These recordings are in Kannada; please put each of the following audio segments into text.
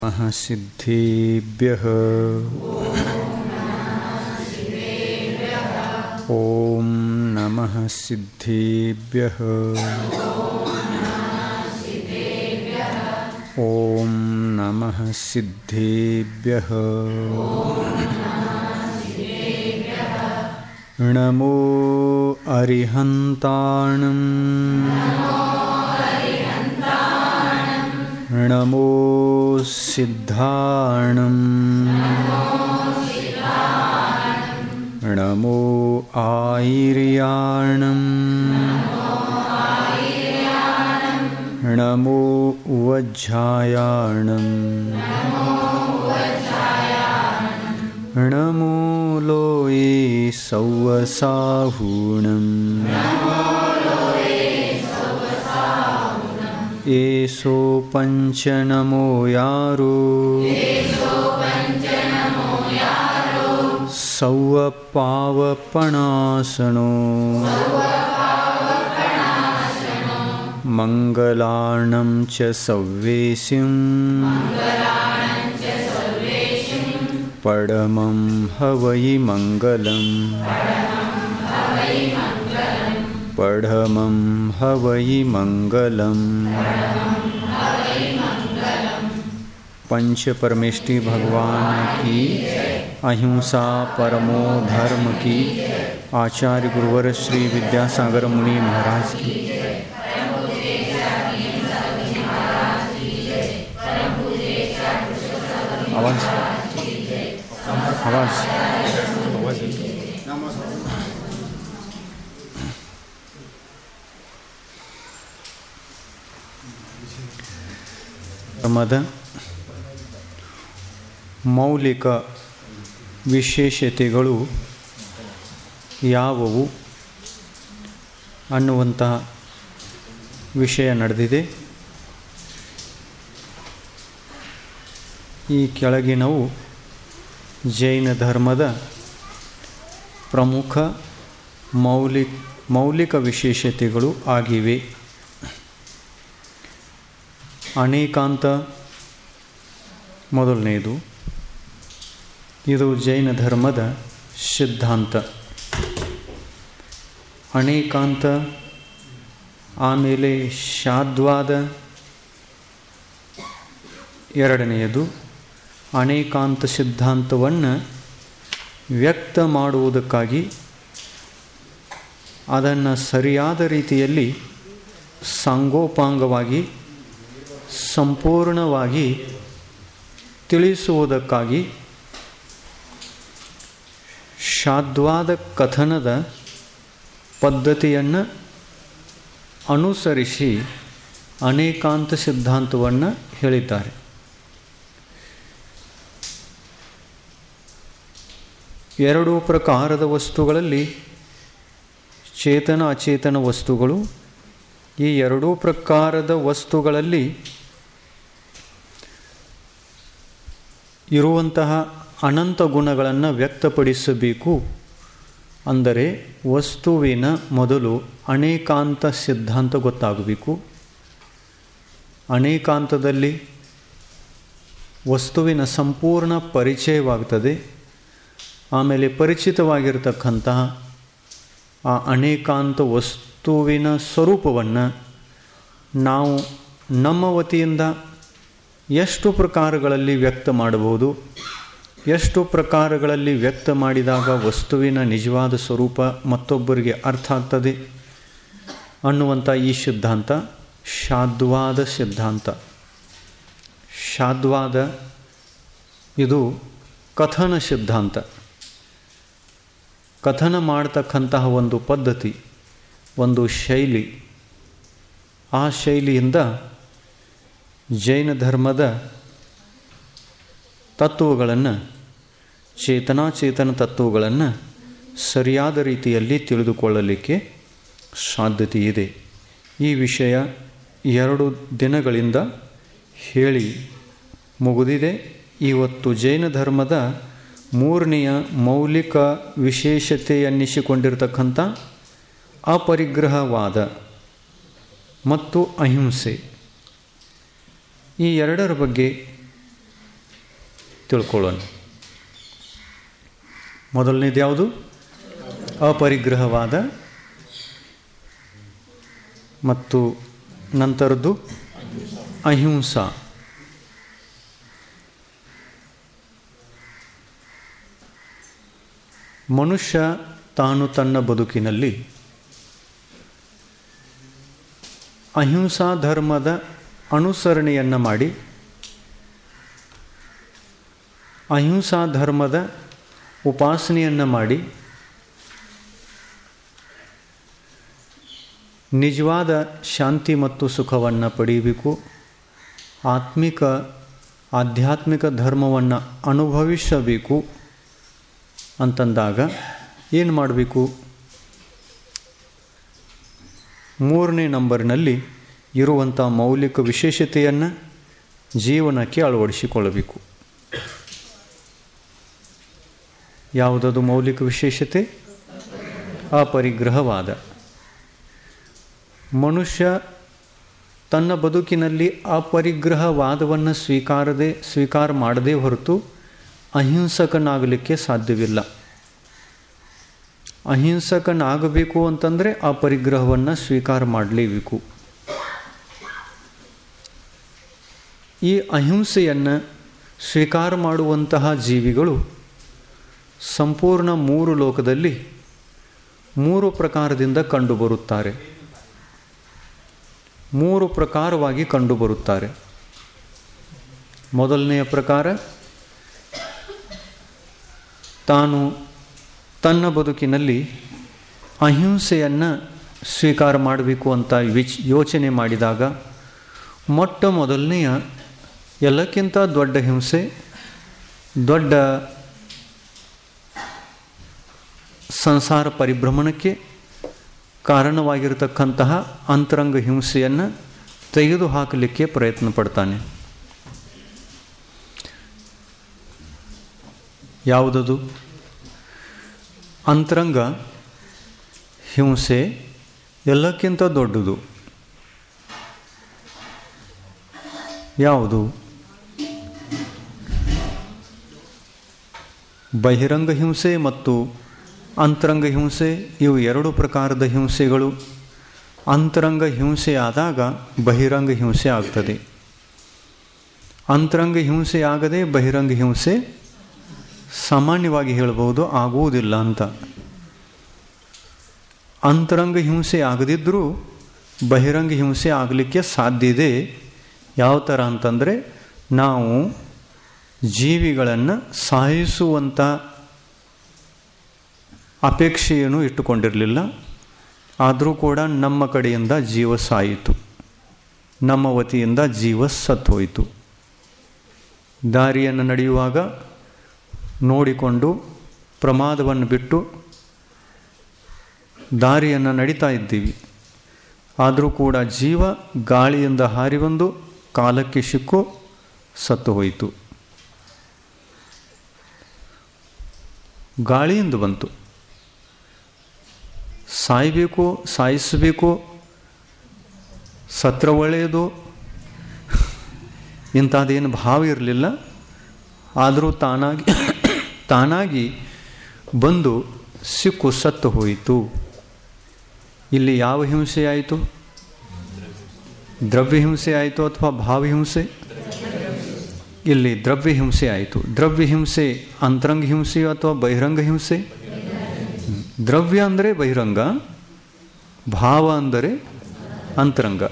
नमः सिद्धेभ्यः ॐ नमः सिद्धेभ्यः ॐ नमः सिद्धेभ्यः नमो अरिहन्ताणम् नमो सिद्धाणम् नमो आयर्याणम् नमो वज्झायाणम् नमो लोये सौवसाहूणम् एषो पञ्चनमो यारो सौवपावपणासनो मङ्गलार्णं च सव्येसिं परमं हवै मङ्गलम् पढमं हवै मङ्गलम् पंच परमेष्टि भगवान की अहिंसा परमो धर्म की आचार्य गुरुवर श्री विद्यासागर मुनि महाराज की आवाज आवाज ಧರ್ಮದ ಮೌಲಿಕ ವಿಶೇಷತೆಗಳು ಯಾವುವು ಅನ್ನುವಂತಹ ವಿಷಯ ನಡೆದಿದೆ ಈ ಕೆಳಗಿನವು ಜೈನ ಧರ್ಮದ ಪ್ರಮುಖ ಮೌಲಿಕ ಮೌಲಿಕ ವಿಶೇಷತೆಗಳು ಆಗಿವೆ ಅನೇಕಾಂತ ಮೊದಲನೆಯದು ಇದು ಜೈನ ಧರ್ಮದ ಸಿದ್ಧಾಂತ ಅನೇಕಾಂತ ಆಮೇಲೆ ಶಾದ್ವಾದ ಎರಡನೆಯದು ಅನೇಕಾಂತ ಸಿದ್ಧಾಂತವನ್ನು ವ್ಯಕ್ತ ಮಾಡುವುದಕ್ಕಾಗಿ ಅದನ್ನು ಸರಿಯಾದ ರೀತಿಯಲ್ಲಿ ಸಾಂಗೋಪಾಂಗವಾಗಿ ಸಂಪೂರ್ಣವಾಗಿ ತಿಳಿಸುವುದಕ್ಕಾಗಿ ಶಾದ್ವಾದ ಕಥನದ ಪದ್ಧತಿಯನ್ನು ಅನುಸರಿಸಿ ಅನೇಕಾಂತ ಸಿದ್ಧಾಂತವನ್ನು ಹೇಳಿದ್ದಾರೆ ಎರಡು ಪ್ರಕಾರದ ವಸ್ತುಗಳಲ್ಲಿ ಚೇತನ ಅಚೇತನ ವಸ್ತುಗಳು ಈ ಎರಡೂ ಪ್ರಕಾರದ ವಸ್ತುಗಳಲ್ಲಿ ಇರುವಂತಹ ಅನಂತ ಗುಣಗಳನ್ನು ವ್ಯಕ್ತಪಡಿಸಬೇಕು ಅಂದರೆ ವಸ್ತುವಿನ ಮೊದಲು ಅನೇಕಾಂತ ಸಿದ್ಧಾಂತ ಗೊತ್ತಾಗಬೇಕು ಅನೇಕಾಂತದಲ್ಲಿ ವಸ್ತುವಿನ ಸಂಪೂರ್ಣ ಪರಿಚಯವಾಗ್ತದೆ ಆಮೇಲೆ ಪರಿಚಿತವಾಗಿರತಕ್ಕಂತಹ ಆ ಅನೇಕಾಂತ ವಸ್ತುವಿನ ಸ್ವರೂಪವನ್ನು ನಾವು ನಮ್ಮ ವತಿಯಿಂದ ಎಷ್ಟು ಪ್ರಕಾರಗಳಲ್ಲಿ ವ್ಯಕ್ತ ಮಾಡಬಹುದು ಎಷ್ಟು ಪ್ರಕಾರಗಳಲ್ಲಿ ವ್ಯಕ್ತ ಮಾಡಿದಾಗ ವಸ್ತುವಿನ ನಿಜವಾದ ಸ್ವರೂಪ ಮತ್ತೊಬ್ಬರಿಗೆ ಅರ್ಥ ಆಗ್ತದೆ ಅನ್ನುವಂಥ ಈ ಸಿದ್ಧಾಂತ ಶಾದ್ವಾದ ಸಿದ್ಧಾಂತ ಶಾದ್ವಾದ ಇದು ಕಥನ ಸಿದ್ಧಾಂತ ಕಥನ ಮಾಡ್ತಕ್ಕಂತಹ ಒಂದು ಪದ್ಧತಿ ಒಂದು ಶೈಲಿ ಆ ಶೈಲಿಯಿಂದ ಜೈನ ಧರ್ಮದ ತತ್ವಗಳನ್ನು ಚೇತನಾಚೇತನ ತತ್ವಗಳನ್ನು ಸರಿಯಾದ ರೀತಿಯಲ್ಲಿ ತಿಳಿದುಕೊಳ್ಳಲಿಕ್ಕೆ ಸಾಧ್ಯತೆ ಇದೆ ಈ ವಿಷಯ ಎರಡು ದಿನಗಳಿಂದ ಹೇಳಿ ಮುಗಿದಿದೆ ಇವತ್ತು ಜೈನ ಧರ್ಮದ ಮೂರನೆಯ ಮೌಲಿಕ ವಿಶೇಷತೆ ಅನ್ನಿಸಿಕೊಂಡಿರತಕ್ಕಂಥ ಅಪರಿಗ್ರಹವಾದ ಮತ್ತು ಅಹಿಂಸೆ ಈ ಎರಡರ ಬಗ್ಗೆ ತಿಳ್ಕೊಳ್ಳೋಣ ಮೊದಲನೇದು ಯಾವುದು ಅಪರಿಗ್ರಹವಾದ ಮತ್ತು ನಂತರದ್ದು ಅಹಿಂಸಾ ಮನುಷ್ಯ ತಾನು ತನ್ನ ಬದುಕಿನಲ್ಲಿ ಅಹಿಂಸಾ ಧರ್ಮದ ಅನುಸರಣೆಯನ್ನು ಮಾಡಿ ಅಹಿಂಸಾ ಧರ್ಮದ ಉಪಾಸನೆಯನ್ನು ಮಾಡಿ ನಿಜವಾದ ಶಾಂತಿ ಮತ್ತು ಸುಖವನ್ನು ಪಡೆಯಬೇಕು ಆತ್ಮಿಕ ಆಧ್ಯಾತ್ಮಿಕ ಧರ್ಮವನ್ನು ಅನುಭವಿಸಬೇಕು ಅಂತಂದಾಗ ಏನು ಮಾಡಬೇಕು ಮೂರನೇ ನಂಬರ್ನಲ್ಲಿ ಇರುವಂಥ ಮೌಲಿಕ ವಿಶೇಷತೆಯನ್ನು ಜೀವನಕ್ಕೆ ಅಳವಡಿಸಿಕೊಳ್ಳಬೇಕು ಯಾವುದದು ಮೌಲಿಕ ವಿಶೇಷತೆ ಅಪರಿಗ್ರಹವಾದ ಮನುಷ್ಯ ತನ್ನ ಬದುಕಿನಲ್ಲಿ ಅಪರಿಗ್ರಹವಾದವನ್ನು ಸ್ವೀಕಾರದೆ ಸ್ವೀಕಾರ ಮಾಡದೇ ಹೊರತು ಅಹಿಂಸಕನಾಗಲಿಕ್ಕೆ ಸಾಧ್ಯವಿಲ್ಲ ಅಹಿಂಸಕನಾಗಬೇಕು ಅಂತಂದರೆ ಆ ಪರಿಗ್ರಹವನ್ನು ಸ್ವೀಕಾರ ಮಾಡಲೇಬೇಕು ಈ ಅಹಿಂಸೆಯನ್ನು ಸ್ವೀಕಾರ ಮಾಡುವಂತಹ ಜೀವಿಗಳು ಸಂಪೂರ್ಣ ಮೂರು ಲೋಕದಲ್ಲಿ ಮೂರು ಪ್ರಕಾರದಿಂದ ಕಂಡುಬರುತ್ತಾರೆ ಮೂರು ಪ್ರಕಾರವಾಗಿ ಕಂಡುಬರುತ್ತಾರೆ ಮೊದಲನೆಯ ಪ್ರಕಾರ ತಾನು ತನ್ನ ಬದುಕಿನಲ್ಲಿ ಅಹಿಂಸೆಯನ್ನು ಸ್ವೀಕಾರ ಮಾಡಬೇಕು ಅಂತ ವಿಚ್ ಯೋಚನೆ ಮಾಡಿದಾಗ ಮೊಟ್ಟ ಮೊದಲನೆಯ ಎಲ್ಲಕ್ಕಿಂತ ದೊಡ್ಡ ಹಿಂಸೆ ದೊಡ್ಡ ಸಂಸಾರ ಪರಿಭ್ರಮಣಕ್ಕೆ ಕಾರಣವಾಗಿರತಕ್ಕಂತಹ ಅಂತರಂಗ ಹಿಂಸೆಯನ್ನು ತೆಗೆದುಹಾಕಲಿಕ್ಕೆ ಪ್ರಯತ್ನ ಪಡ್ತಾನೆ ಯಾವುದದು ಅಂತರಂಗ ಹಿಂಸೆ ಎಲ್ಲಕ್ಕಿಂತ ದೊಡ್ಡದು ಯಾವುದು ಬಹಿರಂಗ ಹಿಂಸೆ ಮತ್ತು ಅಂತರಂಗ ಹಿಂಸೆ ಇವು ಎರಡು ಪ್ರಕಾರದ ಹಿಂಸೆಗಳು ಅಂತರಂಗ ಹಿಂಸೆ ಆದಾಗ ಬಹಿರಂಗ ಹಿಂಸೆ ಆಗ್ತದೆ ಅಂತರಂಗ ಹಿಂಸೆ ಆಗದೆ ಬಹಿರಂಗ ಹಿಂಸೆ ಸಾಮಾನ್ಯವಾಗಿ ಹೇಳಬಹುದು ಆಗುವುದಿಲ್ಲ ಅಂತ ಅಂತರಂಗ ಹಿಂಸೆ ಆಗದಿದ್ದರೂ ಬಹಿರಂಗ ಹಿಂಸೆ ಆಗಲಿಕ್ಕೆ ಸಾಧ್ಯ ಇದೆ ಯಾವ ಥರ ಅಂತಂದರೆ ನಾವು ಜೀವಿಗಳನ್ನು ಸಾಯಿಸುವಂಥ ಅಪೇಕ್ಷೆಯನ್ನು ಇಟ್ಟುಕೊಂಡಿರಲಿಲ್ಲ ಆದರೂ ಕೂಡ ನಮ್ಮ ಕಡೆಯಿಂದ ಜೀವ ಸಾಯಿತು ನಮ್ಮ ವತಿಯಿಂದ ಜೀವ ಸತ್ತು ಹೋಯಿತು ದಾರಿಯನ್ನು ನಡೆಯುವಾಗ ನೋಡಿಕೊಂಡು ಪ್ರಮಾದವನ್ನು ಬಿಟ್ಟು ದಾರಿಯನ್ನು ನಡೀತಾ ಇದ್ದೀವಿ ಆದರೂ ಕೂಡ ಜೀವ ಗಾಳಿಯಿಂದ ಹಾರಿ ಬಂದು ಕಾಲಕ್ಕೆ ಸಿಕ್ಕು ಸತ್ತು ಹೋಯಿತು ಗಾಳಿಯಿಂದ ಬಂತು ಸಾಯಬೇಕು ಸಾಯಿಸಬೇಕು ಸತ್ರ ಒಳ್ಳೆಯದು ಇಂಥದ್ದೇನು ಭಾವ ಇರಲಿಲ್ಲ ಆದರೂ ತಾನಾಗಿ ತಾನಾಗಿ ಬಂದು ಸಿಕ್ಕು ಸತ್ತು ಹೋಯಿತು ಇಲ್ಲಿ ಯಾವ ಹಿಂಸೆ ಆಯಿತು ದ್ರವ್ಯ ಹಿಂಸೆ ಆಯಿತು ಅಥವಾ ಭಾವ ಹಿಂಸೆ ಇಲ್ಲಿ ದ್ರವ್ಯ ಹಿಂಸೆ ಆಯಿತು ದ್ರವ್ಯ ಹಿಂಸೆ ಅಂತರಂಗ ಹಿಂಸೆಯೋ ಅಥವಾ ಬಹಿರಂಗ ಹಿಂಸೆ ದ್ರವ್ಯ ಅಂದರೆ ಬಹಿರಂಗ ಭಾವ ಅಂದರೆ ಅಂತರಂಗ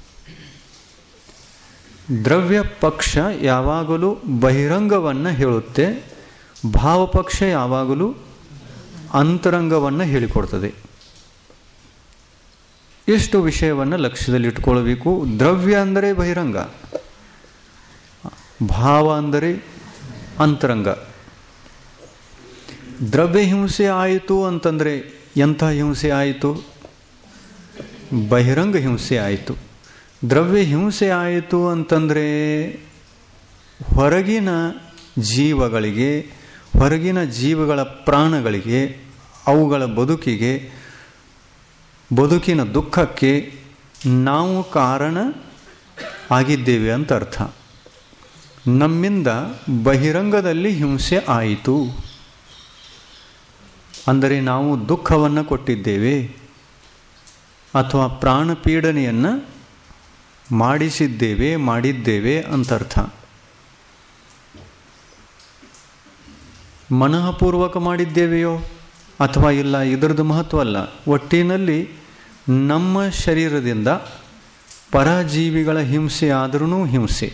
ದ್ರವ್ಯ ಪಕ್ಷ ಯಾವಾಗಲೂ ಬಹಿರಂಗವನ್ನು ಹೇಳುತ್ತೆ ಭಾವಪಕ್ಷ ಯಾವಾಗಲೂ ಅಂತರಂಗವನ್ನು ಹೇಳಿಕೊಡ್ತದೆ ಎಷ್ಟು ವಿಷಯವನ್ನು ಲಕ್ಷ್ಯದಲ್ಲಿಟ್ಕೊಳ್ಬೇಕು ದ್ರವ್ಯ ಅಂದರೆ ಬಹಿರಂಗ ಭಾವ ಅಂದರೆ ಅಂತರಂಗ ದ್ರವ್ಯ ಹಿಂಸೆ ಆಯಿತು ಅಂತಂದರೆ ಎಂಥ ಹಿಂಸೆ ಆಯಿತು ಬಹಿರಂಗ ಹಿಂಸೆ ಆಯಿತು ದ್ರವ್ಯ ಹಿಂಸೆ ಆಯಿತು ಅಂತಂದರೆ ಹೊರಗಿನ ಜೀವಗಳಿಗೆ ಹೊರಗಿನ ಜೀವಗಳ ಪ್ರಾಣಗಳಿಗೆ ಅವುಗಳ ಬದುಕಿಗೆ ಬದುಕಿನ ದುಃಖಕ್ಕೆ ನಾವು ಕಾರಣ ಆಗಿದ್ದೇವೆ ಅಂತ ಅರ್ಥ ನಮ್ಮಿಂದ ಬಹಿರಂಗದಲ್ಲಿ ಹಿಂಸೆ ಆಯಿತು ಅಂದರೆ ನಾವು ದುಃಖವನ್ನು ಕೊಟ್ಟಿದ್ದೇವೆ ಅಥವಾ ಪ್ರಾಣ ಪೀಡನೆಯನ್ನು ಮಾಡಿಸಿದ್ದೇವೆ ಮಾಡಿದ್ದೇವೆ ಅಂತರ್ಥ ಮನಃಪೂರ್ವಕ ಮಾಡಿದ್ದೇವೆಯೋ ಅಥವಾ ಇಲ್ಲ ಇದರದ್ದು ಮಹತ್ವ ಅಲ್ಲ ಒಟ್ಟಿನಲ್ಲಿ ನಮ್ಮ ಶರೀರದಿಂದ ಪರಜೀವಿಗಳ ಹಿಂಸೆ ಆದರೂ ಹಿಂಸೆ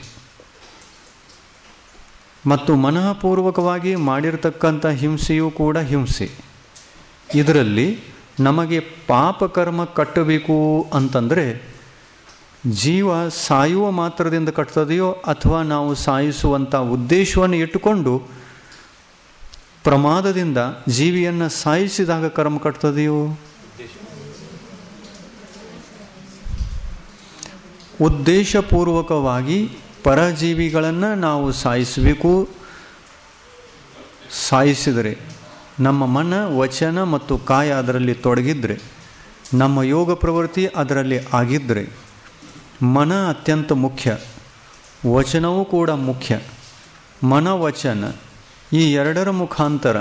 ಮತ್ತು ಮನಃಪೂರ್ವಕವಾಗಿ ಮಾಡಿರ್ತಕ್ಕಂಥ ಹಿಂಸೆಯೂ ಕೂಡ ಹಿಂಸೆ ಇದರಲ್ಲಿ ನಮಗೆ ಪಾಪಕರ್ಮ ಕಟ್ಟಬೇಕು ಅಂತಂದರೆ ಜೀವ ಸಾಯುವ ಮಾತ್ರದಿಂದ ಕಟ್ತದೆಯೋ ಅಥವಾ ನಾವು ಸಾಯಿಸುವಂಥ ಉದ್ದೇಶವನ್ನು ಇಟ್ಟುಕೊಂಡು ಪ್ರಮಾದದಿಂದ ಜೀವಿಯನ್ನು ಸಾಯಿಸಿದಾಗ ಕರ್ಮ ಕಟ್ತದೆಯೋ ಉದ್ದೇಶಪೂರ್ವಕವಾಗಿ ಪರಜೀವಿಗಳನ್ನು ನಾವು ಸಾಯಿಸಬೇಕು ಸಾಯಿಸಿದರೆ ನಮ್ಮ ಮನ ವಚನ ಮತ್ತು ಕಾಯ ಅದರಲ್ಲಿ ತೊಡಗಿದ್ರೆ ನಮ್ಮ ಯೋಗ ಪ್ರವೃತ್ತಿ ಅದರಲ್ಲಿ ಆಗಿದ್ದರೆ ಮನ ಅತ್ಯಂತ ಮುಖ್ಯ ವಚನವೂ ಕೂಡ ಮುಖ್ಯ ಮನ ವಚನ ಈ ಎರಡರ ಮುಖಾಂತರ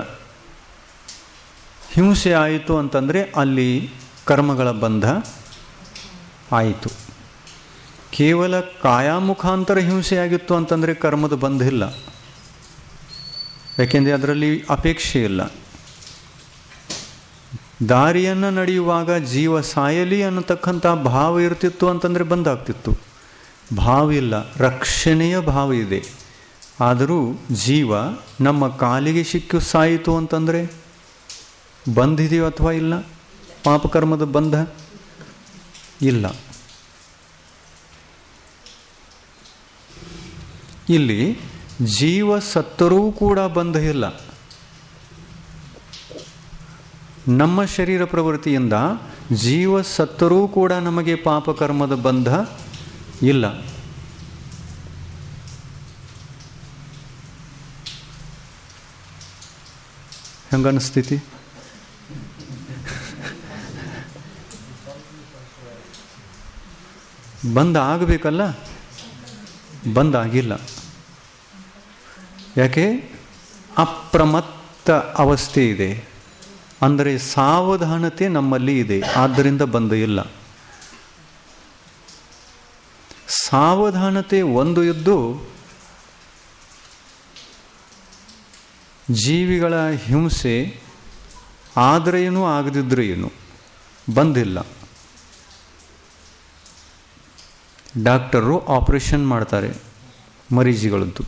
ಹಿಂಸೆ ಆಯಿತು ಅಂತಂದರೆ ಅಲ್ಲಿ ಕರ್ಮಗಳ ಬಂಧ ಆಯಿತು ಕೇವಲ ಕಾಯಾಮುಖಾಂತರ ಹಿಂಸೆಯಾಗಿತ್ತು ಅಂತಂದರೆ ಕರ್ಮದ ಬಂಧ ಇಲ್ಲ ಯಾಕೆಂದರೆ ಅದರಲ್ಲಿ ಅಪೇಕ್ಷೆ ಇಲ್ಲ ದಾರಿಯನ್ನು ನಡೆಯುವಾಗ ಜೀವ ಸಾಯಲಿ ಅನ್ನತಕ್ಕಂಥ ಭಾವ ಇರ್ತಿತ್ತು ಅಂತಂದರೆ ಬಂದಾಗ್ತಿತ್ತು ಭಾವ ಇಲ್ಲ ರಕ್ಷಣೆಯ ಭಾವ ಇದೆ ಆದರೂ ಜೀವ ನಮ್ಮ ಕಾಲಿಗೆ ಸಿಕ್ಕು ಸಾಯಿತು ಅಂತಂದರೆ ಬಂಧಿದೆಯೋ ಅಥವಾ ಇಲ್ಲ ಪಾಪಕರ್ಮದ ಬಂಧ ಇಲ್ಲ ಇಲ್ಲಿ ಜೀವ ಸತ್ತರೂ ಕೂಡ ಬಂಧ ಇಲ್ಲ ನಮ್ಮ ಶರೀರ ಪ್ರವೃತ್ತಿಯಿಂದ ಜೀವ ಸತ್ತರೂ ಕೂಡ ನಮಗೆ ಪಾಪಕರ್ಮದ ಬಂಧ ಇಲ್ಲ ಹೆಂಗನಿಸ್ತೈತಿ ಬಂದ್ ಆಗಬೇಕಲ್ಲ ಬಂದ್ ಆಗಿಲ್ಲ ಯಾಕೆ ಅಪ್ರಮತ್ತ ಅವಸ್ಥೆ ಇದೆ ಅಂದರೆ ಸಾವಧಾನತೆ ನಮ್ಮಲ್ಲಿ ಇದೆ ಆದ್ದರಿಂದ ಬಂದ ಇಲ್ಲ ಸಾವಧಾನತೆ ಒಂದು ಇದ್ದು ಜೀವಿಗಳ ಹಿಂಸೆ ಆದರೆ ಏನು ಆಗದಿದ್ರೆ ಏನು ಬಂದಿಲ್ಲ ಡಾಕ್ಟರು ಆಪರೇಷನ್ ಮಾಡ್ತಾರೆ ಮರೀಜಿಗಳದ್ದು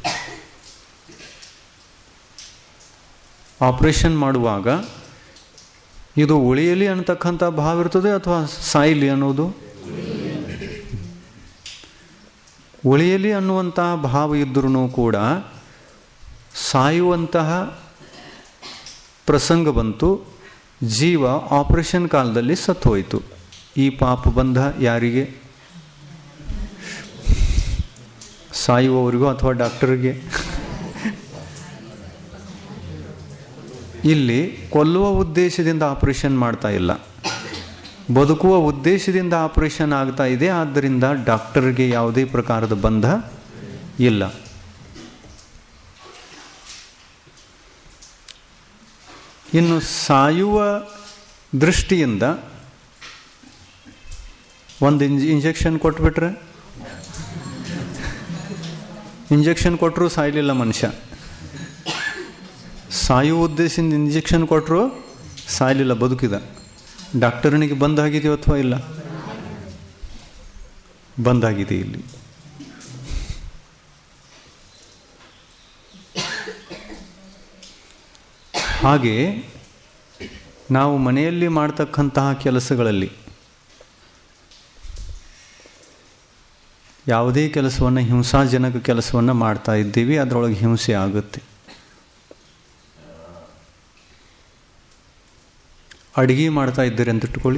ಆಪರೇಷನ್ ಮಾಡುವಾಗ ಇದು ಉಳಿಯಲಿ ಅನ್ನತಕ್ಕಂಥ ಭಾವ ಇರ್ತದೆ ಅಥವಾ ಸಾಯಲಿ ಅನ್ನೋದು ಉಳಿಯಲಿ ಅನ್ನುವಂತಹ ಭಾವ ಇದ್ರೂ ಕೂಡ ಸಾಯುವಂತಹ ಪ್ರಸಂಗ ಬಂತು ಜೀವ ಆಪರೇಷನ್ ಕಾಲದಲ್ಲಿ ಸತ್ತು ಹೋಯಿತು ಈ ಪಾಪ ಬಂಧ ಯಾರಿಗೆ ಸಾಯುವವರಿಗೂ ಅಥವಾ ಡಾಕ್ಟರ್ಗೆ ಇಲ್ಲಿ ಕೊಲ್ಲುವ ಉದ್ದೇಶದಿಂದ ಆಪರೇಷನ್ ಮಾಡ್ತಾ ಇಲ್ಲ ಬದುಕುವ ಉದ್ದೇಶದಿಂದ ಆಪರೇಷನ್ ಆಗ್ತಾ ಇದೆ ಆದ್ದರಿಂದ ಡಾಕ್ಟರ್ಗೆ ಯಾವುದೇ ಪ್ರಕಾರದ ಬಂಧ ಇಲ್ಲ ಇನ್ನು ಸಾಯುವ ದೃಷ್ಟಿಯಿಂದ ಒಂದು ಇಂಜ್ ಇಂಜೆಕ್ಷನ್ ಕೊಟ್ಬಿಟ್ರೆ ಇಂಜೆಕ್ಷನ್ ಕೊಟ್ಟರು ಸಾಯಲಿಲ್ಲ ಮನುಷ್ಯ ಸಾಯುವ ಉದ್ದೇಶದಿಂದ ಇಂಜೆಕ್ಷನ್ ಕೊಟ್ಟರು ಸಾಯಲಿಲ್ಲ ಬದುಕಿದ ಡಾಕ್ಟರ್ನಿಗೆ ಬಂದಾಗಿದೆಯೋ ಅಥವಾ ಇಲ್ಲ ಬಂದಾಗಿದೆ ಇಲ್ಲಿ ಹಾಗೆ ನಾವು ಮನೆಯಲ್ಲಿ ಮಾಡ್ತಕ್ಕಂತಹ ಕೆಲಸಗಳಲ್ಲಿ ಯಾವುದೇ ಕೆಲಸವನ್ನು ಹಿಂಸಾಜನಕ ಕೆಲಸವನ್ನು ಮಾಡ್ತಾ ಇದ್ದೀವಿ ಅದರೊಳಗೆ ಹಿಂಸೆ ಆಗುತ್ತೆ ಅಡುಗೆ ಮಾಡ್ತಾ ಇದ್ದೀರಿ ಅಂತ ಇಟ್ಕೊಳ್ಳಿ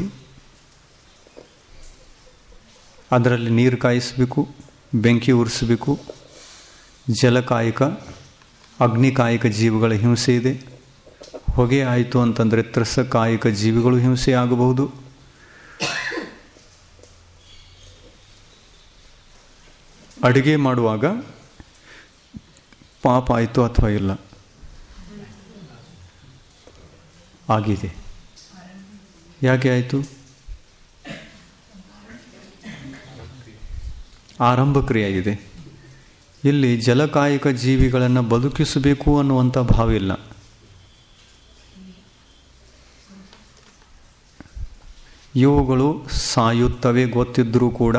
ಅದರಲ್ಲಿ ನೀರು ಕಾಯಿಸಬೇಕು ಬೆಂಕಿ ಉರಿಸಬೇಕು ಜಲಕಾಯಕ ಅಗ್ನಿಕಾಯಕ ಜೀವಿಗಳ ಹಿಂಸೆ ಇದೆ ಹೊಗೆ ಆಯಿತು ಅಂತಂದರೆ ತ್ರಸಕಾಯಕ ಜೀವಿಗಳು ಹಿಂಸೆ ಆಗಬಹುದು ಅಡುಗೆ ಮಾಡುವಾಗ ಪಾಪ ಆಯಿತು ಅಥವಾ ಇಲ್ಲ ಆಗಿದೆ ಯಾಕೆ ಆಯಿತು ಆರಂಭ ಕ್ರಿಯೆಯಾಗಿದೆ ಇಲ್ಲಿ ಜಲಕಾಯಿಕ ಜೀವಿಗಳನ್ನು ಬದುಕಿಸಬೇಕು ಅನ್ನುವಂಥ ಭಾವ ಇಲ್ಲ ಇವುಗಳು ಸಾಯುತ್ತವೆ ಗೊತ್ತಿದ್ದರೂ ಕೂಡ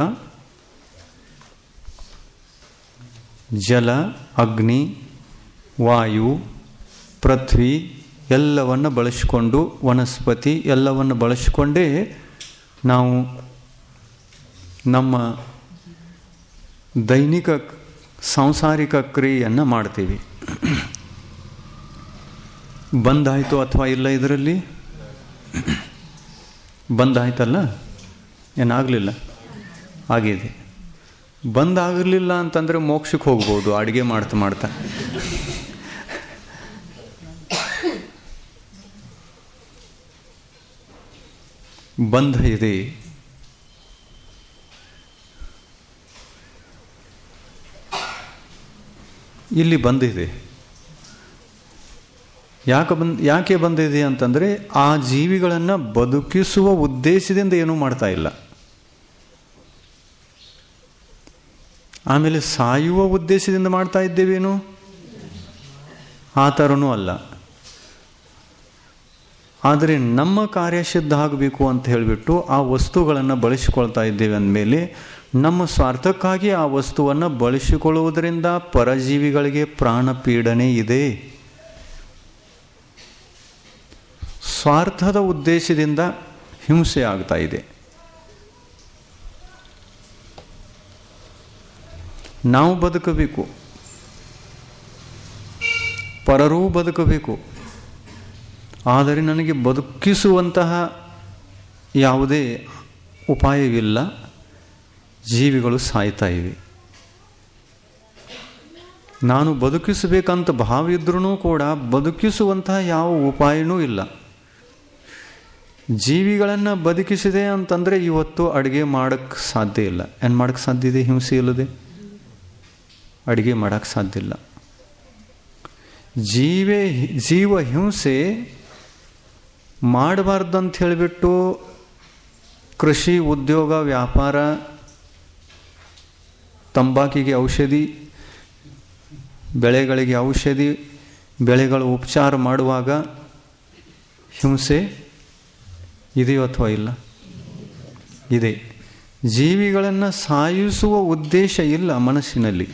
ಜಲ ಅಗ್ನಿ ವಾಯು ಪೃಥ್ವಿ ಎಲ್ಲವನ್ನು ಬಳಸಿಕೊಂಡು ವನಸ್ಪತಿ ಎಲ್ಲವನ್ನು ಬಳಸಿಕೊಂಡೇ ನಾವು ನಮ್ಮ ದೈನಿಕ ಸಾಂಸಾರಿಕ ಕ್ರಿಯೆಯನ್ನು ಮಾಡ್ತೀವಿ ಬಂದಾಯಿತು ಅಥವಾ ಇಲ್ಲ ಇದರಲ್ಲಿ ಬಂದಾಯ್ತಲ್ಲ ಏನಾಗಲಿಲ್ಲ ಆಗಿದೆ ಬಂದಾಗಲಿಲ್ಲ ಅಂತಂದರೆ ಮೋಕ್ಷಕ್ಕೆ ಹೋಗ್ಬೋದು ಅಡುಗೆ ಮಾಡ್ತಾ ಮಾಡ್ತಾ ಬಂಧ ಇದೆ ಇಲ್ಲಿ ಬಂದಿದೆ ಯಾಕೆ ಬಂದ್ ಯಾಕೆ ಬಂದಿದೆ ಅಂತಂದರೆ ಆ ಜೀವಿಗಳನ್ನು ಬದುಕಿಸುವ ಉದ್ದೇಶದಿಂದ ಏನೂ ಮಾಡ್ತಾ ಇಲ್ಲ ಆಮೇಲೆ ಸಾಯುವ ಉದ್ದೇಶದಿಂದ ಮಾಡ್ತಾ ಇದ್ದೇವೇನು ಆ ಥರನೂ ಅಲ್ಲ ಆದರೆ ನಮ್ಮ ಕಾರ್ಯ ಸಿದ್ಧ ಆಗಬೇಕು ಅಂತ ಹೇಳಿಬಿಟ್ಟು ಆ ವಸ್ತುಗಳನ್ನು ಬಳಸಿಕೊಳ್ತಾ ಇದ್ದೇವೆ ಅಂದಮೇಲೆ ನಮ್ಮ ಸ್ವಾರ್ಥಕ್ಕಾಗಿ ಆ ವಸ್ತುವನ್ನು ಬಳಸಿಕೊಳ್ಳುವುದರಿಂದ ಪರಜೀವಿಗಳಿಗೆ ಪ್ರಾಣ ಪೀಡನೆ ಇದೆ ಸ್ವಾರ್ಥದ ಉದ್ದೇಶದಿಂದ ಹಿಂಸೆ ಆಗ್ತಾ ಇದೆ ನಾವು ಬದುಕಬೇಕು ಪರರೂ ಬದುಕಬೇಕು ಆದರೆ ನನಗೆ ಬದುಕಿಸುವಂತಹ ಯಾವುದೇ ಉಪಾಯವಿಲ್ಲ ಜೀವಿಗಳು ಸಾಯ್ತಾ ಇವೆ ನಾನು ಬದುಕಿಸಬೇಕಂತ ಭಾವ ಇದ್ರೂ ಕೂಡ ಬದುಕಿಸುವಂತಹ ಯಾವ ಉಪಾಯನೂ ಇಲ್ಲ ಜೀವಿಗಳನ್ನು ಬದುಕಿಸಿದೆ ಅಂತಂದರೆ ಇವತ್ತು ಅಡುಗೆ ಮಾಡೋಕ್ಕೆ ಸಾಧ್ಯ ಇಲ್ಲ ಏನು ಮಾಡೋಕ್ಕೆ ಸಾಧ್ಯ ಇದೆ ಹಿಂಸೆ ಇಲ್ಲದೆ ಅಡುಗೆ ಮಾಡೋಕ್ಕೆ ಸಾಧ್ಯ ಇಲ್ಲ ಜೀವೇ ಜೀವ ಹಿಂಸೆ ಮಾಡಬಾರ್ದಂತ ಹೇಳಿಬಿಟ್ಟು ಕೃಷಿ ಉದ್ಯೋಗ ವ್ಯಾಪಾರ ತಂಬಾಕಿಗೆ ಔಷಧಿ ಬೆಳೆಗಳಿಗೆ ಔಷಧಿ ಬೆಳೆಗಳ ಉಪಚಾರ ಮಾಡುವಾಗ ಹಿಂಸೆ ಇದೆಯೋ ಅಥವಾ ಇಲ್ಲ ಇದೆ ಜೀವಿಗಳನ್ನು ಸಾಯಿಸುವ ಉದ್ದೇಶ ಇಲ್ಲ ಮನಸ್ಸಿನಲ್ಲಿ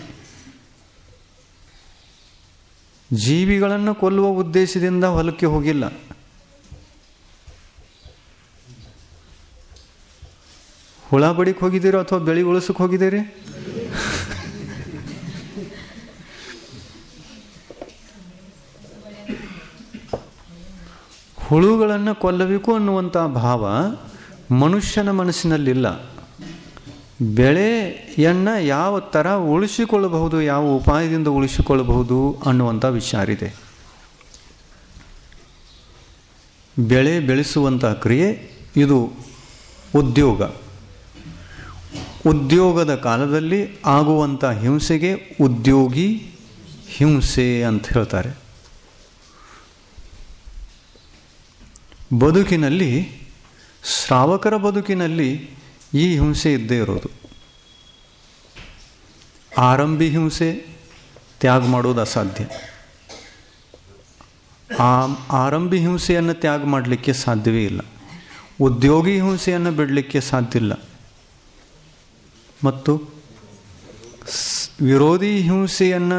ಜೀವಿಗಳನ್ನು ಕೊಲ್ಲುವ ಉದ್ದೇಶದಿಂದ ಹೊಲಕ್ಕೆ ಹೋಗಿಲ್ಲ ಹುಳ ಬಡಿಗೆ ಹೋಗಿದ್ದೀರೋ ಅಥವಾ ಬೆಳೆ ಉಳಿಸಕ್ಕೆ ಹೋಗಿದ್ದೀರಿ ಹುಳುಗಳನ್ನು ಕೊಲ್ಲಬೇಕು ಅನ್ನುವಂಥ ಭಾವ ಮನುಷ್ಯನ ಮನಸ್ಸಿನಲ್ಲಿಲ್ಲ ಬೆಳೆಯನ್ನು ಯಾವ ಥರ ಉಳಿಸಿಕೊಳ್ಳಬಹುದು ಯಾವ ಉಪಾಯದಿಂದ ಉಳಿಸಿಕೊಳ್ಳಬಹುದು ಅನ್ನುವಂಥ ವಿಚಾರ ಇದೆ ಬೆಳೆ ಬೆಳೆಸುವಂಥ ಕ್ರಿಯೆ ಇದು ಉದ್ಯೋಗ ಉದ್ಯೋಗದ ಕಾಲದಲ್ಲಿ ಆಗುವಂಥ ಹಿಂಸೆಗೆ ಉದ್ಯೋಗಿ ಹಿಂಸೆ ಅಂತ ಹೇಳ್ತಾರೆ ಬದುಕಿನಲ್ಲಿ ಶ್ರಾವಕರ ಬದುಕಿನಲ್ಲಿ ಈ ಹಿಂಸೆ ಇದ್ದೇ ಇರೋದು ಆರಂಭಿ ಹಿಂಸೆ ತ್ಯಾಗ ಮಾಡೋದು ಅಸಾಧ್ಯ ಆ ಆರಂಭಿ ಹಿಂಸೆಯನ್ನು ತ್ಯಾಗ ಮಾಡಲಿಕ್ಕೆ ಸಾಧ್ಯವೇ ಇಲ್ಲ ಉದ್ಯೋಗಿ ಹಿಂಸೆಯನ್ನು ಬಿಡಲಿಕ್ಕೆ ಸಾಧ್ಯ ಇಲ್ಲ ಮತ್ತು ವಿರೋಧಿ ಹಿಂಸೆಯನ್ನು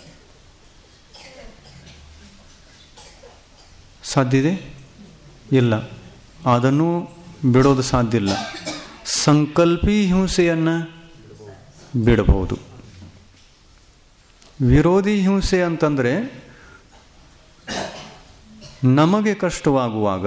ಸಾಧ್ಯತೆ ಇಲ್ಲ ಅದನ್ನು ಬಿಡೋದು ಸಾಧ್ಯ ಇಲ್ಲ ಸಂಕಲ್ಪಿ ಹಿಂಸೆಯನ್ನು ಬಿಡಬಹುದು ವಿರೋಧಿ ಹಿಂಸೆ ಅಂತಂದರೆ ನಮಗೆ ಕಷ್ಟವಾಗುವಾಗ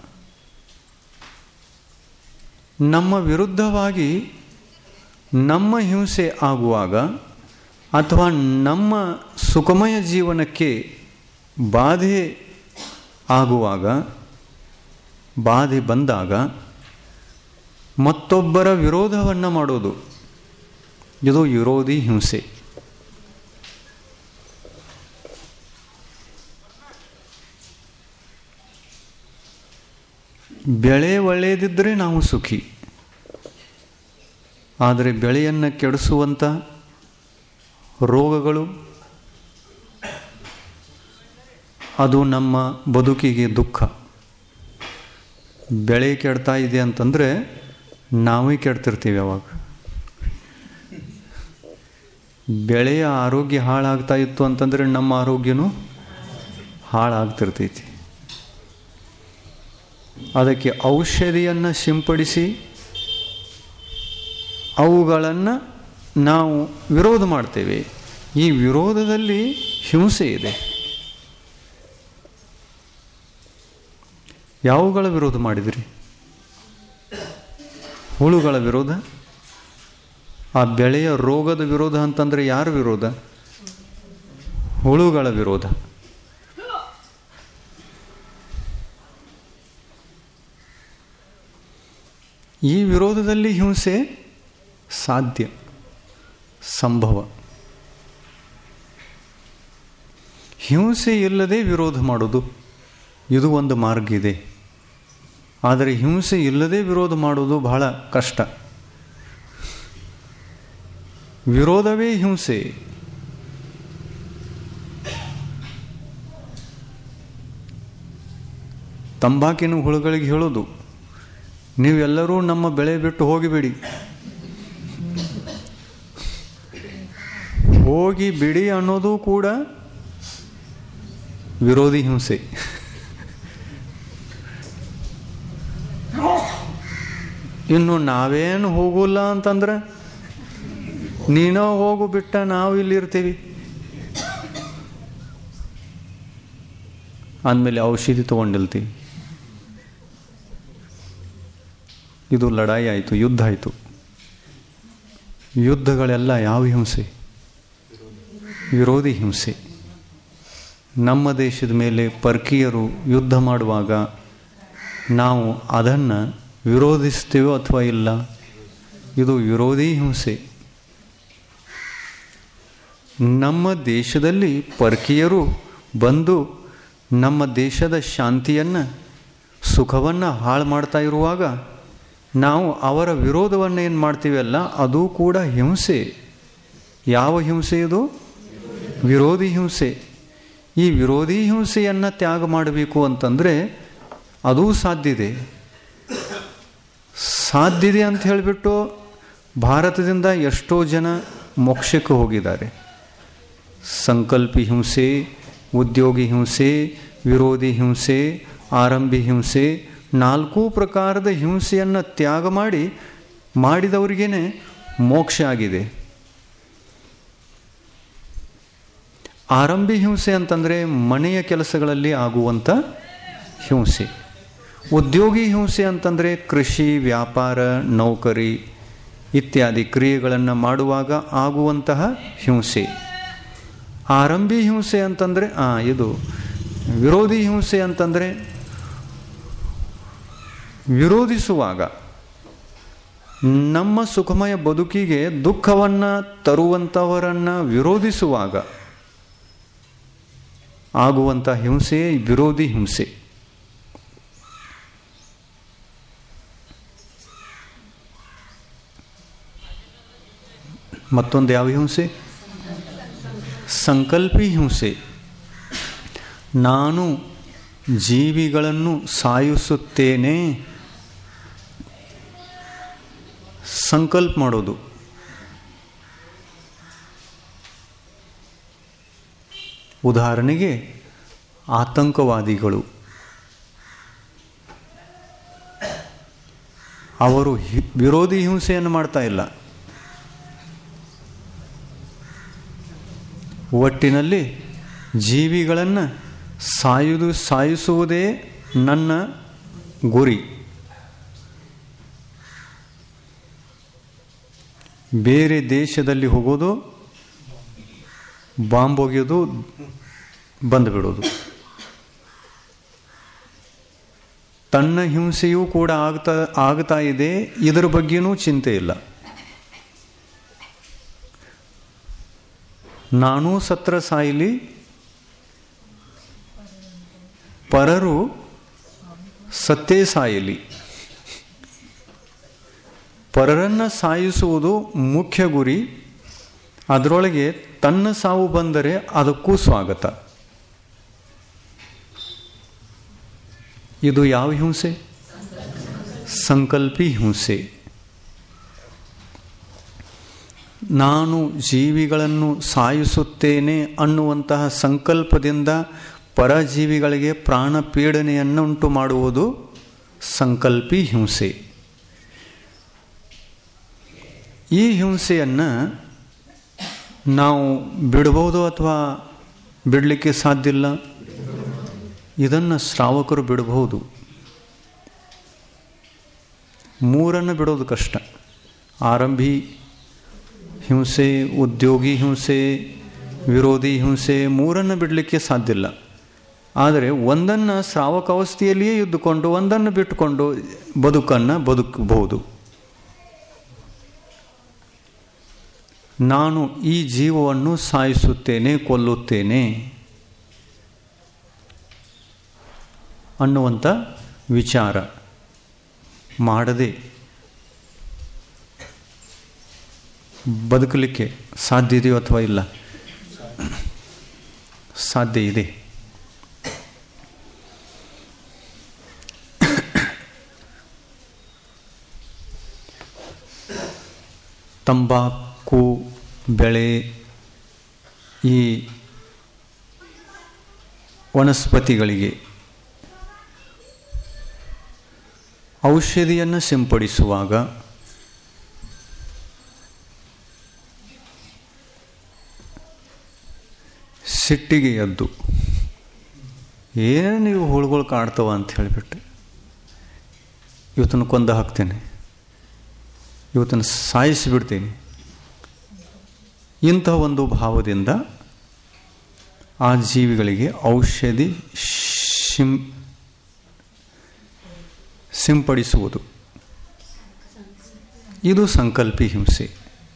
ನಮ್ಮ ವಿರುದ್ಧವಾಗಿ ನಮ್ಮ ಹಿಂಸೆ ಆಗುವಾಗ ಅಥವಾ ನಮ್ಮ ಸುಖಮಯ ಜೀವನಕ್ಕೆ ಬಾಧೆ ಆಗುವಾಗ ಬಾಧೆ ಬಂದಾಗ ಮತ್ತೊಬ್ಬರ ವಿರೋಧವನ್ನು ಮಾಡೋದು ಇದು ವಿರೋಧಿ ಹಿಂಸೆ ಬೆಳೆ ಒಳ್ಳೆಯದಿದ್ದರೆ ನಾವು ಸುಖಿ ಆದರೆ ಬೆಳೆಯನ್ನು ಕೆಡಿಸುವಂಥ ರೋಗಗಳು ಅದು ನಮ್ಮ ಬದುಕಿಗೆ ದುಃಖ ಬೆಳೆ ಕೆಡ್ತಾ ಇದೆ ಅಂತಂದರೆ ನಾವೇ ಕೆಡ್ತಿರ್ತೀವಿ ಅವಾಗ ಬೆಳೆಯ ಆರೋಗ್ಯ ಹಾಳಾಗ್ತಾ ಇತ್ತು ಅಂತಂದರೆ ನಮ್ಮ ಆರೋಗ್ಯನೂ ಹಾಳಾಗ್ತಿರ್ತೈತಿ ಅದಕ್ಕೆ ಔಷಧಿಯನ್ನು ಸಿಂಪಡಿಸಿ ಅವುಗಳನ್ನು ನಾವು ವಿರೋಧ ಮಾಡ್ತೇವೆ ಈ ವಿರೋಧದಲ್ಲಿ ಹಿಂಸೆ ಇದೆ ಯಾವುಗಳ ವಿರೋಧ ಮಾಡಿದ್ರಿ ಹುಳುಗಳ ವಿರೋಧ ಆ ಬೆಳೆಯ ರೋಗದ ವಿರೋಧ ಅಂತಂದರೆ ಯಾರ ವಿರೋಧ ಹುಳುಗಳ ವಿರೋಧ ಈ ವಿರೋಧದಲ್ಲಿ ಹಿಂಸೆ ಸಾಧ್ಯ ಸಂಭವ ಹಿಂಸೆ ಇಲ್ಲದೆ ವಿರೋಧ ಮಾಡೋದು ಇದು ಒಂದು ಮಾರ್ಗ ಇದೆ ಆದರೆ ಹಿಂಸೆ ಇಲ್ಲದೆ ವಿರೋಧ ಮಾಡೋದು ಬಹಳ ಕಷ್ಟ ವಿರೋಧವೇ ಹಿಂಸೆ ತಂಬಾಕಿನ ಹುಳುಗಳಿಗೆ ಹೇಳೋದು ನೀವೆಲ್ಲರೂ ನಮ್ಮ ಬೆಳೆ ಬಿಟ್ಟು ಹೋಗಿಬಿಡಿ ಹೋಗಿ ಬಿಡಿ ಅನ್ನೋದು ಕೂಡ ವಿರೋಧಿ ಹಿಂಸೆ ಇನ್ನು ನಾವೇನು ಹೋಗೋಲ್ಲ ಅಂತಂದ್ರೆ ನೀನೋ ಹೋಗು ಬಿಟ್ಟ ನಾವು ಇಲ್ಲಿ ಇರ್ತೀವಿ ಅಂದಮೇಲೆ ಔಷಧಿ ತೊಗೊಂಡಿಲ್ತೀವಿ ಇದು ಲಡಾಯಿ ಆಯಿತು ಯುದ್ಧ ಆಯಿತು ಯುದ್ಧಗಳೆಲ್ಲ ಯಾವ ಹಿಂಸೆ ವಿರೋಧಿ ಹಿಂಸೆ ನಮ್ಮ ದೇಶದ ಮೇಲೆ ಪರ್ಕೀಯರು ಯುದ್ಧ ಮಾಡುವಾಗ ನಾವು ಅದನ್ನು ವಿರೋಧಿಸ್ತೀವೋ ಅಥವಾ ಇಲ್ಲ ಇದು ವಿರೋಧಿ ಹಿಂಸೆ ನಮ್ಮ ದೇಶದಲ್ಲಿ ಪರ್ಕೀಯರು ಬಂದು ನಮ್ಮ ದೇಶದ ಶಾಂತಿಯನ್ನು ಸುಖವನ್ನು ಹಾಳು ಮಾಡ್ತಾ ಇರುವಾಗ ನಾವು ಅವರ ವಿರೋಧವನ್ನು ಏನು ಮಾಡ್ತೀವಲ್ಲ ಅದು ಕೂಡ ಹಿಂಸೆ ಯಾವ ಹಿಂಸೆ ಇದು ವಿರೋಧಿ ಹಿಂಸೆ ಈ ವಿರೋಧಿ ಹಿಂಸೆಯನ್ನು ತ್ಯಾಗ ಮಾಡಬೇಕು ಅಂತಂದರೆ ಅದೂ ಸಾಧ್ಯದೆ ಸಾಧ್ಯದೆ ಅಂತ ಹೇಳಿಬಿಟ್ಟು ಭಾರತದಿಂದ ಎಷ್ಟೋ ಜನ ಮೋಕ್ಷಕ್ಕೆ ಹೋಗಿದ್ದಾರೆ ಸಂಕಲ್ಪಿ ಹಿಂಸೆ ಉದ್ಯೋಗಿ ಹಿಂಸೆ ವಿರೋಧಿ ಹಿಂಸೆ ಆರಂಭಿ ಹಿಂಸೆ ನಾಲ್ಕು ಪ್ರಕಾರದ ಹಿಂಸೆಯನ್ನು ತ್ಯಾಗ ಮಾಡಿ ಮಾಡಿದವರಿಗೇನೆ ಮೋಕ್ಷ ಆಗಿದೆ ಆರಂಭಿ ಹಿಂಸೆ ಅಂತಂದರೆ ಮನೆಯ ಕೆಲಸಗಳಲ್ಲಿ ಆಗುವಂಥ ಹಿಂಸೆ ಉದ್ಯೋಗಿ ಹಿಂಸೆ ಅಂತಂದರೆ ಕೃಷಿ ವ್ಯಾಪಾರ ನೌಕರಿ ಇತ್ಯಾದಿ ಕ್ರಿಯೆಗಳನ್ನು ಮಾಡುವಾಗ ಆಗುವಂತಹ ಹಿಂಸೆ ಆರಂಭಿ ಹಿಂಸೆ ಅಂತಂದರೆ ಆ ಇದು ವಿರೋಧಿ ಹಿಂಸೆ ಅಂತಂದರೆ ವಿರೋಧಿಸುವಾಗ ನಮ್ಮ ಸುಖಮಯ ಬದುಕಿಗೆ ದುಃಖವನ್ನು ತರುವಂಥವರನ್ನು ವಿರೋಧಿಸುವಾಗ ಆಗುವಂಥ ಹಿಂಸೆ ವಿರೋಧಿ ಹಿಂಸೆ ಮತ್ತೊಂದು ಯಾವ ಹಿಂಸೆ ಸಂಕಲ್ಪಿ ಹಿಂಸೆ ನಾನು ಜೀವಿಗಳನ್ನು ಸಾಯಿಸುತ್ತೇನೆ ಸಂಕಲ್ಪ ಮಾಡೋದು ಉದಾಹರಣೆಗೆ ಆತಂಕವಾದಿಗಳು ಅವರು ವಿರೋಧಿ ಹಿಂಸೆಯನ್ನು ಮಾಡ್ತಾ ಇಲ್ಲ ಒಟ್ಟಿನಲ್ಲಿ ಜೀವಿಗಳನ್ನು ಸಾಯುವುದು ಸಾಯಿಸುವುದೇ ನನ್ನ ಗುರಿ ಬೇರೆ ದೇಶದಲ್ಲಿ ಹೋಗೋದು ಬಾಂಬ್ ಒಗೆಯೋದು ಬಂದುಬಿಡೋದು ತನ್ನ ಹಿಂಸೆಯೂ ಕೂಡ ಆಗ್ತಾ ಆಗ್ತಾ ಇದೆ ಇದರ ಬಗ್ಗೆನೂ ಚಿಂತೆ ಇಲ್ಲ ನಾನೂ ಸತ್ರ ಸಾಯಲಿ ಪರರು ಸತ್ತೇ ಸಾಯಲಿ ಪರರನ್ನು ಸಾಯಿಸುವುದು ಮುಖ್ಯ ಗುರಿ ಅದರೊಳಗೆ ತನ್ನ ಸಾವು ಬಂದರೆ ಅದಕ್ಕೂ ಸ್ವಾಗತ ಇದು ಯಾವ ಹಿಂಸೆ ಸಂಕಲ್ಪಿ ಹಿಂಸೆ ನಾನು ಜೀವಿಗಳನ್ನು ಸಾಯಿಸುತ್ತೇನೆ ಅನ್ನುವಂತಹ ಸಂಕಲ್ಪದಿಂದ ಪರಜೀವಿಗಳಿಗೆ ಪ್ರಾಣ ಪೀಡನೆಯನ್ನು ಉಂಟು ಮಾಡುವುದು ಸಂಕಲ್ಪಿ ಹಿಂಸೆ ಈ ಹಿಂಸೆಯನ್ನು ನಾವು ಬಿಡಬಹುದು ಅಥವಾ ಬಿಡಲಿಕ್ಕೆ ಸಾಧ್ಯ ಇಲ್ಲ ಇದನ್ನು ಶ್ರಾವಕರು ಬಿಡಬಹುದು ಮೂರನ್ನು ಬಿಡೋದು ಕಷ್ಟ ಆರಂಭಿ ಹಿಂಸೆ ಉದ್ಯೋಗಿ ಹಿಂಸೆ ವಿರೋಧಿ ಹಿಂಸೆ ಮೂರನ್ನು ಬಿಡಲಿಕ್ಕೆ ಸಾಧ್ಯ ಇಲ್ಲ ಆದರೆ ಒಂದನ್ನು ಶ್ರಾವಕ ಅವಸ್ಥೆಯಲ್ಲಿಯೇ ಇದ್ದುಕೊಂಡು ಒಂದನ್ನು ಬಿಟ್ಟುಕೊಂಡು ಬದುಕನ್ನು ಬದುಕಬಹುದು ನಾನು ಈ ಜೀವವನ್ನು ಸಾಯಿಸುತ್ತೇನೆ ಕೊಲ್ಲುತ್ತೇನೆ ಅನ್ನುವಂಥ ವಿಚಾರ ಮಾಡದೆ ಬದುಕಲಿಕ್ಕೆ ಸಾಧ್ಯ ಇದೆಯೋ ಅಥವಾ ಇಲ್ಲ ಸಾಧ್ಯ ಇದೆ ತಂಬಾಕು ಬೆಳೆ ಈ ವನಸ್ಪತಿಗಳಿಗೆ ಔಷಧಿಯನ್ನು ಸಿಂಪಡಿಸುವಾಗ ಸಿಟ್ಟಿಗೆ ಎದ್ದು ಏನು ನೀವು ಹುಳುಗಳು ಕಾಡ್ತವ ಅಂತ ಹೇಳಿಬಿಟ್ಟು ಇವತ್ತನ್ನು ಕೊಂದ ಹಾಕ್ತೇನೆ ಇವತ್ತನ್ನು ಸಾಯಿಸಿಬಿಡ್ತೀನಿ ಇಂಥ ಒಂದು ಭಾವದಿಂದ ಆ ಜೀವಿಗಳಿಗೆ ಔಷಧಿ ಶಿಂ ಸಿಂಪಡಿಸುವುದು ಇದು ಸಂಕಲ್ಪಿ ಹಿಂಸೆ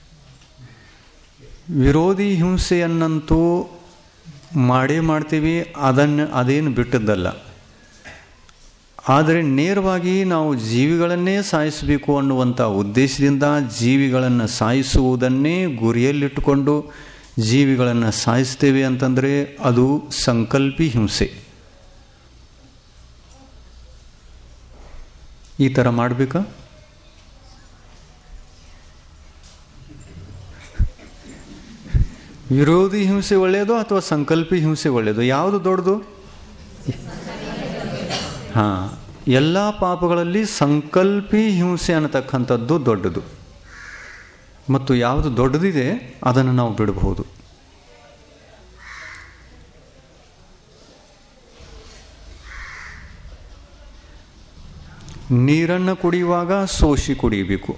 ವಿರೋಧಿ ಹಿಂಸೆಯನ್ನಂತೂ ಮಾಡೇ ಮಾಡ್ತೀವಿ ಅದನ್ನು ಅದೇನು ಬಿಟ್ಟದ್ದಲ್ಲ ಆದರೆ ನೇರವಾಗಿ ನಾವು ಜೀವಿಗಳನ್ನೇ ಸಾಯಿಸಬೇಕು ಅನ್ನುವಂಥ ಉದ್ದೇಶದಿಂದ ಜೀವಿಗಳನ್ನು ಸಾಯಿಸುವುದನ್ನೇ ಗುರಿಯಲ್ಲಿಟ್ಟುಕೊಂಡು ಜೀವಿಗಳನ್ನು ಸಾಯಿಸ್ತೇವೆ ಅಂತಂದರೆ ಅದು ಸಂಕಲ್ಪಿ ಹಿಂಸೆ ಈ ಥರ ಮಾಡಬೇಕಾ ವಿರೋಧಿ ಹಿಂಸೆ ಒಳ್ಳೆಯದು ಅಥವಾ ಸಂಕಲ್ಪಿ ಹಿಂಸೆ ಒಳ್ಳೆಯದು ಯಾವುದು ದೊಡ್ಡದು ಹಾಂ ಎಲ್ಲ ಪಾಪಗಳಲ್ಲಿ ಸಂಕಲ್ಪಿ ಹಿಂಸೆ ಅನ್ನತಕ್ಕಂಥದ್ದು ದೊಡ್ಡದು ಮತ್ತು ಯಾವುದು ದೊಡ್ಡದಿದೆ ಅದನ್ನು ನಾವು ಬಿಡಬಹುದು ನೀರನ್ನು ಕುಡಿಯುವಾಗ ಸೋಸಿ ಕುಡಿಯಬೇಕು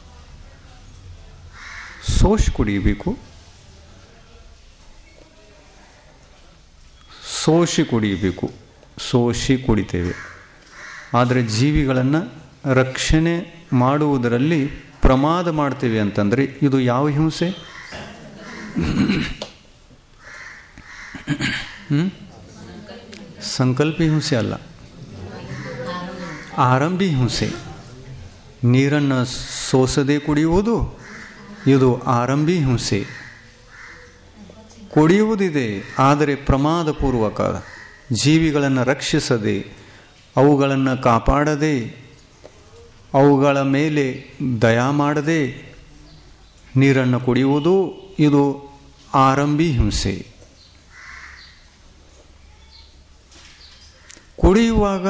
ಸೋಸಿ ಕುಡಿಯಬೇಕು ಸೋಸಿ ಕುಡಿಯಬೇಕು ಸೋಸಿ ಕುಡಿತೇವೆ ಆದರೆ ಜೀವಿಗಳನ್ನು ರಕ್ಷಣೆ ಮಾಡುವುದರಲ್ಲಿ ಪ್ರಮಾದ ಮಾಡ್ತೇವೆ ಅಂತಂದರೆ ಇದು ಯಾವ ಹಿಂಸೆ ಸಂಕಲ್ಪಿ ಹಿಂಸೆ ಅಲ್ಲ ಆರಂಭಿ ಹಿಂಸೆ ನೀರನ್ನು ಸೋಸದೆ ಕುಡಿಯುವುದು ಇದು ಆರಂಭಿ ಹಿಂಸೆ ಕುಡಿಯುವುದಿದೆ ಆದರೆ ಪ್ರಮಾದಪೂರ್ವಕ ಜೀವಿಗಳನ್ನು ರಕ್ಷಿಸದೆ ಅವುಗಳನ್ನು ಕಾಪಾಡದೆ ಅವುಗಳ ಮೇಲೆ ದಯಾ ಮಾಡದೆ ನೀರನ್ನು ಕುಡಿಯುವುದು ಇದು ಆರಂಭಿ ಹಿಂಸೆ ಕುಡಿಯುವಾಗ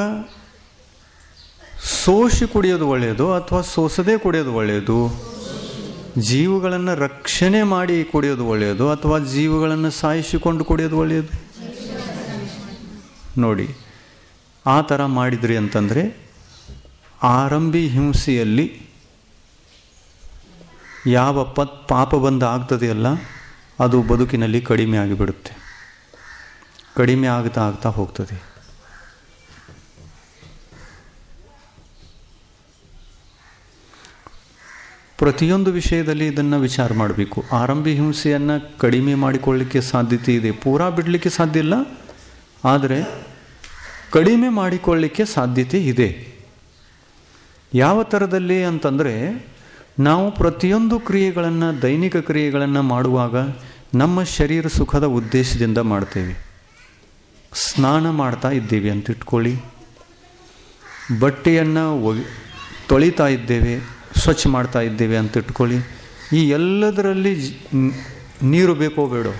ಸೋಸಿ ಕುಡಿಯೋದು ಒಳ್ಳೆಯದು ಅಥವಾ ಸೋಸದೆ ಕುಡಿಯೋದು ಒಳ್ಳೆಯದು ಜೀವಗಳನ್ನು ರಕ್ಷಣೆ ಮಾಡಿ ಕುಡಿಯೋದು ಒಳ್ಳೆಯದು ಅಥವಾ ಜೀವಗಳನ್ನು ಸಾಯಿಸಿಕೊಂಡು ಕುಡಿಯೋದು ಒಳ್ಳೆಯದು ನೋಡಿ ಆ ಥರ ಮಾಡಿದ್ರಿ ಅಂತಂದರೆ ಆರಂಭಿ ಹಿಂಸೆಯಲ್ಲಿ ಯಾವ ಪತ್ ಪಾಪ ಬಂದ ಆಗ್ತದೆಯಲ್ಲ ಅದು ಬದುಕಿನಲ್ಲಿ ಕಡಿಮೆ ಆಗಿಬಿಡುತ್ತೆ ಕಡಿಮೆ ಆಗ್ತಾ ಆಗ್ತಾ ಹೋಗ್ತದೆ ಪ್ರತಿಯೊಂದು ವಿಷಯದಲ್ಲಿ ಇದನ್ನು ವಿಚಾರ ಮಾಡಬೇಕು ಆರಂಭಿ ಹಿಂಸೆಯನ್ನು ಕಡಿಮೆ ಮಾಡಿಕೊಳ್ಳಿಕ್ಕೆ ಸಾಧ್ಯತೆ ಇದೆ ಪೂರಾ ಬಿಡಲಿಕ್ಕೆ ಸಾಧ್ಯ ಇಲ್ಲ ಆದರೆ ಕಡಿಮೆ ಮಾಡಿಕೊಳ್ಳಿಕ್ಕೆ ಸಾಧ್ಯತೆ ಇದೆ ಯಾವ ಥರದಲ್ಲಿ ಅಂತಂದರೆ ನಾವು ಪ್ರತಿಯೊಂದು ಕ್ರಿಯೆಗಳನ್ನು ದೈನಿಕ ಕ್ರಿಯೆಗಳನ್ನು ಮಾಡುವಾಗ ನಮ್ಮ ಶರೀರ ಸುಖದ ಉದ್ದೇಶದಿಂದ ಮಾಡ್ತೇವೆ ಸ್ನಾನ ಮಾಡ್ತಾ ಇದ್ದೀವಿ ಅಂತ ಇಟ್ಕೊಳ್ಳಿ ಬಟ್ಟೆಯನ್ನು ಒಗಿ ತೊಳಿತಾ ಇದ್ದೇವೆ ಸ್ವಚ್ಛ ಮಾಡ್ತಾ ಇದ್ದೇವೆ ಅಂತ ಇಟ್ಕೊಳ್ಳಿ ಈ ಎಲ್ಲದರಲ್ಲಿ ನೀರು ಬೇಕೋ ಬೇಡೋ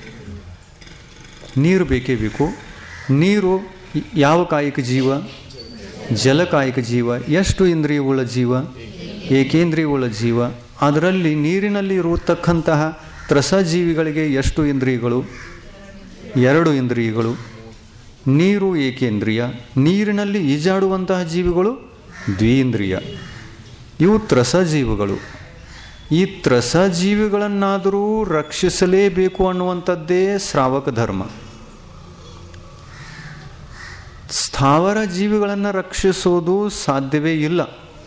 ನೀರು ಬೇಕೇ ಬೇಕು ನೀರು ಯಾವ ಕಾಯಿಕ ಜೀವ ಜಲಕಾಯಿಕ ಜೀವ ಎಷ್ಟು ಇಂದ್ರಿಯವುಳ್ಳ ಜೀವ ಏಕೇಂದ್ರಿಯವುಳ್ಳ ಜೀವ ಅದರಲ್ಲಿ ನೀರಿನಲ್ಲಿ ಇರತಕ್ಕಂತಹ ತ್ರಸಜೀವಿಗಳಿಗೆ ಎಷ್ಟು ಇಂದ್ರಿಯಗಳು ಎರಡು ಇಂದ್ರಿಯಗಳು ನೀರು ಏಕೇಂದ್ರಿಯ ನೀರಿನಲ್ಲಿ ಈಜಾಡುವಂತಹ ಜೀವಿಗಳು ದ್ವೀಂದ್ರಿಯ ಇವು ತ್ರಸಜೀವಿಗಳು ಈ ತ್ರಸಜೀವಿಗಳನ್ನಾದರೂ ರಕ್ಷಿಸಲೇಬೇಕು ಅನ್ನುವಂಥದ್ದೇ ಶ್ರಾವಕ ಧರ್ಮ ಸ್ಥಾವರ ಜೀವಿಗಳನ್ನು ರಕ್ಷಿಸೋದು ಸಾಧ್ಯವೇ ಇಲ್ಲ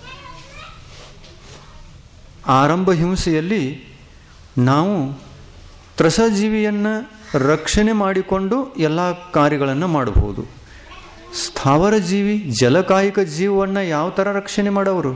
ಆರಂಭ ಹಿಂಸೆಯಲ್ಲಿ ನಾವು ತ್ರಸಜೀವಿಯನ್ನು ರಕ್ಷಣೆ ಮಾಡಿಕೊಂಡು ಎಲ್ಲ ಕಾರ್ಯಗಳನ್ನು ಮಾಡಬಹುದು ಸ್ಥಾವರ ಜೀವಿ ಜಲಕಾಯಿಕ ಜೀವವನ್ನು ಯಾವ ಥರ ರಕ್ಷಣೆ ಮಾಡೋರು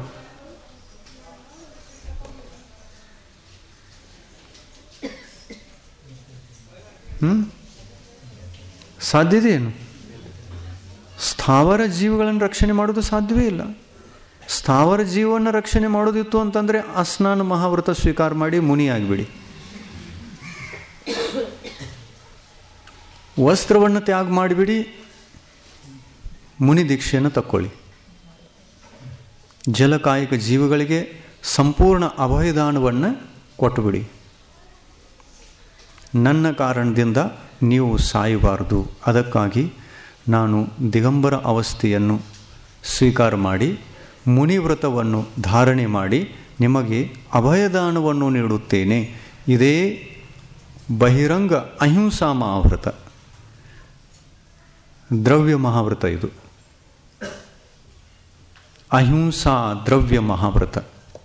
ಹ್ಞೂ ಸಾಧ್ಯತೆ ಏನು ಸ್ಥಾವರ ಜೀವಿಗಳನ್ನು ರಕ್ಷಣೆ ಮಾಡೋದು ಸಾಧ್ಯವೇ ಇಲ್ಲ ಸ್ಥಾವರ ಜೀವವನ್ನು ರಕ್ಷಣೆ ಮಾಡೋದಿತ್ತು ಅಂತಂದರೆ ಅಸ್ನಾನ ಮಹಾವ್ರತ ಸ್ವೀಕಾರ ಮಾಡಿ ಮುನಿ ಆಗಿಬಿಡಿ ವಸ್ತ್ರವನ್ನು ತ್ಯಾಗ ಮಾಡಿಬಿಡಿ ಮುನಿ ದೀಕ್ಷೆಯನ್ನು ತಕ್ಕೊಳ್ಳಿ ಜಲಕಾಯಿಕ ಜೀವಿಗಳಿಗೆ ಸಂಪೂರ್ಣ ಅಭಯದಾನವನ್ನು ಕೊಟ್ಟುಬಿಡಿ ನನ್ನ ಕಾರಣದಿಂದ ನೀವು ಸಾಯಬಾರದು ಅದಕ್ಕಾಗಿ ನಾನು ದಿಗಂಬರ ಅವಸ್ಥೆಯನ್ನು ಸ್ವೀಕಾರ ಮಾಡಿ ಮುನಿವ್ರತವನ್ನು ಧಾರಣೆ ಮಾಡಿ ನಿಮಗೆ ಅಭಯದಾನವನ್ನು ನೀಡುತ್ತೇನೆ ಇದೇ ಬಹಿರಂಗ ಅಹಿಂಸಾ ಮಹಾವ್ರತ ದ್ರವ್ಯ ಮಹಾವ್ರತ ಇದು ಅಹಿಂಸಾ ದ್ರವ್ಯ ಮಹಾವ್ರತ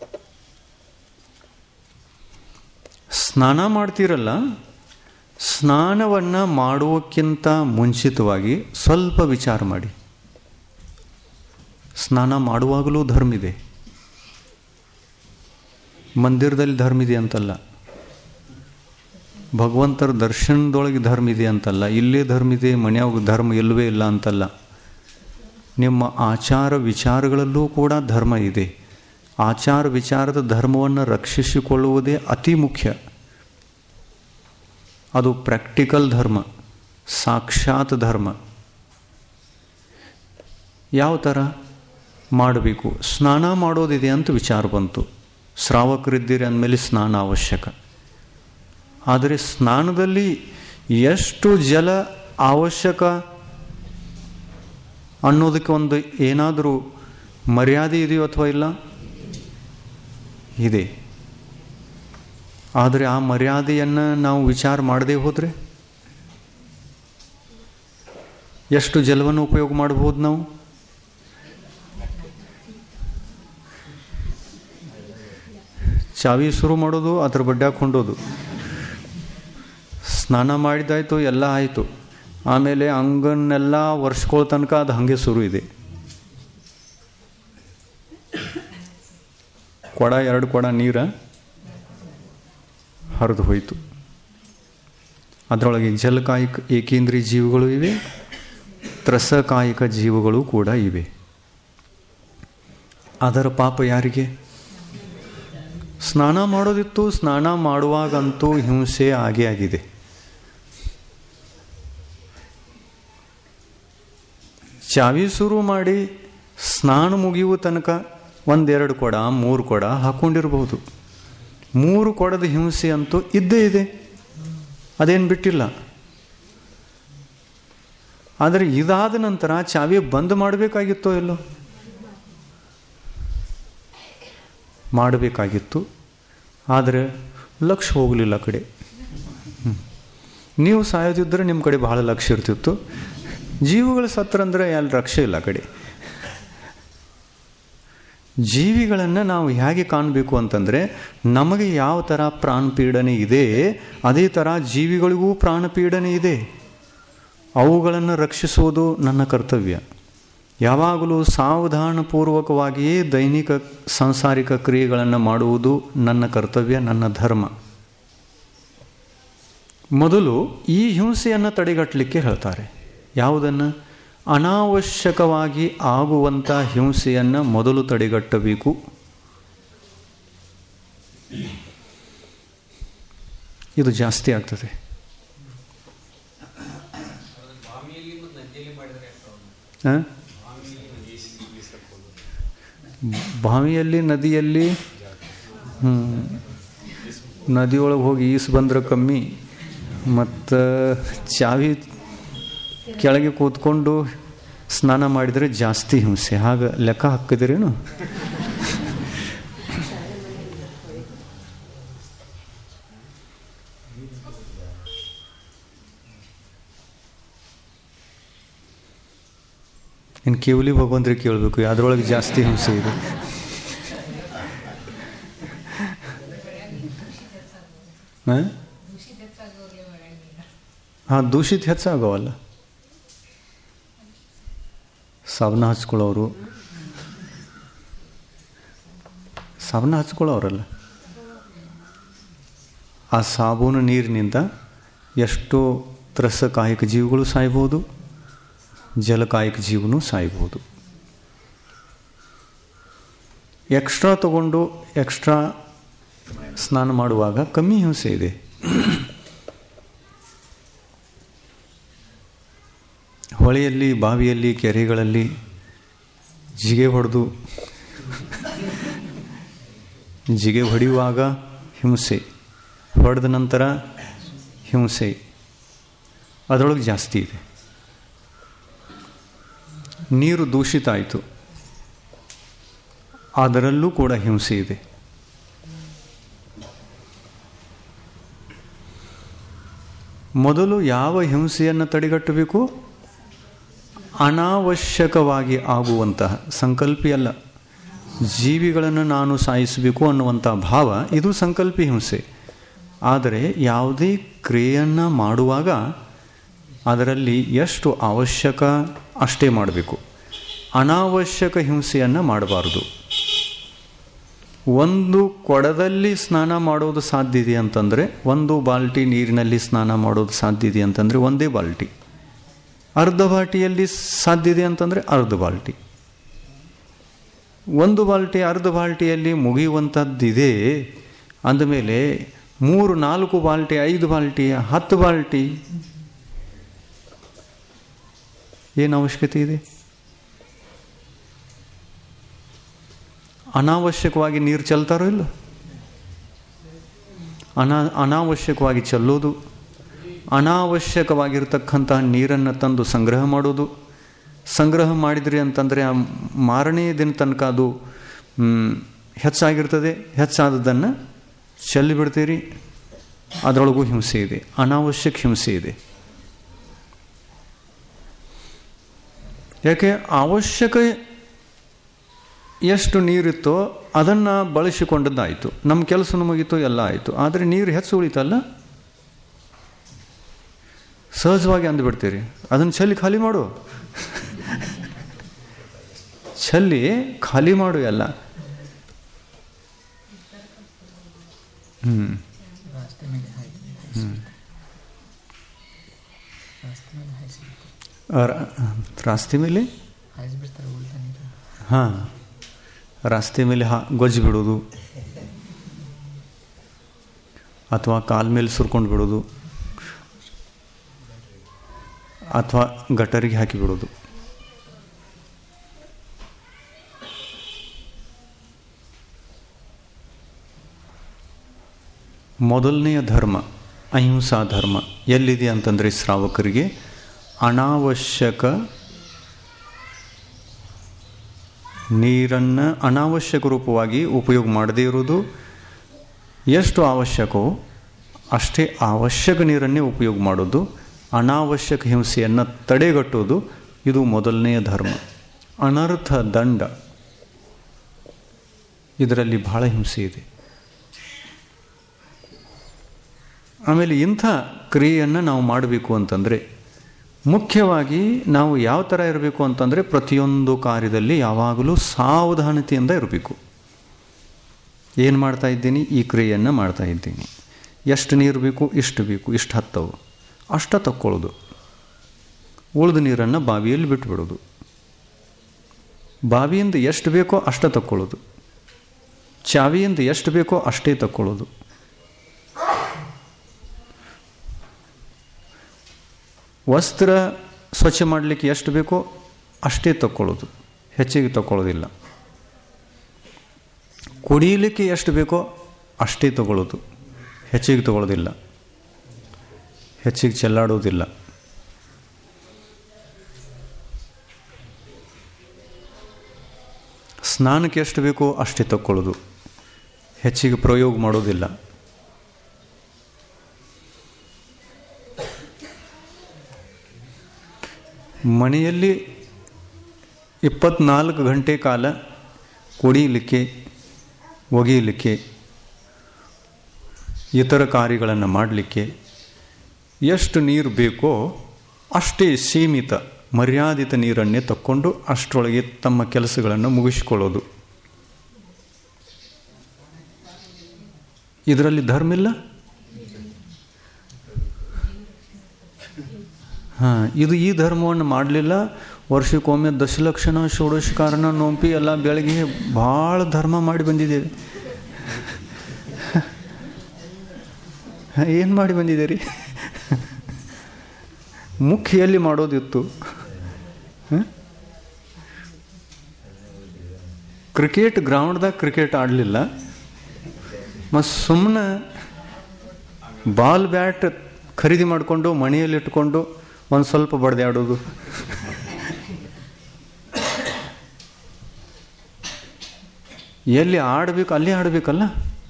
ಸ್ನಾನ ಮಾಡ್ತೀರಲ್ಲ ಸ್ನಾನವನ್ನು ಮಾಡುವಕ್ಕಿಂತ ಮುಂಚಿತವಾಗಿ ಸ್ವಲ್ಪ ವಿಚಾರ ಮಾಡಿ ಸ್ನಾನ ಮಾಡುವಾಗಲೂ ಧರ್ಮ ಇದೆ ಮಂದಿರದಲ್ಲಿ ಧರ್ಮ ಇದೆ ಅಂತಲ್ಲ ಭಗವಂತರ ದರ್ಶನದೊಳಗೆ ಧರ್ಮ ಇದೆ ಅಂತಲ್ಲ ಇಲ್ಲೇ ಧರ್ಮ ಇದೆ ಮನೆಯಾಗ ಧರ್ಮ ಇಲ್ಲವೇ ಇಲ್ಲ ಅಂತಲ್ಲ ನಿಮ್ಮ ಆಚಾರ ವಿಚಾರಗಳಲ್ಲೂ ಕೂಡ ಧರ್ಮ ಇದೆ ಆಚಾರ ವಿಚಾರದ ಧರ್ಮವನ್ನು ರಕ್ಷಿಸಿಕೊಳ್ಳುವುದೇ ಅತಿ ಮುಖ್ಯ ಅದು ಪ್ರಾಕ್ಟಿಕಲ್ ಧರ್ಮ ಸಾಕ್ಷಾತ್ ಧರ್ಮ ಯಾವ ಥರ ಮಾಡಬೇಕು ಸ್ನಾನ ಮಾಡೋದಿದೆ ಅಂತ ವಿಚಾರ ಬಂತು ಶ್ರಾವಕರಿದ್ದೀರಿ ಅಂದಮೇಲೆ ಸ್ನಾನ ಅವಶ್ಯಕ ಆದರೆ ಸ್ನಾನದಲ್ಲಿ ಎಷ್ಟು ಜಲ ಅವಶ್ಯಕ ಅನ್ನೋದಕ್ಕೆ ಒಂದು ಏನಾದರೂ ಮರ್ಯಾದೆ ಇದೆಯೋ ಅಥವಾ ಇಲ್ಲ ಇದೆ ಆದರೆ ಆ ಮರ್ಯಾದೆಯನ್ನು ನಾವು ವಿಚಾರ ಮಾಡದೇ ಹೋದರೆ ಎಷ್ಟು ಜಲವನ್ನು ಉಪಯೋಗ ಮಾಡ್ಬೋದು ನಾವು ಚಾವಿ ಶುರು ಮಾಡೋದು ಅದ್ರ ಬಡ್ಡೆ ಹಾಕೊಂಡೋದು ಸ್ನಾನ ಮಾಡಿದಾಯ್ತು ಎಲ್ಲ ಆಯಿತು ಆಮೇಲೆ ಅಂಗನ್ನೆಲ್ಲ ವರ್ಷಗಳ ತನಕ ಅದು ಹಾಗೆ ಶುರು ಇದೆ ಕೊಡ ಎರಡು ಕೊಡ ನೀರ ಹರಿದು ಹೋಯಿತು ಅದರೊಳಗೆ ಜಲಕಾಯಿಕ ಏಕೇಂದ್ರೀಯ ಜೀವಿಗಳು ಇವೆ ತ್ರಸಕಾಯಿಕ ಜೀವಿಗಳು ಕೂಡ ಇವೆ ಅದರ ಪಾಪ ಯಾರಿಗೆ ಸ್ನಾನ ಮಾಡೋದಿತ್ತು ಸ್ನಾನ ಮಾಡುವಾಗಂತೂ ಹಿಂಸೆ ಆಗೇ ಆಗಿದೆ ಚಾವಿ ಶುರು ಮಾಡಿ ಸ್ನಾನ ಮುಗಿಯುವ ತನಕ ಒಂದೆರಡು ಕೊಡ ಮೂರು ಕೊಡ ಹಾಕ್ಕೊಂಡಿರ್ಬೋದು ಮೂರು ಕೊಡದ ಹಿಂಸೆ ಅಂತೂ ಇದ್ದೇ ಇದೆ ಅದೇನು ಬಿಟ್ಟಿಲ್ಲ ಆದರೆ ಇದಾದ ನಂತರ ಚಾವಿ ಬಂದ್ ಮಾಡಬೇಕಾಗಿತ್ತೋ ಎಲ್ಲೋ ಮಾಡಬೇಕಾಗಿತ್ತು ಆದರೆ ಲಕ್ಷ ಹೋಗಲಿಲ್ಲ ಆ ಕಡೆ ನೀವು ಸಾಯೋದಿದ್ದರೆ ನಿಮ್ಮ ಕಡೆ ಬಹಳ ಲಕ್ಷ ಇರ್ತಿತ್ತು ಜೀವಿಗಳು ಸತ್ತರಂದ್ರೆ ಅಲ್ಲಿ ರಕ್ಷೆ ಇಲ್ಲ ಆ ಕಡೆ ಜೀವಿಗಳನ್ನು ನಾವು ಹೇಗೆ ಕಾಣಬೇಕು ಅಂತಂದರೆ ನಮಗೆ ಯಾವ ಥರ ಪ್ರಾಣ ಪೀಡನೆ ಇದೆ ಅದೇ ಥರ ಜೀವಿಗಳಿಗೂ ಪ್ರಾಣ ಪೀಡನೆ ಇದೆ ಅವುಗಳನ್ನು ರಕ್ಷಿಸುವುದು ನನ್ನ ಕರ್ತವ್ಯ ಯಾವಾಗಲೂ ಸಾವಧಾನಪೂರ್ವಕವಾಗಿಯೇ ದೈನಿಕ ಸಾಂಸಾರಿಕ ಕ್ರಿಯೆಗಳನ್ನು ಮಾಡುವುದು ನನ್ನ ಕರ್ತವ್ಯ ನನ್ನ ಧರ್ಮ ಮೊದಲು ಈ ಹಿಂಸೆಯನ್ನು ತಡೆಗಟ್ಟಲಿಕ್ಕೆ ಹೇಳ್ತಾರೆ ಯಾವುದನ್ನು ಅನಾವಶ್ಯಕವಾಗಿ ಆಗುವಂಥ ಹಿಂಸೆಯನ್ನು ಮೊದಲು ತಡೆಗಟ್ಟಬೇಕು ಇದು ಜಾಸ್ತಿ ಆಗ್ತದೆ ಆ? ಬಾವಿಯಲ್ಲಿ ನದಿಯಲ್ಲಿ ಹ್ಮ್. ನದಿಯೊಳಗೆ ಹೋಗಿ ಈಸು ಬಂದ್ರೆ ಕಮ್ಮಿ ಮತ್ತು ಚಾವಿ ಕೆಳಗೆ ಕೂತ್ಕೊಂಡು ಸ್ನಾನ ಮಾಡಿದರೆ ಜಾಸ್ತಿ ಹಿಂಸೆ ಹಾಗೆ ಲೆಕ್ಕ ಹಾಕಿದಿರೇನು ಇನ್ನು ಕೇವಲಿ ಭಗವಂತರೆ ಕೇಳಬೇಕು ಅದರೊಳಗೆ ಜಾಸ್ತಿ ಹಿಂಸೆ ಇದೆ ಹಾಂ ದೂಷಿತ ಹೆಚ್ಚಾಗವಲ್ಲ ಸಾಬನ ಹಚ್ಕೊಳ್ಳೋರು ಸಾಬನ ಹಚ್ಕೊಳ್ಳೋರಲ್ಲ ಆ ಸಾಬೂನು ನೀರಿನಿಂದ ಎಷ್ಟೋ ತ್ರಸಕಾಯಕ ಜೀವಿಗಳು ಸಾಯ್ಬೋದು ಜಲಕಾಯಕ ಜೀವನೂ ಸಾಯ್ಬೋದು ಎಕ್ಸ್ಟ್ರಾ ತಗೊಂಡು ಎಕ್ಸ್ಟ್ರಾ ಸ್ನಾನ ಮಾಡುವಾಗ ಕಮ್ಮಿ ಹಿಂಸೆ ಇದೆ ಹೊಳೆಯಲ್ಲಿ ಬಾವಿಯಲ್ಲಿ ಕೆರೆಗಳಲ್ಲಿ ಜಿಗೆ ಹೊಡೆದು ಜಿಗೆ ಹೊಡೆಯುವಾಗ ಹಿಂಸೆ ಹೊಡೆದ ನಂತರ ಹಿಂಸೆ ಅದರೊಳಗೆ ಜಾಸ್ತಿ ಇದೆ ನೀರು ದೂಷಿತ ಆಯಿತು ಅದರಲ್ಲೂ ಕೂಡ ಹಿಂಸೆ ಇದೆ ಮೊದಲು ಯಾವ ಹಿಂಸೆಯನ್ನು ತಡೆಗಟ್ಟಬೇಕು ಅನಾವಶ್ಯಕವಾಗಿ ಆಗುವಂತಹ ಸಂಕಲ್ಪಿ ಅಲ್ಲ ಜೀವಿಗಳನ್ನು ನಾನು ಸಾಯಿಸಬೇಕು ಅನ್ನುವಂಥ ಭಾವ ಇದು ಸಂಕಲ್ಪಿ ಹಿಂಸೆ ಆದರೆ ಯಾವುದೇ ಕ್ರಿಯೆಯನ್ನು ಮಾಡುವಾಗ ಅದರಲ್ಲಿ ಎಷ್ಟು ಅವಶ್ಯಕ ಅಷ್ಟೇ ಮಾಡಬೇಕು ಅನಾವಶ್ಯಕ ಹಿಂಸೆಯನ್ನು ಮಾಡಬಾರ್ದು ಒಂದು ಕೊಡದಲ್ಲಿ ಸ್ನಾನ ಮಾಡೋದು ಸಾಧ್ಯ ಇದೆ ಅಂತಂದರೆ ಒಂದು ಬಾಲ್ಟಿ ನೀರಿನಲ್ಲಿ ಸ್ನಾನ ಮಾಡೋದು ಸಾಧ್ಯ ಇದೆ ಅಂತಂದರೆ ಒಂದೇ ಬಾಲ್ಟಿ ಅರ್ಧ ಬಾಲ್ಟಿಯಲ್ಲಿ ಸಾಧ್ಯ ಇದೆ ಅಂತಂದರೆ ಅರ್ಧ ಬಾಲ್ಟಿ ಒಂದು ಬಾಲ್ಟಿ ಅರ್ಧ ಬಾಲ್ಟಿಯಲ್ಲಿ ಮುಗಿಯುವಂಥದ್ದಿದೆ ಅಂದಮೇಲೆ ಮೂರು ನಾಲ್ಕು ಬಾಲ್ಟಿ ಐದು ಬಾಲ್ಟಿ ಹತ್ತು ಬಾಲ್ಟಿ ಏನು ಅವಶ್ಯಕತೆ ಇದೆ ಅನಾವಶ್ಯಕವಾಗಿ ನೀರು ಚೆಲ್ತಾರೋ ಇಲ್ಲ ಅನಾ ಅನಾವಶ್ಯಕವಾಗಿ ಚೆಲ್ಲೋದು ಅನಾವಶ್ಯಕವಾಗಿರ್ತಕ್ಕಂಥ ನೀರನ್ನು ತಂದು ಸಂಗ್ರಹ ಮಾಡೋದು ಸಂಗ್ರಹ ಮಾಡಿದ್ರಿ ಅಂತಂದರೆ ಆ ಮಾರನೇ ದಿನ ತನಕ ಅದು ಹೆಚ್ಚಾಗಿರ್ತದೆ ಹೆಚ್ಚಾದದ್ದನ್ನು ಚೆಲ್ಲಿ ಬಿಡ್ತೀರಿ ಅದರೊಳಗೂ ಹಿಂಸೆ ಇದೆ ಅನಾವಶ್ಯಕ ಹಿಂಸೆ ಇದೆ ಯಾಕೆ ಅವಶ್ಯಕ ಎಷ್ಟು ನೀರಿತ್ತೋ ಅದನ್ನು ಬಳಸಿಕೊಂಡದ್ದಾಯಿತು ನಮ್ಮ ಕೆಲಸ ಮುಗೀತು ಎಲ್ಲ ಆಯಿತು ಆದರೆ ನೀರು ಹೆಚ್ಚು ಉಳಿತಲ್ಲ ಸಹಜವಾಗಿ ಅಂದುಬಿಡ್ತೀರಿ ಅದನ್ನು ಚೆಲ್ಲಿ ಖಾಲಿ ಮಾಡು ಚೆಲ್ಲಿ ಖಾಲಿ ಮಾಡು ಎಲ್ಲ ಹ್ಞೂ ಹ್ಞೂ ರಾಸ್ತೆ ಮೇಲೆ ಹಾಂ ರಾಸ್ತೆ ಮೇಲೆ ಹಾ ಗೊಜ್ಜು ಬಿಡೋದು ಅಥವಾ ಕಾಲ ಮೇಲೆ ಸುರ್ಕೊಂಡು ಬಿಡೋದು ಅಥವಾ ಗಟರಿಗೆ ಹಾಕಿ ಬಿಡೋದು ಮೊದಲನೆಯ ಧರ್ಮ ಅಹಿಂಸಾ ಧರ್ಮ ಎಲ್ಲಿದೆ ಅಂತಂದರೆ ಶ್ರಾವಕರಿಗೆ ಅನಾವಶ್ಯಕ ನೀರನ್ನು ಅನಾವಶ್ಯಕ ರೂಪವಾಗಿ ಉಪಯೋಗ ಮಾಡದೇ ಇರುವುದು ಎಷ್ಟು ಅವಶ್ಯಕವೋ ಅಷ್ಟೇ ಅವಶ್ಯಕ ನೀರನ್ನೇ ಉಪಯೋಗ ಮಾಡೋದು ಅನಾವಶ್ಯಕ ಹಿಂಸೆಯನ್ನು ತಡೆಗಟ್ಟುವುದು ಇದು ಮೊದಲನೆಯ ಧರ್ಮ ಅನರ್ಥ ದಂಡ ಇದರಲ್ಲಿ ಬಹಳ ಹಿಂಸೆ ಇದೆ ಆಮೇಲೆ ಇಂಥ ಕ್ರಿಯೆಯನ್ನು ನಾವು ಮಾಡಬೇಕು ಅಂತಂದರೆ ಮುಖ್ಯವಾಗಿ ನಾವು ಯಾವ ಥರ ಇರಬೇಕು ಅಂತಂದರೆ ಪ್ರತಿಯೊಂದು ಕಾರ್ಯದಲ್ಲಿ ಯಾವಾಗಲೂ ಸಾವಧಾನತೆಯಿಂದ ಇರಬೇಕು ಏನು ಮಾಡ್ತಾ ಇದ್ದೀನಿ ಈ ಕ್ರಿಯೆಯನ್ನು ಮಾಡ್ತಾ ಇದ್ದೀನಿ ಎಷ್ಟು ನೀರು ಬೇಕು ಇಷ್ಟು ಬೇಕು ಇಷ್ಟು ಹತ್ತವು ಅಷ್ಟ ತಕ್ಕೊಳ್ಳೋದು ಉಳಿದ ನೀರನ್ನು ಬಾವಿಯಲ್ಲಿ ಬಿಟ್ಬಿಡೋದು ಬಾವಿಯಿಂದ ಎಷ್ಟು ಬೇಕೋ ಅಷ್ಟ ತಕ್ಕೊಳ್ಳೋದು ಚಾವಿಯಿಂದ ಎಷ್ಟು ಬೇಕೋ ಅಷ್ಟೇ ತಕ್ಕೊಳ್ಳೋದು ವಸ್ತ್ರ ಸ್ವಚ್ಛ ಮಾಡಲಿಕ್ಕೆ ಎಷ್ಟು ಬೇಕೋ ಅಷ್ಟೇ ತಕ್ಕೊಳ್ಳೋದು ಹೆಚ್ಚಿಗೆ ತಗೊಳ್ಳೋದಿಲ್ಲ ಕುಡಿಯಲಿಕ್ಕೆ ಎಷ್ಟು ಬೇಕೋ ಅಷ್ಟೇ ತಗೊಳ್ಳೋದು ಹೆಚ್ಚಿಗೆ ತಗೊಳ್ಳೋದಿಲ್ಲ ಹೆಚ್ಚಿಗೆ ಚೆಲ್ಲಾಡೋದಿಲ್ಲ ಸ್ನಾನಕ್ಕೆ ಎಷ್ಟು ಬೇಕೋ ಅಷ್ಟೇ ತಕ್ಕೊಳ್ಳೋದು ಹೆಚ್ಚಿಗೆ ಪ್ರಯೋಗ ಮಾಡೋದಿಲ್ಲ ಮನೆಯಲ್ಲಿ ಇಪ್ಪತ್ನಾಲ್ಕು ಗಂಟೆ ಕಾಲ ಕುಡಿಯಲಿಕ್ಕೆ ಒಗೆಯಲಿಕ್ಕೆ ಇತರ ಕಾರ್ಯಗಳನ್ನು ಮಾಡಲಿಕ್ಕೆ ಎಷ್ಟು ನೀರು ಬೇಕೋ ಅಷ್ಟೇ ಸೀಮಿತ ಮರ್ಯಾದಿತ ನೀರನ್ನೇ ತಕ್ಕೊಂಡು ಅಷ್ಟರೊಳಗೆ ತಮ್ಮ ಕೆಲಸಗಳನ್ನು ಮುಗಿಸಿಕೊಳ್ಳೋದು ಇದರಲ್ಲಿ ಧರ್ಮ ಇಲ್ಲ ಹಾಂ ಇದು ಈ ಧರ್ಮವನ್ನು ಮಾಡಲಿಲ್ಲ ವರ್ಷಕ್ಕೊಮ್ಮೆ ದಶಲಕ್ಷಣ ಷೋಡಶ ಕಾರಣ ನೋಂಪಿ ಎಲ್ಲ ಬೆಳಗ್ಗೆ ಭಾಳ ಧರ್ಮ ಮಾಡಿ ಬಂದಿದ್ದೇವೆ ಏನು ಮಾಡಿ ಬಂದಿದ್ದೀರಿ ಮುಖ್ಯ ಎಲ್ಲಿ ಮಾಡೋದಿತ್ತು ಕ್ರಿಕೆಟ್ ಗ್ರೌಂಡ್ದಾಗ ಕ್ರಿಕೆಟ್ ಆಡಲಿಲ್ಲ ಮತ್ತು ಸುಮ್ಮನೆ ಬಾಲ್ ಬ್ಯಾಟ್ ಖರೀದಿ ಮಾಡಿಕೊಂಡು ಮನೆಯಲ್ಲಿ ಇಟ್ಕೊಂಡು ಒಂದು ಸ್ವಲ್ಪ ಬಡ್ದಾಡೋದು ಎಲ್ಲಿ ಆಡಬೇಕು ಅಲ್ಲಿ ಆಡಬೇಕಲ್ಲ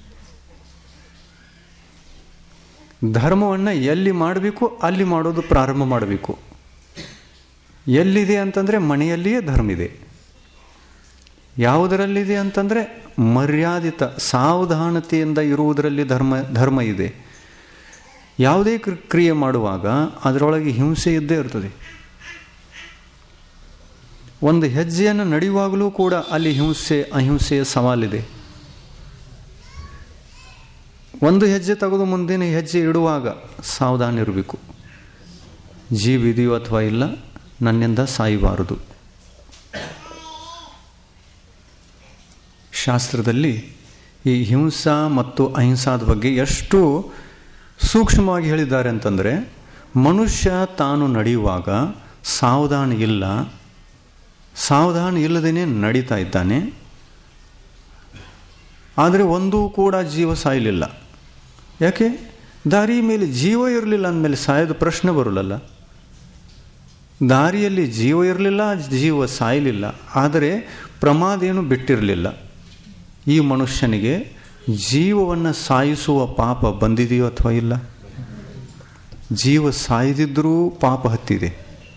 ಧರ್ಮವನ್ನು ಎಲ್ಲಿ ಮಾಡಬೇಕು ಅಲ್ಲಿ ಮಾಡೋದು ಪ್ರಾರಂಭ ಮಾಡಬೇಕು ಎಲ್ಲಿದೆ ಅಂತಂದರೆ ಮನೆಯಲ್ಲಿಯೇ ಧರ್ಮ ಇದೆ ಯಾವುದರಲ್ಲಿದೆ ಅಂತಂದರೆ ಮರ್ಯಾದಿತ ಸಾವಧಾನತೆಯಿಂದ ಇರುವುದರಲ್ಲಿ ಧರ್ಮ ಧರ್ಮ ಇದೆ ಯಾವುದೇ ಕ್ರಿಯೆ ಮಾಡುವಾಗ ಅದರೊಳಗೆ ಹಿಂಸೆ ಇದ್ದೇ ಇರ್ತದೆ ಒಂದು ಹೆಜ್ಜೆಯನ್ನು ನಡೆಯುವಾಗಲೂ ಕೂಡ ಅಲ್ಲಿ ಹಿಂಸೆ ಅಹಿಂಸೆಯ ಸವಾಲಿದೆ ಒಂದು ಹೆಜ್ಜೆ ತೆಗೆದು ಮುಂದಿನ ಹೆಜ್ಜೆ ಇಡುವಾಗ ಸಾವಧಾನ ಇರಬೇಕು ಜೀವ ಇದೆಯೋ ಅಥವಾ ಇಲ್ಲ ನನ್ನಿಂದ ಸಾಯಬಾರದು ಶಾಸ್ತ್ರದಲ್ಲಿ ಈ ಹಿಂಸಾ ಮತ್ತು ಅಹಿಂಸಾದ ಬಗ್ಗೆ ಎಷ್ಟು ಸೂಕ್ಷ್ಮವಾಗಿ ಹೇಳಿದ್ದಾರೆ ಅಂತಂದರೆ ಮನುಷ್ಯ ತಾನು ನಡೆಯುವಾಗ ಸಾವಧಾನ ಇಲ್ಲ ಸಾವಧಾನ ಇಲ್ಲದೇ ನಡೀತಾ ಇದ್ದಾನೆ ಆದರೆ ಒಂದೂ ಕೂಡ ಜೀವ ಸಾಯಲಿಲ್ಲ ಯಾಕೆ ದಾರಿ ಮೇಲೆ ಜೀವ ಇರಲಿಲ್ಲ ಅಂದಮೇಲೆ ಸಾಯೋದು ಪ್ರಶ್ನೆ ಬರಲಲ್ಲ ದಾರಿಯಲ್ಲಿ ಜೀವ ಇರಲಿಲ್ಲ ಜೀವ ಸಾಯಲಿಲ್ಲ ಆದರೆ ಪ್ರಮಾದ ಏನು ಬಿಟ್ಟಿರಲಿಲ್ಲ ಈ ಮನುಷ್ಯನಿಗೆ ಜೀವವನ್ನು ಸಾಯಿಸುವ ಪಾಪ ಬಂದಿದೆಯೋ ಅಥವಾ ಇಲ್ಲ ಜೀವ ಸಾಯದಿದ್ದರೂ ಪಾಪ ಹತ್ತಿದೆ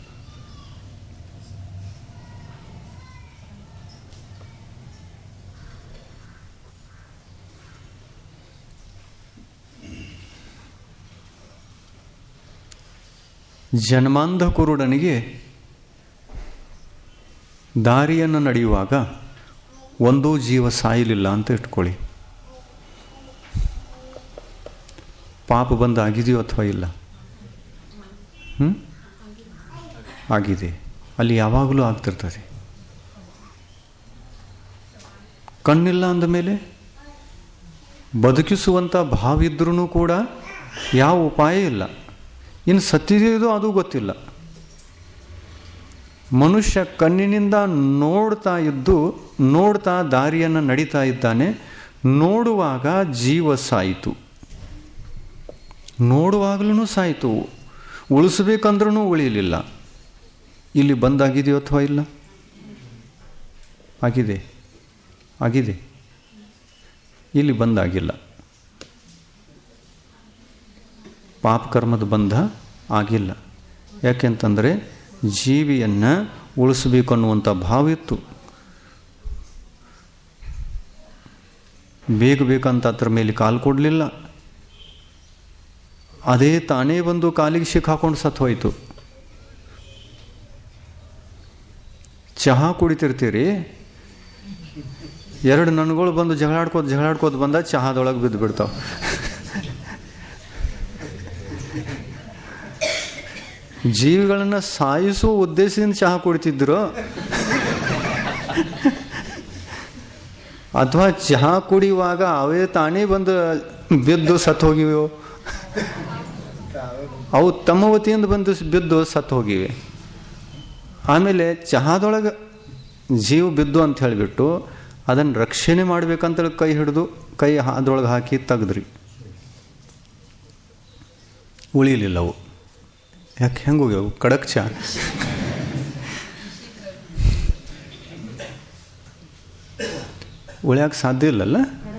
ಜನ್ಮಾಂಧ ಕುರುಡನಿಗೆ ದಾರಿಯನ್ನು ನಡೆಯುವಾಗ ಒಂದೂ ಜೀವ ಸಾಯಲಿಲ್ಲ ಅಂತ ಇಟ್ಕೊಳ್ಳಿ ಪಾಪ ಬಂದು ಆಗಿದೆಯೋ ಅಥವಾ ಇಲ್ಲ ಹ್ಞೂ ಆಗಿದೆ ಅಲ್ಲಿ ಯಾವಾಗಲೂ ಆಗ್ತಿರ್ತದೆ ಕಣ್ಣಿಲ್ಲ ಅಂದಮೇಲೆ ಬದುಕಿಸುವಂಥ ಭಾವಿದ್ರೂ ಕೂಡ ಯಾವ ಉಪಾಯ ಇಲ್ಲ ಇನ್ನು ಸತ್ತಿದೆಯೋ ಅದು ಗೊತ್ತಿಲ್ಲ ಮನುಷ್ಯ ಕಣ್ಣಿನಿಂದ ನೋಡ್ತಾ ಇದ್ದು ನೋಡ್ತಾ ದಾರಿಯನ್ನು ನಡೀತಾ ಇದ್ದಾನೆ ನೋಡುವಾಗ ಜೀವ ಸಾಯಿತು ನೋಡುವಾಗಲೂ ಸಾಯಿತು ಉಳಿಸ್ಬೇಕಂದ್ರೂ ಉಳಿಯಲಿಲ್ಲ ಇಲ್ಲಿ ಬಂದಾಗಿದೆಯೋ ಅಥವಾ ಇಲ್ಲ ಆಗಿದೆ ಆಗಿದೆ ಇಲ್ಲಿ ಬಂದಾಗಿಲ್ಲ ಪಾಪಕರ್ಮದ ಬಂಧ ಆಗಿಲ್ಲ ಯಾಕೆಂತಂದರೆ ಜೀವಿಯನ್ನು ಉಳಿಸಬೇಕು ಅನ್ನುವಂಥ ಭಾವ ಇತ್ತು ಬೇಗ ಬೇಕಂತ ಅದ್ರ ಮೇಲೆ ಕಾಲು ಕೊಡಲಿಲ್ಲ ಅದೇ ತಾನೇ ಬಂದು ಕಾಲಿಗೆ ಸಿಕ್ಕಾಕೊಂಡು ಸತ್ತು ಹೋಯಿತು ಚಹಾ ಕುಡಿತಿರ್ತೀರಿ ಎರಡು ನನ್ಗಳು ಬಂದು ಜಗಳಾಡ್ಕೋತ ಜಗಳಾಡ್ಕೋತ ಬಂದ ಚಹಾದೊಳಗೆ ಬಿದ್ದು ಬಿಡ್ತಾವ ಜೀವಿಗಳನ್ನ ಸಾಯಿಸುವ ಉದ್ದೇಶದಿಂದ ಚಹಾ ಕುಡಿತಿದ್ರು ಅಥವಾ ಚಹಾ ಕುಡಿಯುವಾಗ ಅವೇ ತಾನೇ ಬಂದು ಬಿದ್ದು ಸತ್ತು ಹೋಗಿವೆಯೋ ಅವು ತಮ್ಮ ವತಿಯಿಂದ ಬಂದು ಬಿದ್ದು ಸತ್ತು ಹೋಗಿವೆ ಆಮೇಲೆ ಚಹಾದೊಳಗೆ ಜೀವ ಬಿದ್ದು ಅಂತ ಹೇಳಿಬಿಟ್ಟು ಅದನ್ನು ರಕ್ಷಣೆ ಮಾಡ್ಬೇಕಂತ ಕೈ ಹಿಡಿದು ಕೈ ಅದ್ರೊಳಗೆ ಹಾಕಿ ತೆಗೆದ್ರಿ ಉಳಿಲಿಲ್ಲ ಅವು ಯಾಕೆ ಹೆಂಗೆ ಹೋಗ್ಯಾವು ಕಡಕ್ ಚಹಾ ಉಳಿಯಕ್ಕೆ ಸಾಧ್ಯ ಇಲ್ಲಲ್ಲ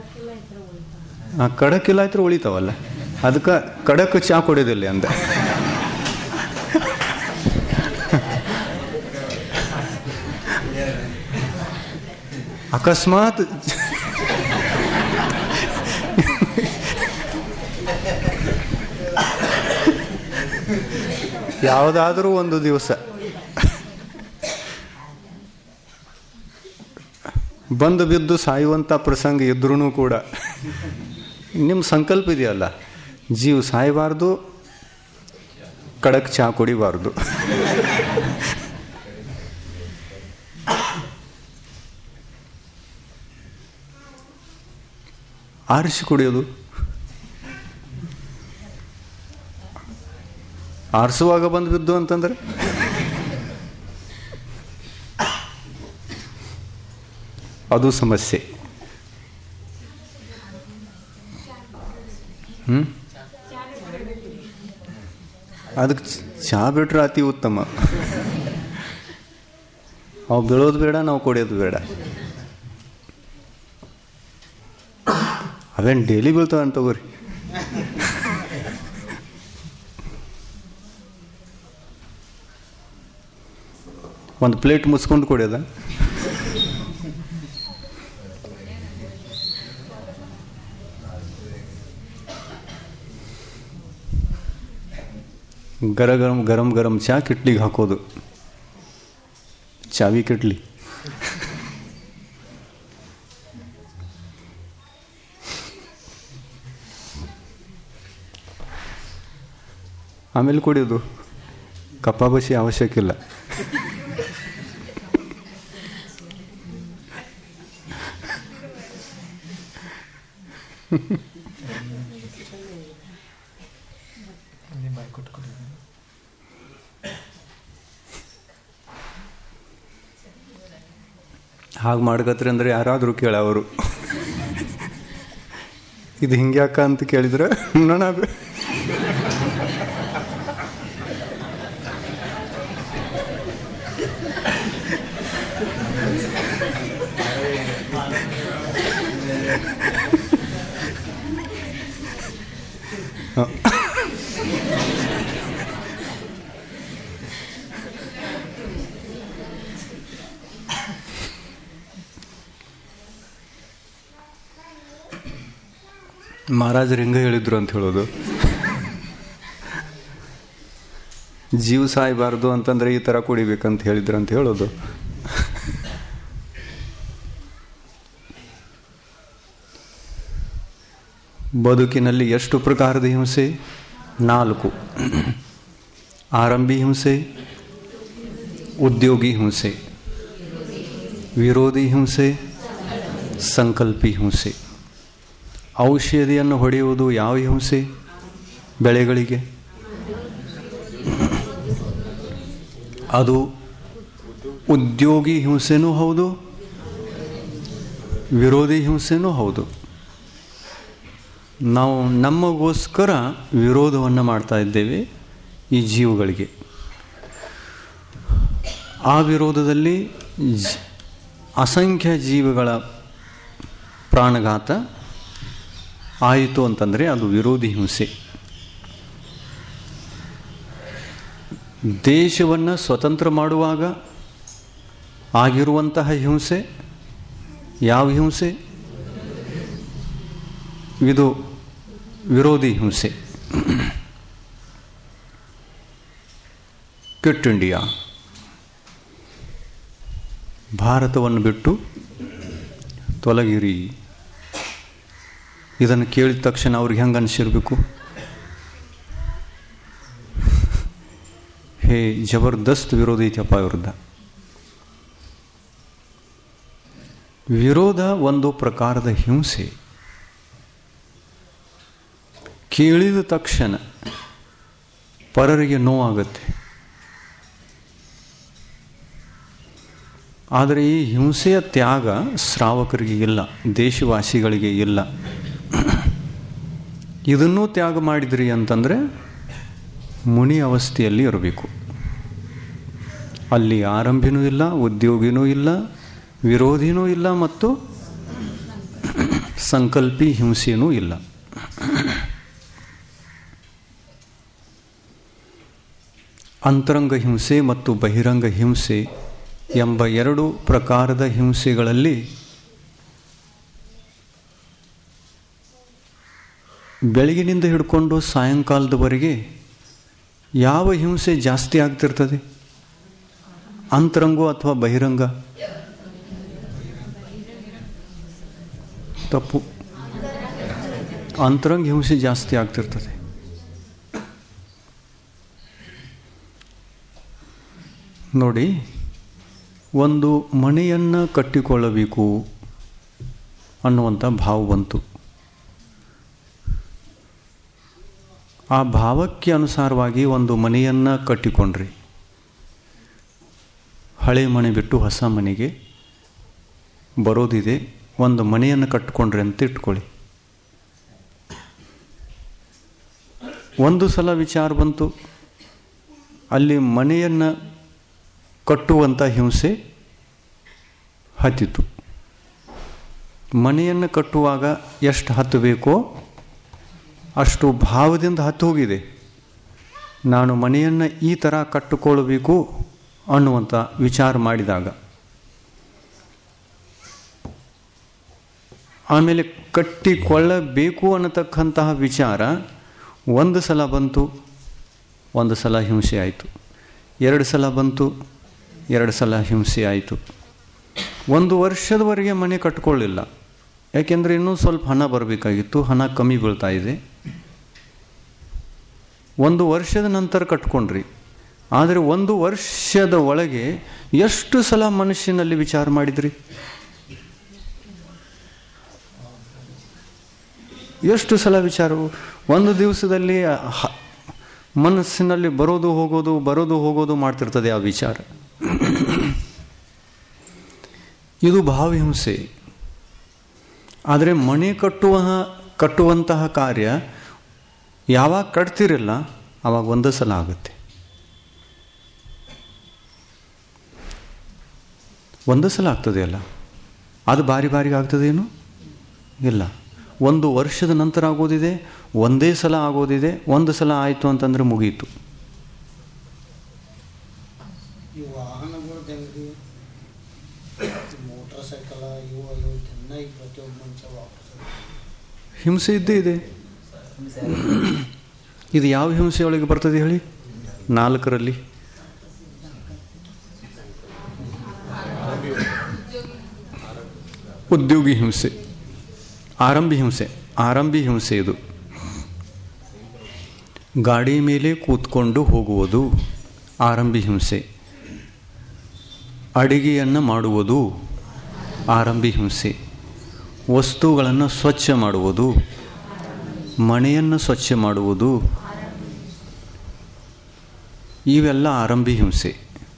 ಆ ಕಡಕ್ಕಿಲ್ಲ ಆಯ್ತು ಉಳಿತಾವಲ್ಲ ಅದಕ್ಕೆ ಕಡಕ್ ಚಹಾ ಕುಡಿಯೋದಿಲ್ಲ ಅಂದೆ ಅಕಸ್ಮಾತ್ ಯಾವುದಾದ್ರೂ ಒಂದು ದಿವಸ ಬಂದು ಬಿದ್ದು ಸಾಯುವಂಥ ಪ್ರಸಂಗ ಇದ್ರೂ ಕೂಡ ನಿಮ್ಮ ಸಂಕಲ್ಪ ಇದೆಯಲ್ಲ ಜೀವ ಸಾಯಬಾರ್ದು ಕಡಕ್ ಚಹಾ ಕುಡಿಬಾರ್ದು ಆರಿಸಿ ಕುಡಿಯೋದು ಆರಿಸುವಾಗ ಬಂದು ಬಿದ್ದು ಅಂತಂದ್ರೆ ಅದು ಸಮಸ್ಯೆ ಹ್ಮ್ ಅದಕ್ಕೆ ಚಹಾ ಬಿಟ್ರೆ ಅತಿ ಉತ್ತಮ ಅವು ಬೀಳೋದು ಬೇಡ ನಾವು ಕುಡಿಯೋದು ಬೇಡ ಅವೇನು ಡೈಲಿ ಬೀಳ್ತಾವ ಅಂತ ತಗೋರಿ ಒಂದು ಪ್ಲೇಟ್ ಮುಸ್ಕೊಂಡು ಕುಡಿಯೋದ ಗರ ಗರಂ ಗರಂ ಗರಂ ಚಹಾ ಕಿಟ್ಲಿಗೆ ಹಾಕೋದು ಚಾವಿ ಕಿಟ್ಲಿ ಆಮೇಲೆ ಕುಡಿಯೋದು ಕಪ್ಪಾಬಸಿ ಅವಶ್ಯಕ ಇಲ್ಲ ಹಾಗೆ ಮಾಡ್ಕತ್ರಿ ಅಂದ್ರೆ ಯಾರಾದರೂ ಕೇಳವರು ಇದು ಹಿಂಗ್ಯಾಕ ಅಂತ ಕೇಳಿದ್ರೆ ನೋಣ ಮಹಾರಾಜರು ಹೆಂಗ ಹೇಳಿದ್ರು ಅಂತ ಹೇಳೋದು ಜೀವ ಸಾಯಬಾರ್ದು ಅಂತಂದ್ರೆ ಈ ಥರ ಕುಡಿಬೇಕಂತ ಹೇಳಿದ್ರು ಅಂತ ಹೇಳೋದು ಬದುಕಿನಲ್ಲಿ ಎಷ್ಟು ಪ್ರಕಾರದ ಹಿಂಸೆ ನಾಲ್ಕು ಆರಂಭಿ ಹಿಂಸೆ ಉದ್ಯೋಗಿ ಹಿಂಸೆ ವಿರೋಧಿ ಹಿಂಸೆ ಸಂಕಲ್ಪಿ ಹಿಂಸೆ ಔಷಧಿಯನ್ನು ಹೊಡೆಯುವುದು ಯಾವ ಹಿಂಸೆ ಬೆಳೆಗಳಿಗೆ ಅದು ಉದ್ಯೋಗಿ ಹಿಂಸೆನೂ ಹೌದು ವಿರೋಧಿ ಹಿಂಸೆನೂ ಹೌದು ನಾವು ನಮಗೋಸ್ಕರ ವಿರೋಧವನ್ನು ಮಾಡ್ತಾ ಇದ್ದೇವೆ ಈ ಜೀವಗಳಿಗೆ ಆ ವಿರೋಧದಲ್ಲಿ ಜ- ಅಸಂಖ್ಯ ಜೀವಿಗಳ ಪ್ರಾಣಘಾತ ಆಯಿತು ಅಂತಂದರೆ ಅದು ವಿರೋಧಿ ಹಿಂಸೆ ದೇಶವನ್ನು ಸ್ವತಂತ್ರ ಮಾಡುವಾಗ ಆಗಿರುವಂತಹ ಹಿಂಸೆ ಯಾವ ಹಿಂಸೆ ಇದು ವಿರೋಧಿ ಹಿಂಸೆ ಕ್ವಿಟ್ ಇಂಡಿಯಾ ಭಾರತವನ್ನು ಬಿಟ್ಟು ತೊಲಗಿರಿ ಇದನ್ನು ಕೇಳಿದ ತಕ್ಷಣ ಅವ್ರಿಗೆ ಹೆಂಗೆ ಅನಿಸಿರ್ಬೇಕು ಹೇ ಜಬರ್ದಸ್ತ್ ವಿರೋಧ ಐತಪ್ಪ ವಿರುದ್ಧ ವಿರೋಧ ಒಂದು ಪ್ರಕಾರದ ಹಿಂಸೆ ಕೇಳಿದ ತಕ್ಷಣ ಪರರಿಗೆ ನೋವಾಗುತ್ತೆ ಆದರೆ ಈ ಹಿಂಸೆಯ ತ್ಯಾಗ ಶ್ರಾವಕರಿಗೆ ಇಲ್ಲ ದೇಶವಾಸಿಗಳಿಗೆ ಇಲ್ಲ ಇದನ್ನೂ ತ್ಯಾಗ ಮಾಡಿದ್ರಿ ಅಂತಂದರೆ ಮುನಿ ಅವಸ್ಥೆಯಲ್ಲಿ ಇರಬೇಕು ಅಲ್ಲಿ ಆರಂಭಿನೂ ಇಲ್ಲ ಉದ್ಯೋಗಿನೂ ಇಲ್ಲ ವಿರೋಧಿನೂ ಇಲ್ಲ ಮತ್ತು ಸಂಕಲ್ಪಿ ಹಿಂಸೆಯೂ ಇಲ್ಲ ಅಂತರಂಗ ಹಿಂಸೆ ಮತ್ತು ಬಹಿರಂಗ ಹಿಂಸೆ ಎಂಬ ಎರಡು ಪ್ರಕಾರದ ಹಿಂಸೆಗಳಲ್ಲಿ ಬೆಳಗಿನಿಂದ ಹಿಡ್ಕೊಂಡು ಸಾಯಂಕಾಲದವರೆಗೆ ಯಾವ ಹಿಂಸೆ ಜಾಸ್ತಿ ಆಗ್ತಿರ್ತದೆ ಅಂತರಂಗೋ ಅಥವಾ ಬಹಿರಂಗ ತಪ್ಪು ಅಂತರಂಗ ಹಿಂಸೆ ಜಾಸ್ತಿ ಆಗ್ತಿರ್ತದೆ ನೋಡಿ ಒಂದು ಮನೆಯನ್ನು ಕಟ್ಟಿಕೊಳ್ಳಬೇಕು ಅನ್ನುವಂಥ ಭಾವ ಬಂತು ಆ ಭಾವಕ್ಕೆ ಅನುಸಾರವಾಗಿ ಒಂದು ಮನೆಯನ್ನು ಕಟ್ಟಿಕೊಂಡ್ರಿ ಹಳೆ ಮನೆ ಬಿಟ್ಟು ಹೊಸ ಮನೆಗೆ ಬರೋದಿದೆ ಒಂದು ಮನೆಯನ್ನು ಕಟ್ಟಿಕೊಂಡ್ರಿ ಅಂತ ಇಟ್ಕೊಳ್ಳಿ ಒಂದು ಸಲ ವಿಚಾರ ಬಂತು ಅಲ್ಲಿ ಮನೆಯನ್ನು ಕಟ್ಟುವಂಥ ಹಿಂಸೆ ಹತ್ತಿತು ಮನೆಯನ್ನು ಕಟ್ಟುವಾಗ ಎಷ್ಟು ಹತ್ತಬೇಕೋ ಅಷ್ಟು ಭಾವದಿಂದ ಹತ್ತು ಹೋಗಿದೆ ನಾನು ಮನೆಯನ್ನು ಈ ಥರ ಕಟ್ಟಿಕೊಳ್ಳಬೇಕು ಅನ್ನುವಂಥ ವಿಚಾರ ಮಾಡಿದಾಗ ಆಮೇಲೆ ಕಟ್ಟಿಕೊಳ್ಳಬೇಕು ಅನ್ನತಕ್ಕಂತಹ ವಿಚಾರ ಒಂದು ಸಲ ಬಂತು ಒಂದು ಸಲ ಹಿಂಸೆ ಆಯಿತು ಎರಡು ಸಲ ಬಂತು ಎರಡು ಸಲ ಹಿಂಸೆ ಆಯಿತು ಒಂದು ವರ್ಷದವರೆಗೆ ಮನೆ ಕಟ್ಕೊಳ್ಳಿಲ್ಲ ಯಾಕೆಂದರೆ ಇನ್ನೂ ಸ್ವಲ್ಪ ಹಣ ಬರಬೇಕಾಗಿತ್ತು ಹಣ ಕಮ್ಮಿ ಬೀಳ್ತಾ ಇದೆ ಒಂದು ವರ್ಷದ ನಂತರ ಕಟ್ಕೊಂಡ್ರಿ ಆದರೆ ಒಂದು ವರ್ಷದ ಒಳಗೆ ಎಷ್ಟು ಸಲ ಮನುಷ್ಯನಲ್ಲಿ ವಿಚಾರ ಮಾಡಿದ್ರಿ ಎಷ್ಟು ಸಲ ವಿಚಾರ ಒಂದು ದಿವಸದಲ್ಲಿ ಹ- ಮನಸ್ಸಿನಲ್ಲಿ ಬರೋದು ಹೋಗೋದು ಬರೋದು ಹೋಗೋದು ಮಾಡ್ತಿರ್ತದೆ ಆ ವಿಚಾರ ಇದು ಭಾವಹಿಂಸೆ ಆದರೆ ಮನೆ ಕಟ್ಟುವ ಕಟ್ಟುವಂತಹ ಕಾರ್ಯ ಯಾವಾಗ ಕಟ್ತಿರಲ್ಲ ಆವಾಗ ಒಂದು ಸಲ ಆಗುತ್ತೆ ಒಂದು ಸಲ ಆಗ್ತದೆ ಅಲ್ಲ ಅದು ಬಾರಿ ಬಾರಿಗೆ ಆಗ್ತದೇನು ಇಲ್ಲ ಒಂದು ವರ್ಷದ ನಂತರ ಆಗೋದಿದೆ ಒಂದೇ ಸಲ ಆಗೋದಿದೆ ಒಂದು ಸಲ ಆಯಿತು ಅಂತಂದರೆ ಮುಗೀತು ಈ ವಾಹನಗಳು ಹೆಂಗ್ರಿ ಮೋಟರ್ ಸೈಕಲ ಇವು ಇವು ದಿನ ಈಗ ಪ್ರತಿಯೊಬ್ಬ ಮನುಷ್ಯ ವಾಪಸ್ ಹಿಂಸೆ ಇದ್ದೇ ಇದೆ ಇದು ಯಾವ ಹಿಂಸೆಯೊಳಗೆ ಬರ್ತದೆ ಹೇಳಿ ನಾಲ್ಕರಲ್ಲಿ ಉದ್ಯೋಗಿ ಹಿಂಸೆ ಆರಂಭಿ ಹಿಂಸೆ ಆರಂಭಿ ಹಿಂಸೆ ಇದು ಗಾಡಿ ಮೇಲೆ ಕೂತ್ಕೊಂಡು ಹೋಗುವುದು ಆರಂಭಿ ಹಿಂಸೆ ಅಡಿಗೆಯನ್ನು ಮಾಡುವುದು ಆರಂಭಿ ಹಿಂಸೆ ವಸ್ತುಗಳನ್ನು ಸ್ವಚ್ಛ ಮಾಡುವುದು ಮನೆಯನ್ನು ಸ್ವಚ್ಛ ಮಾಡುವುದು ಇವೆಲ್ಲ ಆರಂಭಿ ಹಿಂಸೆ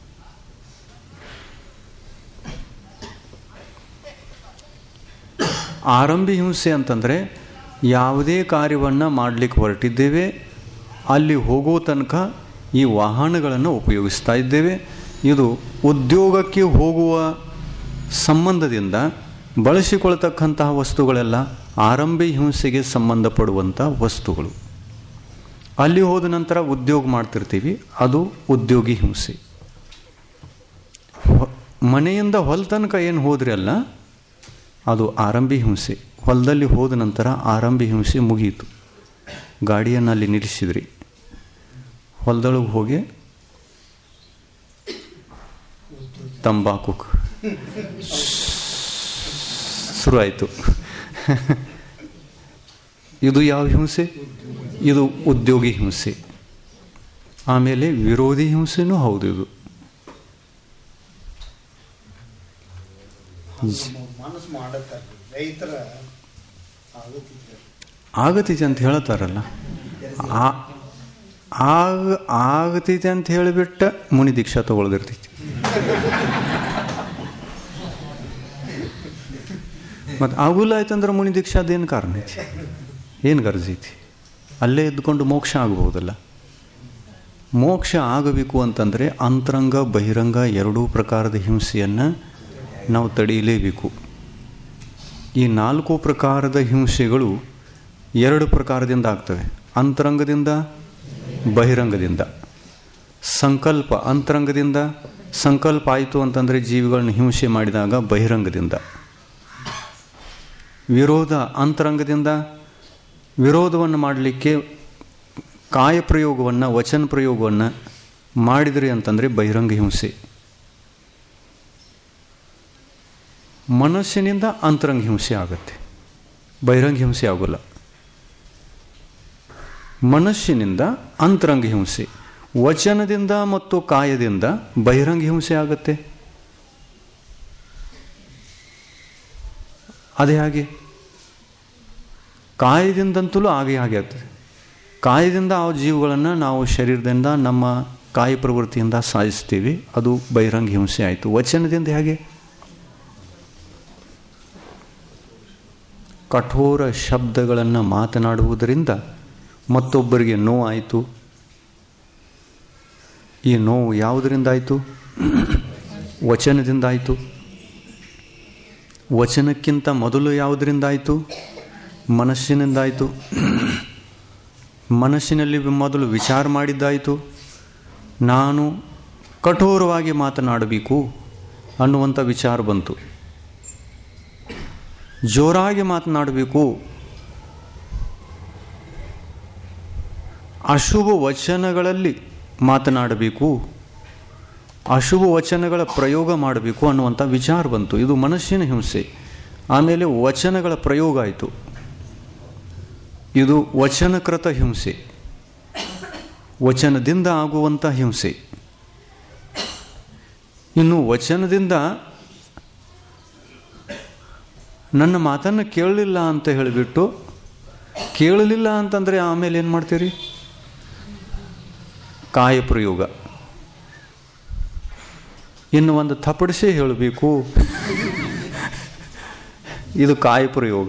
ಆರಂಭಿ ಹಿಂಸೆ ಅಂತಂದರೆ ಯಾವುದೇ ಕಾರ್ಯವನ್ನು ಮಾಡಲಿಕ್ಕೆ ಹೊರಟಿದ್ದೇವೆ ಅಲ್ಲಿ ಹೋಗೋ ತನಕ ಈ ವಾಹನಗಳನ್ನು ಉಪಯೋಗಿಸ್ತಾ ಇದ್ದೇವೆ ಇದು ಉದ್ಯೋಗಕ್ಕೆ ಹೋಗುವ ಸಂಬಂಧದಿಂದ ಬಳಸಿಕೊಳ್ತಕ್ಕಂತಹ ವಸ್ತುಗಳೆಲ್ಲ ಆರಂಭಿ ಹಿಂಸೆಗೆ ಸಂಬಂಧಪಡುವಂಥ ವಸ್ತುಗಳು ಅಲ್ಲಿ ಹೋದ ನಂತರ ಉದ್ಯೋಗ ಮಾಡ್ತಿರ್ತೀವಿ ಅದು ಉದ್ಯೋಗಿ ಹಿಂಸೆ ಹೊ- ಮನೆಯಿಂದ ಹೊಲ ತನಕ ಏನು ಹೋದ್ರಿ ಅಲ್ಲ ಅದು ಆರಂಭಿ ಹಿಂಸೆ ಹೊಲದಲ್ಲಿ ಹೋದ ನಂತರ ಆರಂಭಿ ಹಿಂಸೆ ಮುಗಿಯಿತು ಗಾಡಿಯನ್ನು ಅಲ್ಲಿ ನಿಲ್ಲಿಸಿದ್ರಿ ಹೊಲದೊಳಗೆ ಹೋಗಿ ತಂಬಾಕು ಶುರು ಆಯಿತು ಇದು ಯಾವ ಹಿಂಸೆ ಇದು ಉದ್ಯೋಗಿ ಹಿಂಸೆ ಆಮೇಲೆ ವಿರೋಧಿ ಹಿಂಸೆನೂ ಹೌದು ಇದು ಮನಸ್ಸು ಮಾಡತ್ತಾರೆ ರೈತರ ಆಗುತ್ತಿದ್ದಾರೆ ಆಗತೈತಿ ಅಂತ ಹೇಳ್ತಾರಲ್ಲ ಆ- ಆಗ ಆಗತೈತಿ ಅಂತ ಹೇಳಿಬಿಟ್ಟ ಮುನಿ ದೀಕ್ಷಾ ತಗೊಳ್ದಿರ್ತೈತಿ ಮತ್ತು ಆಗುಲ್ಲ ಆಯ್ತಂದ್ರೆ ಮುನಿ ದೀಕ್ಷಾದೇನು ಕಾರಣ ಐತಿ ಏನು ಗರ್ಜೈತಿ ಅಲ್ಲೇ ಇದ್ದುಕೊಂಡು ಮೋಕ್ಷ ಆಗಬಹುದಲ್ಲ ಮೋಕ್ಷ ಆಗಬೇಕು ಅಂತಂದರೆ ಅಂತರಂಗ ಬಹಿರಂಗ ಎರಡೂ ಪ್ರಕಾರದ ಹಿಂಸೆಯನ್ನು ನಾವು ತಡೆಯಲೇಬೇಕು ಈ ನಾಲ್ಕು ಪ್ರಕಾರದ ಹಿಂಸೆಗಳು ಎರಡು ಪ್ರಕಾರದಿಂದ ಆಗ್ತವೆ ಅಂತರಂಗದಿಂದ ಬಹಿರಂಗದಿಂದ ಸಂಕಲ್ಪ ಅಂತರಂಗದಿಂದ ಸಂಕಲ್ಪ ಆಯಿತು ಅಂತಂದರೆ ಜೀವಿಗಳನ್ನ ಹಿಂಸೆ ಮಾಡಿದಾಗ ಬಹಿರಂಗದಿಂದ ವಿರೋಧ ಅಂತರಂಗದಿಂದ ವಿರೋಧವನ್ನು ಮಾಡಲಿಕ್ಕೆ ಕಾಯ ಪ್ರಯೋಗವನ್ನು ವಚನ ಪ್ರಯೋಗವನ್ನು ಮಾಡಿದ್ರಿ ಅಂತಂದರೆ ಬಹಿರಂಗ ಹಿಂಸೆ ಮನಸ್ಸಿನಿಂದ ಅಂತರಂಗ ಹಿಂಸೆ ಆಗುತ್ತೆ ಬಹಿರಂಗ ಹಿಂಸೆ ಆಗೋಲ್ಲ ಮನಸ್ಸಿನಿಂದ ಅಂತರಂಗ ಹಿಂಸೆ ವಚನದಿಂದ ಮತ್ತು ಕಾಯದಿಂದ ಬಹಿರಂಗ ಹಿಂಸೆ ಆಗುತ್ತೆ ಅದೇ ಹಾಗೆ ಕಾಯದಿಂದಂತಲೂ ಹಾಗೆ ಹಾಗೆ ಆಗ್ತದೆ ಕಾಯದಿಂದ ಆ ಜೀವಗಳನ್ನು ನಾವು ಶರೀರದಿಂದ ನಮ್ಮ ಕಾಯ ಪ್ರವೃತ್ತಿಯಿಂದ ಸಾಧಿಸ್ತೀವಿ ಅದು ಬಹಿರಂಗ ಹಿಂಸೆ ಆಯಿತು ವಚನದಿಂದ ಹೇಗೆ ಕಠೋರ ಶಬ್ದಗಳನ್ನು ಮಾತನಾಡುವುದರಿಂದ ಮತ್ತೊಬ್ಬರಿಗೆ ನೋವಾಯಿತು ಈ ನೋವು ಯಾವುದರಿಂದ ಆಯಿತು ವಚನದಿಂದ ಆಯಿತು ವಚನಕ್ಕಿಂತ ಮೊದಲು ಯಾವುದರಿಂದ ಆಯಿತು ಮನಸ್ಸಿನಿಂದ ಆಯಿತು ಮನಸ್ಸಿನಲ್ಲಿ ಮೊದಲು ವಿಚಾರ ಮಾಡಿದ್ದಾಯಿತು ನಾನು ಕಠೋರವಾಗಿ ಮಾತನಾಡಬೇಕು ಅನ್ನುವಂಥ ವಿಚಾರ ಬಂತು ಜೋರಾಗಿ ಮಾತನಾಡಬೇಕು ಅಶುಭ ವಚನಗಳಲ್ಲಿ ಮಾತನಾಡಬೇಕು ಅಶುಭ ವಚನಗಳ ಪ್ರಯೋಗ ಮಾಡಬೇಕು ಅನ್ನುವಂಥ ವಿಚಾರ ಬಂತು ಇದು ಮನಸ್ಸಿನ ಹಿಂಸೆ ಆಮೇಲೆ ವಚನಗಳ ಪ್ರಯೋಗ ಆಯಿತು ಇದು ವಚನಕೃತ ಹಿಂಸೆ ವಚನದಿಂದ ಆಗುವಂಥ ಹಿಂಸೆ ಇನ್ನು ವಚನದಿಂದ ನನ್ನ ಮಾತನ್ನು ಕೇಳಲಿಲ್ಲ ಅಂತ ಹೇಳಿಬಿಟ್ಟು ಕೇಳಲಿಲ್ಲ ಅಂತಂದರೆ ಆಮೇಲೆ ಏನು ಮಾಡ್ತೀರಿ ಕಾಯ ಪ್ರಯೋಗ ಇನ್ನು ಒಂದು ಥಪಡಿಸಿ ಹೇಳಬೇಕು ಇದು ಕಾಯ ಪ್ರಯೋಗ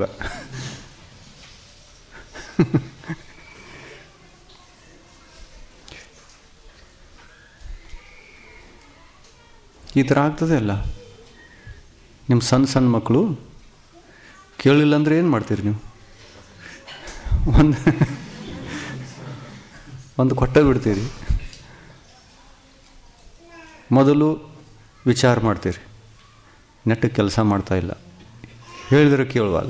ಈ ಥರ ಆಗ್ತದೆ ಅಲ್ಲ ನಿಮ್ಮ ಸಣ್ಣ ಸಣ್ಣ ಮಕ್ಕಳು ಕೇಳಿಲ್ಲ ಅಂದರೆ ಏನು ಮಾಡ್ತೀರಿ ನೀವು ಒಂದು ಒಂದು ಕೊಟ್ಟ ಬಿಡ್ತೀರಿ ಮೊದಲು ವಿಚಾರ ಮಾಡ್ತೀರಿ ನೆಟ್ಟಗೆ ಕೆಲಸ ಮಾಡ್ತಾ ಇಲ್ಲ ಹೇಳಿದ್ರೆ ಕೇಳುವಲ್ಲ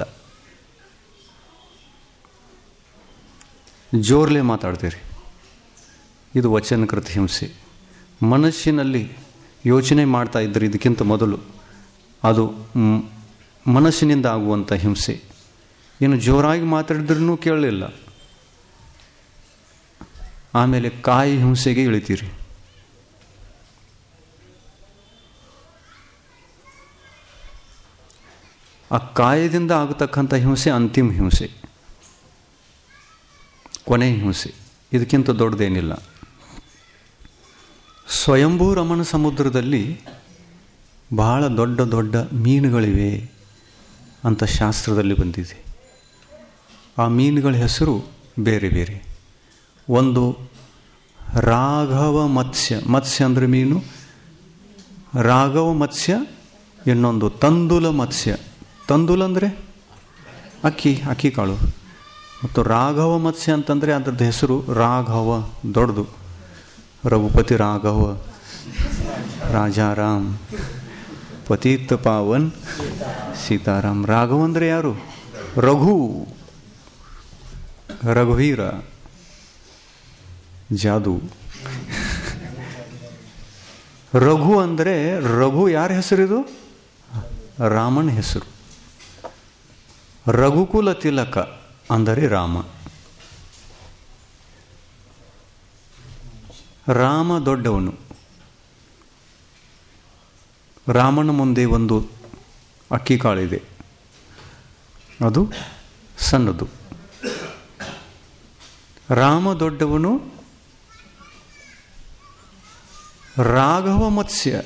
ಜೋರ್ಲೆ ಮಾತಾಡ್ತೀರಿ ಇದು ವಚನಕೃತ ಹಿಂಸೆ ಮನಸ್ಸಿನಲ್ಲಿ ಯೋಚನೆ ಮಾಡ್ತಾ ಇದ್ದರೆ ಇದಕ್ಕಿಂತ ಮೊದಲು ಅದು ಮ್- ಮನಸ್ಸಿನಿಂದ ಆಗುವಂಥ ಹಿಂಸೆ ಇನ್ನು ಜೋರಾಗಿ ಮಾತಾಡಿದ್ರೂ ಕೇಳಲಿಲ್ಲ ಆಮೇಲೆ ಕಾಯಿ ಹಿಂಸೆಗೆ ಇಳಿತೀರಿ ಆ ಕಾಯದಿಂದ ಆಗತಕ್ಕಂಥ ಹಿಂಸೆ ಅಂತಿಮ ಹಿಂಸೆ ಕೊನೆಯ ಹಿಂಸೆ ಇದಕ್ಕಿಂತ ದೊಡ್ಡದೇನಿಲ್ಲ ಸ್ವಯಂಭೂ ರಮಣ ಸಮುದ್ರದಲ್ಲಿ ಬಹಳ ದೊಡ್ಡ ದೊಡ್ಡ ಮೀನುಗಳಿವೆ ಅಂತ ಶಾಸ್ತ್ರದಲ್ಲಿ ಬಂದಿದೆ ಆ ಮೀನುಗಳ ಹೆಸರು ಬೇರೆ ಬೇರೆ ಒಂದು ರಾಘವ ಮತ್ಸ್ಯ ಮತ್ಸ್ಯ ಅಂದರೆ ಮೀನು ರಾಘವ ಮತ್ಸ್ಯ ಇನ್ನೊಂದು ತಂದುಲ ಮತ್ಸ್ಯ ತಂದುಲ ಅಂದರೆ ಅಕ್ಕಿ ಅಕ್ಕಿ ಕಾಳು ಮತ್ತು ರಾಘವ ಮತ್ಸ್ಯ ಅಂತಂದರೆ ಅದರದ್ದು ಹೆಸರು ರಾಘವ ದೊಡ್ಡದು ರಘುಪತಿ ರಾಘವ ರಾಜಾರಾಮ್ ಪತೀತ ಪಾವನ್ ಸೀತಾರಾಮ್ ರಾಘವ ಅಂದರೆ ಯಾರು ರಘು ರಘುವೀರ ಜಾದು ರಘು ಅಂದರೆ ರಘು ಯಾರ ಹೆಸರಿದು ರಾಮನ ಹೆಸರು ರಘುಕುಲ ತಿಲಕ ಅಂದರೆ ರಾಮ ರಾಮ ದೊಡ್ಡವನು ರಾಮನ ಮುಂದೆ ಒಂದು ಅಕ್ಕಿ ಕಾಳಿದೆ ಅದು ಸಣ್ಣದು ರಾಮ ದೊಡ್ಡವನು ರಾಘವ ಮತ್ಸ್ಯ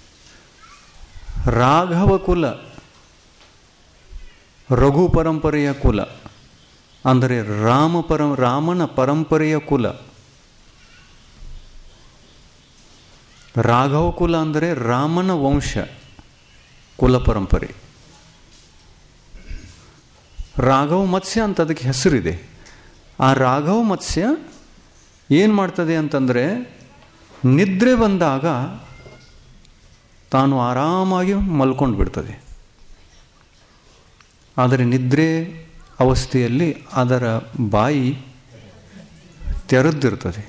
ರಾಘವ ಕುಲ ರಘು ಪರಂಪರೆಯ ಕುಲ ಅಂದರೆ ರಾಮ ಪರ ರಾಮನ ಪರಂಪರೆಯ ಕುಲ ರಾಘವ ಕುಲ ಅಂದರೆ ರಾಮನ ವಂಶ ಕುಲ ಪರಂಪರೆ ರಾಘವ ಮತ್ಸ್ಯ ಅಂತ ಅದಕ್ಕೆ ಹೆಸರಿದೆ ಆ ರಾಘವ ಮತ್ಸ್ಯ ಏನು ಮಾಡ್ತದೆ ಅಂತಂದರೆ ನಿದ್ರೆ ಬಂದಾಗ ತಾನು ಆರಾಮಾಗಿ ಮಲ್ಕೊಂಡು ಬಿಡ್ತದೆ ಆದರೆ ನಿದ್ರೆ ಅವಸ್ಥೆಯಲ್ಲಿ ಅದರ ಬಾಯಿ ತೆರೆದಿರ್ತದೆ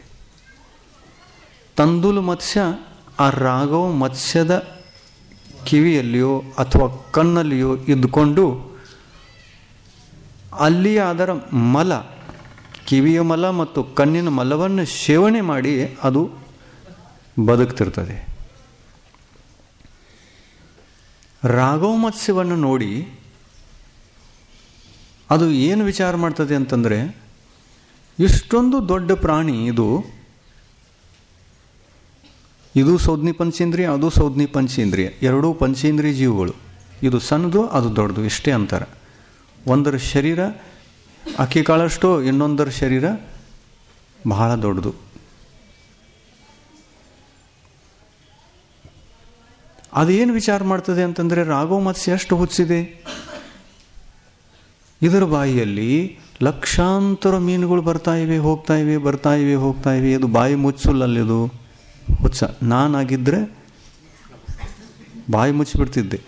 ತಂದುಲು ಮತ್ಸ್ಯ ಆ ರಾಘವ ಮತ್ಸ್ಯದ ಕಿವಿಯಲ್ಲಿಯೋ ಅಥವಾ ಕಣ್ಣಲ್ಲಿಯೋ ಇದ್ದುಕೊಂಡು ಅಲ್ಲಿ ಅದರ ಮಲ ಕಿವಿಯ ಮಲ ಮತ್ತು ಕಣ್ಣಿನ ಮಲವನ್ನು ಸೇವನೆ ಮಾಡಿ ಅದು ಬದುಕ್ತಿರ್ತದೆ ರಾಘವ ಮತ್ಸ್ಯವನ್ನು ನೋಡಿ ಅದು ಏನು ವಿಚಾರ ಮಾಡ್ತದೆ ಅಂತಂದರೆ ಇಷ್ಟೊಂದು ದೊಡ್ಡ ಪ್ರಾಣಿ ಇದು ಇದು ಸೌದ್ನಿ ಪಂಚೇಂದ್ರಿಯ ಅದು ಸೌದ್ನಿ ಪಂಚೇಂದ್ರಿಯ ಎರಡೂ ಪಂಚೇಂದ್ರಿಯ ಜೀವಗಳು ಇದು ಸಣ್ಣದು ಅದು ದೊಡ್ಡದು ಇಷ್ಟೇ ಅಂತಾರೆ ಒಂದರ ಶರೀರ ಅಕ್ಕಿ ಕಾಳಷ್ಟು ಇನ್ನೊಂದರ ಶರೀರ ಬಹಳ ದೊಡ್ಡದು ಅದೇನು ವಿಚಾರ ಮಾಡ್ತದೆ ಅಂತಂದರೆ ರಾಘವ ಮತ್ಸ್ಯ ಎಷ್ಟು ಹುಚ್ಚಿದೆ ಇದರ ಬಾಯಿಯಲ್ಲಿ ಲಕ್ಷಾಂತರ ಮೀನುಗಳು ಬರ್ತಾ ಇವೆ ಹೋಗ್ತಾ ಇವೆ ಬರ್ತಾ ಇವೆ ಹೋಗ್ತಾ ಇವೆ ಇದು ಬಾಯಿ ಮುಚ್ಚಲ್ಲಲ್ಲಿದು ಹುಚ್ಚ ನಾನಾಗಿದ್ದರೆ ಬಾಯಿ ಮುಚ್ಚಿಬಿಡ್ತಿದ್ದೆ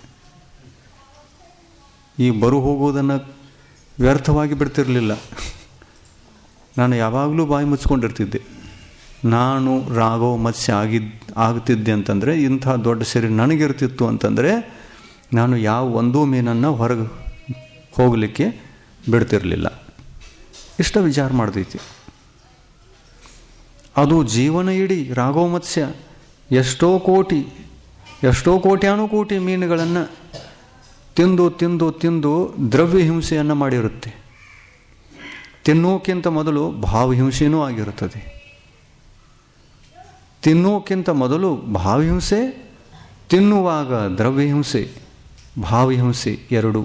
ಈ ಬರು ಹೋಗುವುದನ್ನು ವ್ಯರ್ಥವಾಗಿ ಬಿಡ್ತಿರಲಿಲ್ಲ ನಾನು ಯಾವಾಗಲೂ ಬಾಯಿ ಮುಚ್ಕೊಂಡಿರ್ತಿದ್ದೆ ನಾನು ರಾಘವ ಮತ್ಸ್ಯ ಆಗಿದ್ ಆಗ್ತಿದ್ದೆ ಅಂತಂದರೆ ಇಂಥ ದೊಡ್ಡ ಶರೀರ ನನಗಿರ್ತಿತ್ತು ಅಂತಂದರೆ ನಾನು ಯಾವ ಒಂದೂ ಮೀನನ್ನು ಹೊರಗೆ ಹೋಗಲಿಕ್ಕೆ ಬಿಡ್ತಿರಲಿಲ್ಲ ಇಷ್ಟ ವಿಚಾರ ಮಾಡ್ತೈತಿ ಅದು ಜೀವನ ಇಡೀ ರಾಘವ ಮತ್ಸ್ಯ ಎಷ್ಟೋ ಕೋಟಿ ಎಷ್ಟೋ ಕೋಟ್ಯಾನುಕೋಟಿ ಮೀನುಗಳನ್ನು ತಿಂದು ತಿಂದು ತಿಂದು ದ್ರವ್ಯ ಹಿಂಸೆಯನ್ನು ಮಾಡಿರುತ್ತೆ ತಿನ್ನೋಕ್ಕಿಂತ ಮೊದಲು ಭಾವಹಿಂಸೆಯೂ ಆಗಿರುತ್ತದೆ ತಿನ್ನೋಕ್ಕಿಂತ ಮೊದಲು ಭಾವಹಿಂಸೆ ತಿನ್ನುವಾಗ ದ್ರವ್ಯಹಿಂಸೆ ಭಾವಹಿಂಸೆ ಎರಡು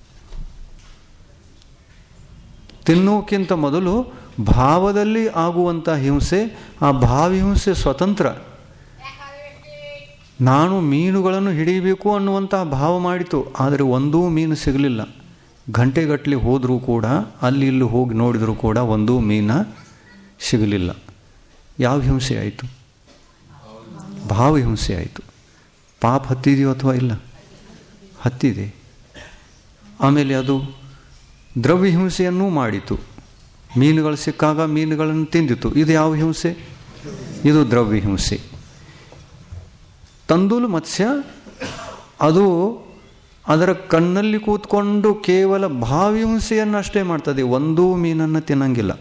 ತಿನ್ನೋಕ್ಕಿಂತ ಮೊದಲು ಭಾವದಲ್ಲಿ ಆಗುವಂಥ ಹಿಂಸೆ ಆ ಭಾವಹಿಂಸೆ ಸ್ವತಂತ್ರ ನಾನು ಮೀನುಗಳನ್ನು ಹಿಡಿಯಬೇಕು ಅನ್ನುವಂಥ ಭಾವ ಮಾಡಿತು ಆದರೆ ಒಂದೂ ಮೀನು ಸಿಗಲಿಲ್ಲ ಗಂಟೆಗಟ್ಟಲೆ ಹೋದರೂ ಕೂಡ ಅಲ್ಲಿ ಇಲ್ಲಿ ಹೋಗಿ ನೋಡಿದರೂ ಕೂಡ ಒಂದೂ ಮೀನ ಸಿಗಲಿಲ್ಲ ಯಾವ ಹಿಂಸೆ ಆಯಿತು ಭಾವಹಿಂಸೆ ಆಯಿತು ಪಾಪ ಹತ್ತಿದೆಯೋ ಅಥವಾ ಇಲ್ಲ ಹತ್ತಿದೆ ಆಮೇಲೆ ಅದು ದ್ರವ್ಯ ಹಿಂಸೆಯನ್ನೂ ಮಾಡಿತು ಮೀನುಗಳು ಸಿಕ್ಕಾಗ ಮೀನುಗಳನ್ನು ತಿಂದಿತು ಇದು ಯಾವ ಹಿಂಸೆ ಇದು ದ್ರವ್ಯ ಹಿಂಸೆ ತಂದೂಲು ಮತ್ಸ್ಯ ಅದು ಅದರ ಕಣ್ಣಲ್ಲಿ ಕೂತ್ಕೊಂಡು ಕೇವಲ ಭಾವಿಹಿಂಸೆಯನ್ನು ಅಷ್ಟೇ ಮಾಡ್ತದೆ ಒಂದೂ ಮೀನನ್ನು ತಿನ್ನಂಗಿಲ್ಲ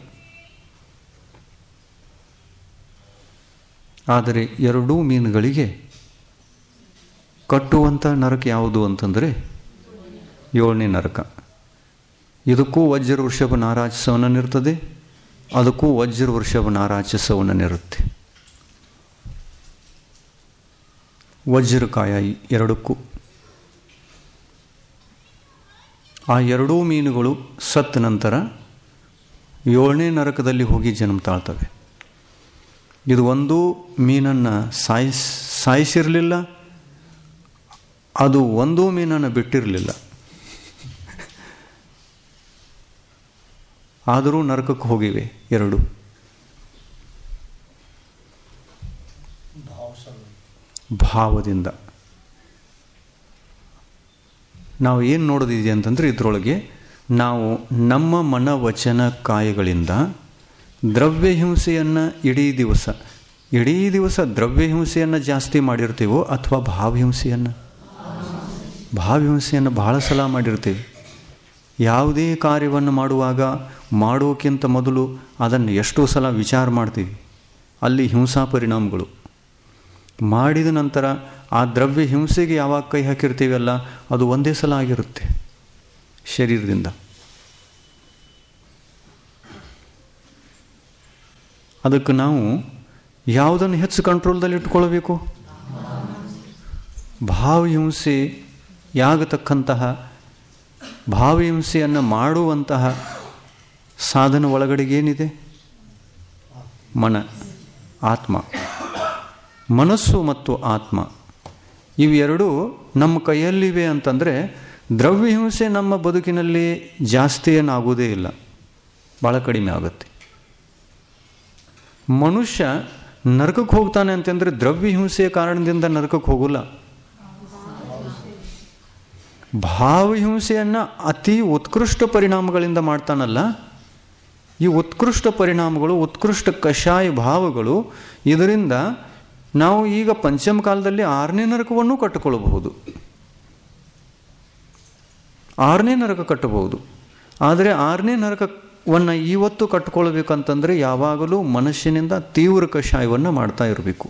ಆದರೆ ಎರಡೂ ಮೀನುಗಳಿಗೆ ಕಟ್ಟುವಂಥ ನರಕ ಯಾವುದು ಅಂತಂದರೆ ಏಳನೇ ನರಕ ಇದಕ್ಕೂ ವಜ್ರ ವೃಷಭ ನಾರಾಜಿಸವನನಿರ್ತದೆ ಅದಕ್ಕೂ ವಜ್ರ ವೃಷಭ ನಾರಾಜಿಸವನನಿರುತ್ತೆ ವಜ್ರಕಾಯ ಈ ಎರಡಕ್ಕೂ ಆ ಎರಡೂ ಮೀನುಗಳು ಸತ್ತ ನಂತರ ಏಳನೇ ನರಕದಲ್ಲಿ ಹೋಗಿ ಜನ್ಮ ತಾಳ್ತವೆ ಇದು ಒಂದು ಮೀನನ್ನು ಸಾಯಿಸ್ ಸಾಯಿಸಿರಲಿಲ್ಲ ಅದು ಒಂದೂ ಮೀನನ್ನು ಬಿಟ್ಟಿರಲಿಲ್ಲ ಆದರೂ ನರಕಕ್ಕೆ ಹೋಗಿವೆ ಎರಡು ಭಾವ ಸರ್ವ ಭಾವದಿಂದ ನಾವು ಏನು ನೋಡೋದಿದೆ ಅಂತಂದರೆ ಇದರೊಳಗೆ ನಾವು ನಮ್ಮ ಮನ ವಚನ ಕಾಯಗಳಿಂದ ದ್ರವ್ಯ ಹಿಂಸೆಯನ್ನು ಇಡೀ ದಿವಸ ಇಡೀ ದಿವಸ ದ್ರವ್ಯ ಹಿಂಸೆಯನ್ನು ಜಾಸ್ತಿ ಮಾಡಿರ್ತೀವೋ ಅಥವಾ ಭಾವಹಿಂಸೆಯನ್ನು ಭಾವಹಿಂಸೆಯನ್ನು ಬಹಳ ಸಲ ಮಾಡಿರ್ತೀವಿ ಯಾವುದೇ ಕಾರ್ಯವನ್ನು ಮಾಡುವಾಗ ಮಾಡೋಕ್ಕಿಂತ ಮೊದಲು ಅದನ್ನು ಎಷ್ಟೋ ಸಲ ವಿಚಾರ ಮಾಡ್ತೀವಿ ಅಲ್ಲಿ ಹಿಂಸಾ ಪರಿಣಾಮಗಳು ಮಾಡಿದ ನಂತರ ಆ ದ್ರವ್ಯ ಹಿಂಸೆಗೆ ಯಾವಾಗ ಕೈ ಹಾಕಿರ್ತೀವಲ್ಲ ಅದು ಒಂದೇ ಸಲ ಆಗಿರುತ್ತೆ ಶರೀರದಿಂದ ಅದಕ್ಕೆ ನಾವು ಯಾವುದನ್ನು ಹೆಚ್ಚು ಕಂಟ್ರೋಲ್ದಲ್ಲಿ ಇಟ್ಕೊಳ್ಬೇಕು ಭಾವಹಿಂಸೆ ಯಾಗತಕ್ಕಂತಹ ಭಾವಹಿಂಸೆಯನ್ನು ಮಾಡುವಂತಹ ಸಾಧನ ಒಳಗಡೆಗೇನಿದೆ ಮನ ಆತ್ಮ ಮನಸ್ಸು ಮತ್ತು ಆತ್ಮ ಇವೆರಡೂ ನಮ್ಮ ಕೈಯಲ್ಲಿವೆ ಅಂತಂದರೆ ದ್ರವ್ಯ ಹಿಂಸೆ ನಮ್ಮ ಬದುಕಿನಲ್ಲಿ ಜಾಸ್ತಿ ಏನಾಗುವುದೇ ಇಲ್ಲ ಭಾಳ ಕಡಿಮೆ ಆಗುತ್ತೆ ಮನುಷ್ಯ ನರಕಕ್ಕೆ ಹೋಗ್ತಾನೆ ಅಂತಂದರೆ ದ್ರವ್ಯ ಹಿಂಸೆಯ ಕಾರಣದಿಂದ ನರಕಕ್ಕೆ ಹೋಗಲ್ಲ ಭಾವಹಿಂಸೆಯನ್ನು ಅತಿ ಉತ್ಕೃಷ್ಟ ಪರಿಣಾಮಗಳಿಂದ ಮಾಡ್ತಾನಲ್ಲ ಈ ಉತ್ಕೃಷ್ಟ ಪರಿಣಾಮಗಳು ಉತ್ಕೃಷ್ಟ ಕಷಾಯ ಭಾವಗಳು ಇದರಿಂದ ನಾವು ಈಗ ಪಂಚಮ ಕಾಲದಲ್ಲಿ ಆರನೇ ನರಕವನ್ನು ಕಟ್ಟಿಕೊಳ್ಳಬಹುದು ಆರನೇ ನರಕ ಕಟ್ಟಬಹುದು ಆದರೆ ಆರನೇ ನರಕವನ್ನು ಇವತ್ತು ಕಟ್ಟಿಕೊಳ್ಬೇಕಂತಂದರೆ ಯಾವಾಗಲೂ ಮನಸ್ಸಿನಿಂದ ತೀವ್ರ ಕಷಾಯವನ್ನು ಮಾಡ್ತಾ ಇರಬೇಕು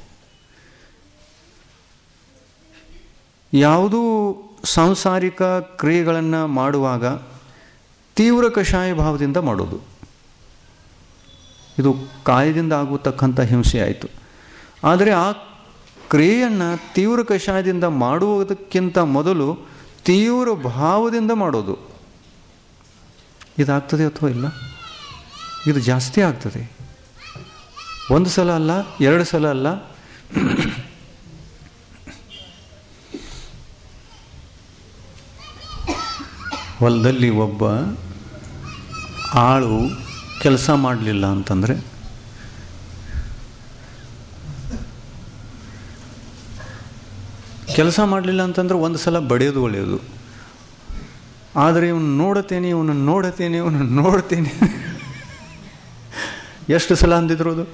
ಯಾವುದೂ ಸಾಂಸಾರಿಕ ಕ್ರಿಯೆಗಳನ್ನು ಮಾಡುವಾಗ ತೀವ್ರ ಕಷಾಯ ಭಾವದಿಂದ ಮಾಡೋದು ಇದು ಕಾಯದಿಂದ ಆಗತಕ್ಕಂಥ ಹಿಂಸೆ ಆಯಿತು ಆದರೆ ಆ ಕ್ರಿಯೆಯನ್ನು ತೀವ್ರ ಕಷಾಯದಿಂದ ಮಾಡುವುದಕ್ಕಿಂತ ಮೊದಲು ತೀವ್ರ ಭಾವದಿಂದ ಮಾಡೋದು ಇದಾಗ್ತದೆ ಅಥವಾ ಇಲ್ಲ ಇದು ಜಾಸ್ತಿ ಆಗ್ತದೆ ಒಂದು ಸಲ ಅಲ್ಲ ಎರಡು ಸಲ ಅಲ್ಲ ಹೊಲದಲ್ಲಿ ಒಬ್ಬ ಆಳು ಕೆಲಸ ಮಾಡಲಿಲ್ಲ ಅಂತಂದರೆ ಕೆಲಸ ಮಾಡಲಿಲ್ಲ ಅಂತಂದ್ರೆ ಒಂದು ಸಲ ಬಡಿಯೋದು ಒಳ್ಳೆಯದು ಆದರೆ ಇವನು ನೋಡತೇನೆ ಇವನು ನೋಡತೇನೆ ಇವನು ನೋಡ್ತೇನೆ ಎಷ್ಟು ಸಲ ಅಂದಿದ್ರು ಅದು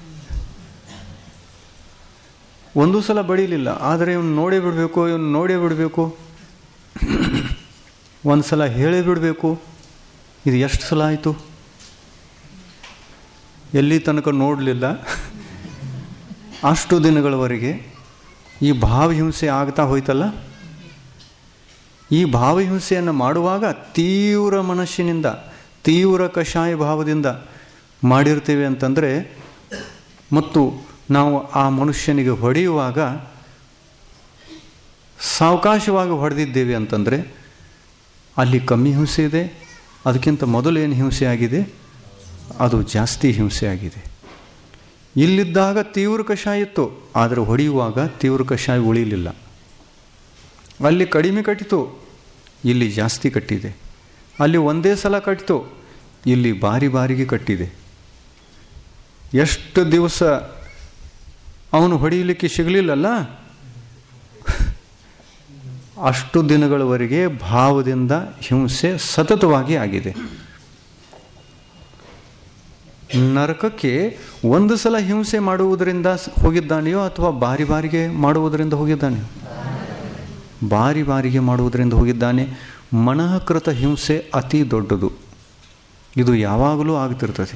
ಒಂದು ಸಲ ಬಡಿಲಿಲ್ಲ ಆದರೆ ಇವನು ನೋಡೇ ಬಿಡಬೇಕು ಇವನು ನೋಡೇ ಬಿಡಬೇಕು ಒಂದು ಸಲ ಹೇಳೇ ಬಿಡಬೇಕು ಇದು ಎಷ್ಟು ಸಲ ಆಯಿತು ಎಲ್ಲಿ ತನಕ ನೋಡಲಿಲ್ಲ ಅಷ್ಟು ದಿನಗಳವರೆಗೆ ಈ ಭಾವಹಿಂಸೆ ಆಗ್ತಾ ಹೋಯ್ತಲ್ಲ ಈ ಭಾವಹಿಂಸೆಯನ್ನು ಮಾಡುವಾಗ ತೀವ್ರ ಮನಸ್ಸಿನಿಂದ ತೀವ್ರ ಕಷಾಯ ಭಾವದಿಂದ ಮಾಡಿರ್ತೀವಿ ಅಂತಂದರೆ ಮತ್ತು ನಾವು ಆ ಮನುಷ್ಯನಿಗೆ ಹೊಡೆಯುವಾಗ ಸಾವಕಾಶವಾಗಿ ಹೊಡೆದಿದ್ದೇವೆ ಅಂತಂದರೆ ಅಲ್ಲಿ ಕಮ್ಮಿ ಹಿಂಸೆ ಇದೆ ಅದಕ್ಕಿಂತ ಮೊದಲು ಏನು ಹಿಂಸೆ ಆಗಿದೆ ಅದು ಜಾಸ್ತಿ ಹಿಂಸೆ ಆಗಿದೆ ಇಲ್ಲಿದ್ದಾಗ ತೀವ್ರ ಕಷಾಯ ಇತ್ತು ಆದರೆ ಹೊಡೆಯುವಾಗ ತೀವ್ರ ಕಷಾಯ ಉಳಿಲಿಲ್ಲ ಅಲ್ಲಿ ಕಡಿಮೆ ಕಟ್ಟಿತು ಇಲ್ಲಿ ಜಾಸ್ತಿ ಕಟ್ಟಿದೆ ಅಲ್ಲಿ ಒಂದೇ ಸಲ ಕಟ್ಟಿತು ಇಲ್ಲಿ ಬಾರಿ ಬಾರಿಗೆ ಕಟ್ಟಿದೆ ಎಷ್ಟು ದಿವಸ ಅವನು ಹೊಡೆಯಲಿಕ್ಕೆ ಸಿಗಲಿಲ್ಲಲ್ಲ ಅಷ್ಟು ದಿನಗಳವರೆಗೆ ಭಾವದಿಂದ ಹಿಂಸೆ ಸತತವಾಗಿ ಆಗಿದೆ ನರಕಕ್ಕೆ ಒಂದು ಸಲ ಹಿಂಸೆ ಮಾಡುವುದರಿಂದ ಹೋಗಿದ್ದಾನೆಯೋ ಅಥವಾ ಬಾರಿ ಬಾರಿಗೆ ಮಾಡುವುದರಿಂದ ಹೋಗಿದ್ದಾನೆಯೋ ಬಾರಿ ಬಾರಿಗೆ ಮಾಡುವುದರಿಂದ ಹೋಗಿದ್ದಾನೆ ಮನಃಕೃತ ಹಿಂಸೆ ಅತಿ ದೊಡ್ಡದು ಇದು ಯಾವಾಗಲೂ ಆಗ್ತಿರ್ತದೆ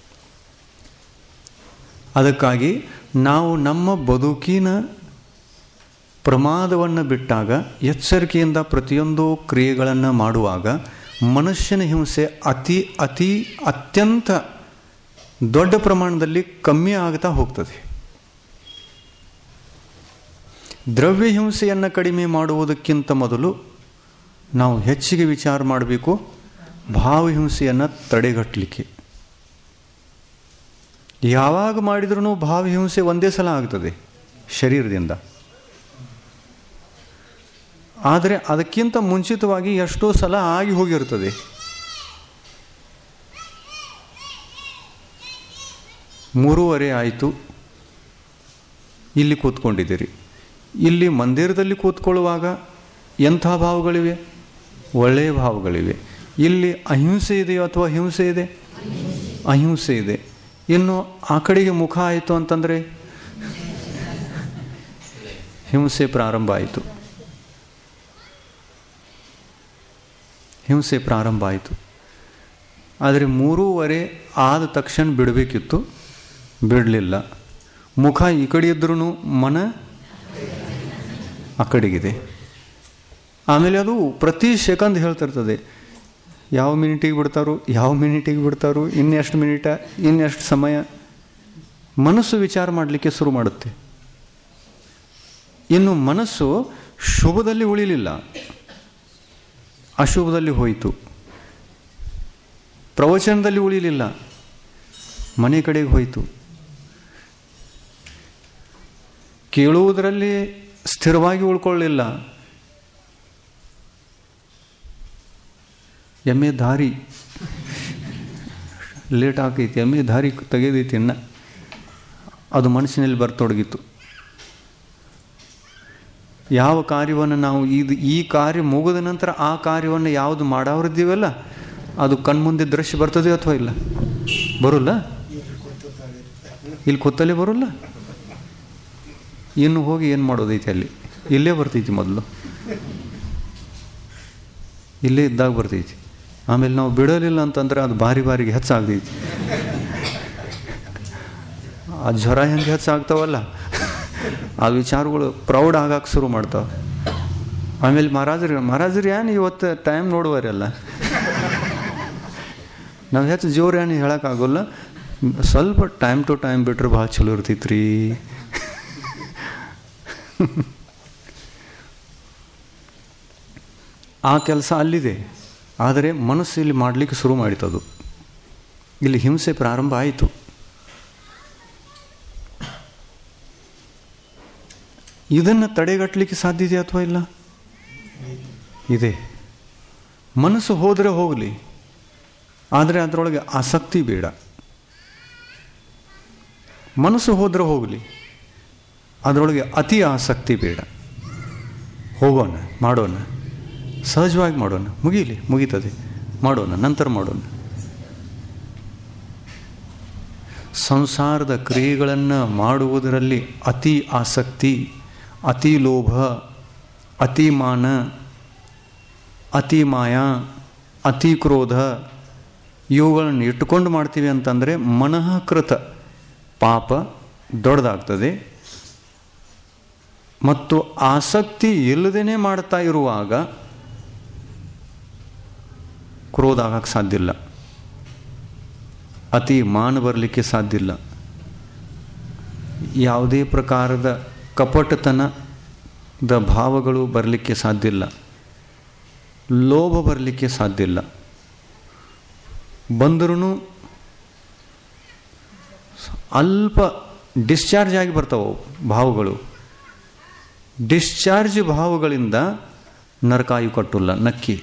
ಅದಕ್ಕಾಗಿ ನಾವು ನಮ್ಮ ಬದುಕಿನ ಪ್ರಮಾದವನ್ನು ಬಿಟ್ಟಾಗ ಎಚ್ಚರಿಕೆಯಿಂದ ಪ್ರತಿಯೊಂದು ಕ್ರಿಯೆಗಳನ್ನು ಮಾಡುವಾಗ ಮನುಷ್ಯನ ಹಿಂಸೆ ಅತಿ ಅತಿ ಅತ್ಯಂತ ದೊಡ್ಡ ಪ್ರಮಾಣದಲ್ಲಿ ಕಮ್ಮಿ ಆಗ್ತಾ ಹೋಗ್ತದೆ ದ್ರವ್ಯ ಹಿಂಸೆಯನ್ನು ಕಡಿಮೆ ಮಾಡುವುದಕ್ಕಿಂತ ಮೊದಲು ನಾವು ಹೆಚ್ಚಿಗೆ ವಿಚಾರ ಮಾಡಬೇಕು ಭಾವಹಿಂಸೆಯನ್ನು ತಡೆಗಟ್ಟಲಿಕ್ಕೆ ಯಾವಾಗ ಮಾಡಿದ್ರೂ ಭಾವಹಿಂಸೆ ಒಂದೇ ಸಲ ಆಗ್ತದೆ ಶರೀರದಿಂದ ಆದರೆ ಅದಕ್ಕಿಂತ ಮುಂಚಿತವಾಗಿ ಎಷ್ಟೋ ಸಲ ಆಗಿ ಹೋಗಿರ್ತದೆ ಮೂರುವರೆ ಆಯಿತು ಇಲ್ಲಿ ಕೂತ್ಕೊಂಡಿದ್ದೀರಿ ಇಲ್ಲಿ ಮಂದಿರದಲ್ಲಿ ಕೂತ್ಕೊಳ್ಳುವಾಗ ಎಂಥ ಭಾವಗಳಿವೆ ಒಳ್ಳೆಯ ಭಾವಗಳಿವೆ ಇಲ್ಲಿ ಅಹಿಂಸೆ ಇದೆಯೋ ಅಥವಾ ಹಿಂಸೆ ಇದೆ ಅಹಿಂಸೆ ಇದೆ ಇನ್ನು ಆ ಕಡೆಗೆ ಮುಖ ಆಯಿತು ಅಂತಂದರೆ ಹಿಂಸೆ ಪ್ರಾರಂಭ ಆಯಿತು ಹಿಂಸೆ ಪ್ರಾರಂಭ ಆಯಿತು ಆದರೆ ಮೂರೂವರೆ ಆದ ತಕ್ಷಣ ಬಿಡಬೇಕಿತ್ತು ಬಿಡಲಿಲ್ಲ ಮುಖ ಈ ಕಡೆ ಇದ್ರೂ ಮನ ಆ ಕಡೆಗಿದೆ ಆಮೇಲೆ ಅದು ಪ್ರತಿ ಸೆಕೆಂದ್ ಹೇಳ್ತಿರ್ತದೆ ಯಾವ ಮಿನಿಟಿಗೆ ಬಿಡ್ತಾರೋ ಯಾವ ಮಿನಿಟಿಗೆ ಬಿಡ್ತಾರೋ ಇನ್ನೆಷ್ಟು ಮಿನಿಟ ಇನ್ನೆಷ್ಟು ಸಮಯ ಮನಸ್ಸು ವಿಚಾರ ಮಾಡಲಿಕ್ಕೆ ಶುರು ಮಾಡುತ್ತೆ ಇನ್ನು ಮನಸ್ಸು ಶುಭದಲ್ಲಿ ಉಳಿಲಿಲ್ಲ ಅಶುಭದಲ್ಲಿ ಹೋಯಿತು ಪ್ರವಚನದಲ್ಲಿ ಉಳಿಲಿಲ್ಲ ಮನೆ ಕಡೆಗೆ ಹೋಯಿತು ಕೇಳುವುದರಲ್ಲಿ ಸ್ಥಿರವಾಗಿ ಉಳ್ಕೊಳ್ಳಿಲ್ಲ ಎಮ್ಮೆ ದಾರಿ ಲೇಟ್ ಆಗೈತಿ ಎಮ್ಮೆ ದಾರಿ ತೆಗೆದೈತಿ ಇನ್ನು ಅದು ಮನಸ್ಸಿನಲ್ಲಿ ಬರ್ತೊಡಗಿತ್ತು ಯಾವ ಕಾರ್ಯವನ್ನು ನಾವು ಇದು ಈ ಕಾರ್ಯ ಮುಗಿದ ನಂತರ ಆ ಕಾರ್ಯವನ್ನು ಯಾವುದು ಮಾಡಾವ್ರಿದ್ದೀವಲ್ಲ ಅದು ಕಣ್ಮುಂದೆ ದೃಶ್ಯ ಬರ್ತದೆ ಅಥವಾ ಇಲ್ಲ ಬರೋಲ್ಲ ಇಲ್ಲಿ ಕೂತಲ್ಲೇ ಬರೋಲ್ಲ ಇನ್ನು ಹೋಗಿ ಏನು ಮಾಡೋದೈತಿ ಅಲ್ಲಿ ಇಲ್ಲೇ ಬರ್ತೈತಿ ಮೊದಲು ಇಲ್ಲೇ ಇದ್ದಾಗ ಬರ್ತೈತಿ ಆಮೇಲೆ ನಾವು ಬಿಡಲಿಲ್ಲ ಅಂತಂದ್ರೆ ಅದು ಬಾರಿ ಬಾರಿಗೆ ಹೆಚ್ಚಾಗ್ತೈತಿ ಆ ಜ್ವರ ಹೆಂಗೆ ಹೆಚ್ಚಾಗ್ತಾವಲ್ಲ ಆ ವಿಚಾರಗಳು ಪ್ರೌಢ ಆಗಕ್ಕೆ ಶುರು ಮಾಡ್ತಾವೆ ಆಮೇಲೆ ಮಹಾರಾಜರು ಮಹಾರಾಜರು ಏನು ಇವತ್ತು ಟೈಮ್ ನೋಡುವರಲ್ಲ ನಾವು ಹೆಚ್ಚು ಜೋರು ಏನು ಹೇಳೋಕ್ಕಾಗೋಲ್ಲ ಸ್ವಲ್ಪ ಟೈಮ್ ಟು ಟೈಮ್ ಬಿಟ್ರೆ ಭಾಳ ಚಲೋ ಇರ್ತೈತ್ರಿ ಆ ಕೆಲಸ ಅಲ್ಲಿದೆ ಆದರೆ ಮನಸ್ಸು ಇಲ್ಲಿ ಮಾಡಲಿಕ್ಕೆ ಶುರು ಮಾಡಿತದು ಇಲ್ಲಿ ಹಿಂಸೆ ಪ್ರಾರಂಭ ಆಯಿತು ಇದನ್ನು ತಡೆಗಟ್ಟಲಿಕ್ಕೆ ಸಾಧ್ಯತೆ ಅಥವಾ ಇಲ್ಲ ಇದೆ ಮನಸ್ಸು ಹೋದರೆ ಹೋಗಲಿ ಆದರೆ ಅದರೊಳಗೆ ಆಸಕ್ತಿ ಬೇಡ ಮನಸ್ಸು ಹೋದರೆ ಹೋಗಲಿ ಅದರೊಳಗೆ ಅತಿ ಆಸಕ್ತಿ ಬೇಡ ಹೋಗೋಣ ಮಾಡೋಣ ಸಹಜವಾಗಿ ಮಾಡೋಣ ಮುಗೀಲಿ ಮುಗೀತದೆ ಮಾಡೋಣ ನಂತರ ಮಾಡೋಣ ಸಂಸಾರದ ಕ್ರಿಯೆಗಳನ್ನು ಮಾಡುವುದರಲ್ಲಿ ಅತಿ ಆಸಕ್ತಿ ಅತಿ ಲೋಭ ಅತಿ ಮಾನ ಅತಿ ಮಾಯ ಅತಿ ಕ್ರೋಧ ಇವುಗಳನ್ನು ಇಟ್ಟುಕೊಂಡು ಮಾಡ್ತೀವಿ ಅಂತಂದರೆ ಮನಃಕೃತ ಪಾಪ ದೊಡ್ಡದಾಗ್ತದೆ ಮತ್ತು ಆಸಕ್ತಿ ಇಲ್ಲದೇ ಮಾಡ್ತಾ ಇರುವಾಗ ಕ್ರೋಧ ಆಗಕ್ಕೆ ಸಾಧ್ಯ ಇಲ್ಲ ಅತಿ ಮಾನ ಬರಲಿಕ್ಕೆ ಸಾಧ್ಯ ಇಲ್ಲ ಯಾವುದೇ ಪ್ರಕಾರದ ಕಪಟತನದ ಭಾವಗಳು ಬರಲಿಕ್ಕೆ ಸಾಧ್ಯ ಇಲ್ಲ ಲೋಭ ಬರಲಿಕ್ಕೆ ಸಾಧ್ಯ ಇಲ್ಲ ಬಂದರೂ ಅಲ್ಪ ಡಿಸ್ಚಾರ್ಜ್ ಆಗಿ ಬರ್ತಾವೆ ಭಾವಗಳು ಡಿಸ್ಚಾರ್ಜ್ ಭಾವಗಳಿಂದ ನರಕಾಯು ಕಟ್ಟುಲ್ಲ ನಕ್ಕಿ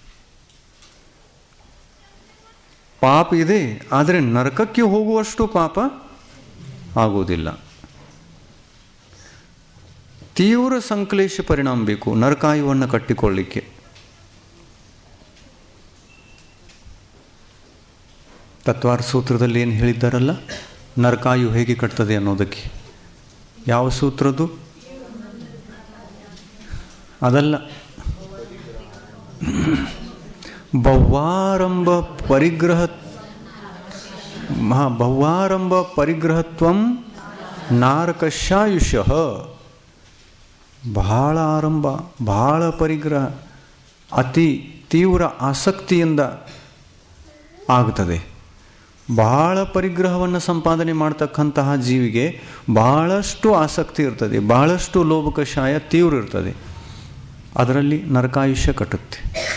ಪಾಪ ಇದೆ ಆದರೆ ನರಕಕ್ಕೆ ಹೋಗುವಷ್ಟು ಪಾಪ ಆಗುವುದಿಲ್ಲ ತೀವ್ರ ಸಂಕ್ಲೇಶ ಪರಿಣಾಮ ಬೇಕು ನರಕಾಯುವನ್ನು ಕಟ್ಟಿಕೊಳ್ಳಿಕ್ಕೆ ತತ್ವಾರ ಸೂತ್ರದಲ್ಲಿ ಏನು ಹೇಳಿದ್ದಾರಲ್ಲ ನರಕಾಯು ಹೇಗೆ ಕಟ್ತದೆ ಅನ್ನೋದಕ್ಕೆ ಯಾವ ಸೂತ್ರದ್ದು ಅದಲ್ಲ ಭವಾರಂಭ ಪರಿಗ್ರಹ ಮಹಾ ಭವಾರಂಭ ಪರಿಗ್ರಹತ್ವಂ ನಾರಕಶಾಯುಷಃ ಬಹಳ ಆರಂಭ ಬಹಳ ಪರಿಗ್ರಹ ಅತಿ ತೀವ್ರ ಆಸಕ್ತಿಯಿಂದ ಆಗ್ತದೆ ಬಹಳ ಪರಿಗ್ರಹವನ್ನು ಸಂಪಾದನೆ ಮಾಡ್ತಕ್ಕಂತಹ ಜೀವಿಗೆ ಬಹಳಷ್ಟು ಆಸಕ್ತಿ ಇರ್ತದೆ ಬಹಳಷ್ಟು ಲೋಭಕಷಾಯ ತೀವ್ರ ಇರ್ತದೆ ಅದರಲ್ಲಿ ನರಕಾಯುಷ್ಯ ಕಟ್ಟುತ್ತೆ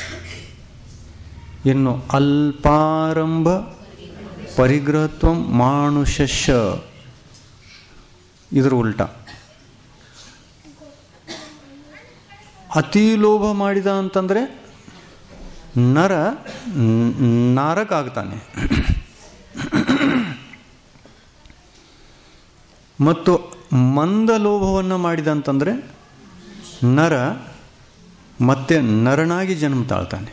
ಇನ್ನು ಅಲ್ಪಾರಂಭ ಪರಿಗ್ರಹತ್ವ ಮಾನುಷಶ ಇದರ ಉಲ್ಟ ಅತಿ ಲೋಭ ಮಾಡಿದ ಅಂತಂದರೆ ನರ ನಾರಕ ಆಗ್ತಾನೆ ಮತ್ತು ಮಂದ ಲೋಭವನ್ನು ಮಾಡಿದ ಅಂತಂದರೆ ನರ ಮತ್ತೆ ನರನಾಗಿ ಜನ್ಮ ತಾಳ್ತಾನೆ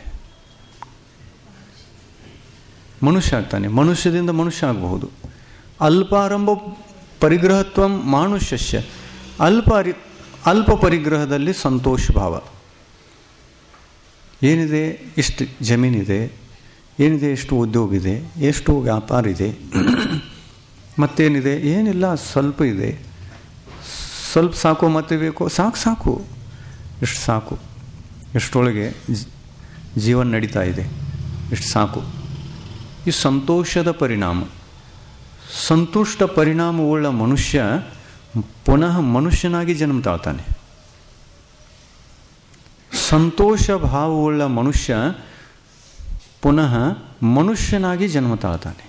ಮನುಷ್ಯ ಆಗ್ತಾನೆ ಮನುಷ್ಯದಿಂದ ಮನುಷ್ಯ ಆಗಬಹುದು ಅಲ್ಪಾರಂಭ ಪರಿಗ್ರಹತ್ವ ಮಾನುಷ್ಯಸ್ಯ ಅಲ್ಪ ಅಲ್ಪ ಪರಿಗ್ರಹದಲ್ಲಿ ಸಂತೋಷ ಭಾವ ಏನಿದೆ ಇಷ್ಟು ಜಮೀನಿದೆ ಏನಿದೆ ಎಷ್ಟು ಉದ್ಯೋಗ ಇದೆ ಎಷ್ಟು ವ್ಯಾಪಾರ ಇದೆ ಮತ್ತೇನಿದೆ ಏನಿಲ್ಲ ಸ್ವಲ್ಪ ಇದೆ ಸ್ವಲ್ಪ ಸಾಕು ಮತ್ತೆ ಬೇಕು ಸಾಕು ಸಾಕು ಇಷ್ಟು ಸಾಕು ಎಷ್ಟರೊಳಗೆ ಜ್- ಜೀವನ ನಡೀತಾ ಇದೆ ಇಷ್ಟು ಸಾಕು ಈ ಸಂತೋಷದ ಪರಿಣಾಮ ಸಂತುಷ್ಟ ಪರಿಣಾಮವುಳ್ಳ ಮನುಷ್ಯ ಪುನಃ ಮನುಷ್ಯನಾಗಿ ಜನ್ಮ ತಾಳ್ತಾನೆ ಸಂತೋಷ ಭಾವವುಳ್ಳ ಮನುಷ್ಯ ಪುನಃ ಮನುಷ್ಯನಾಗಿ ಜನ್ಮ ತಾಳ್ತಾನೆ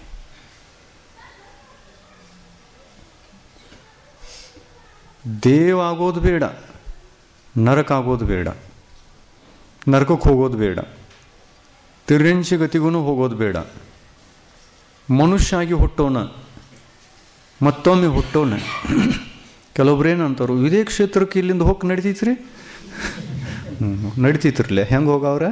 ದೇವ ಆಗೋದು ಬೇಡ ನರಕ ಆಗೋದು ಬೇಡ ನರಕಕ್ಕೆ ಹೋಗೋದು ಬೇಡ ತಿರ್ರೆಂಚಿ ಗತಿಗೂ ಹೋಗೋದು ಬೇಡ ಮನುಷ್ಯ ಆಗಿ ಹುಟ್ಟೋಣ ಮತ್ತೊಮ್ಮೆ ಹುಟ್ಟೋಣ ಕೆಲವೊಬ್ರು ಏನಂತಾರು ಇದೇ ಕ್ಷೇತ್ರಕ್ಕೆ ಇಲ್ಲಿಂದ ಹೋಗಿ ನಡಿತೈತ್ರಿ ಹ್ಞೂ ನಡಿತೈತ್ರಲ್ಲ ಹೆಂಗೆ ಹೋಗವ್ರ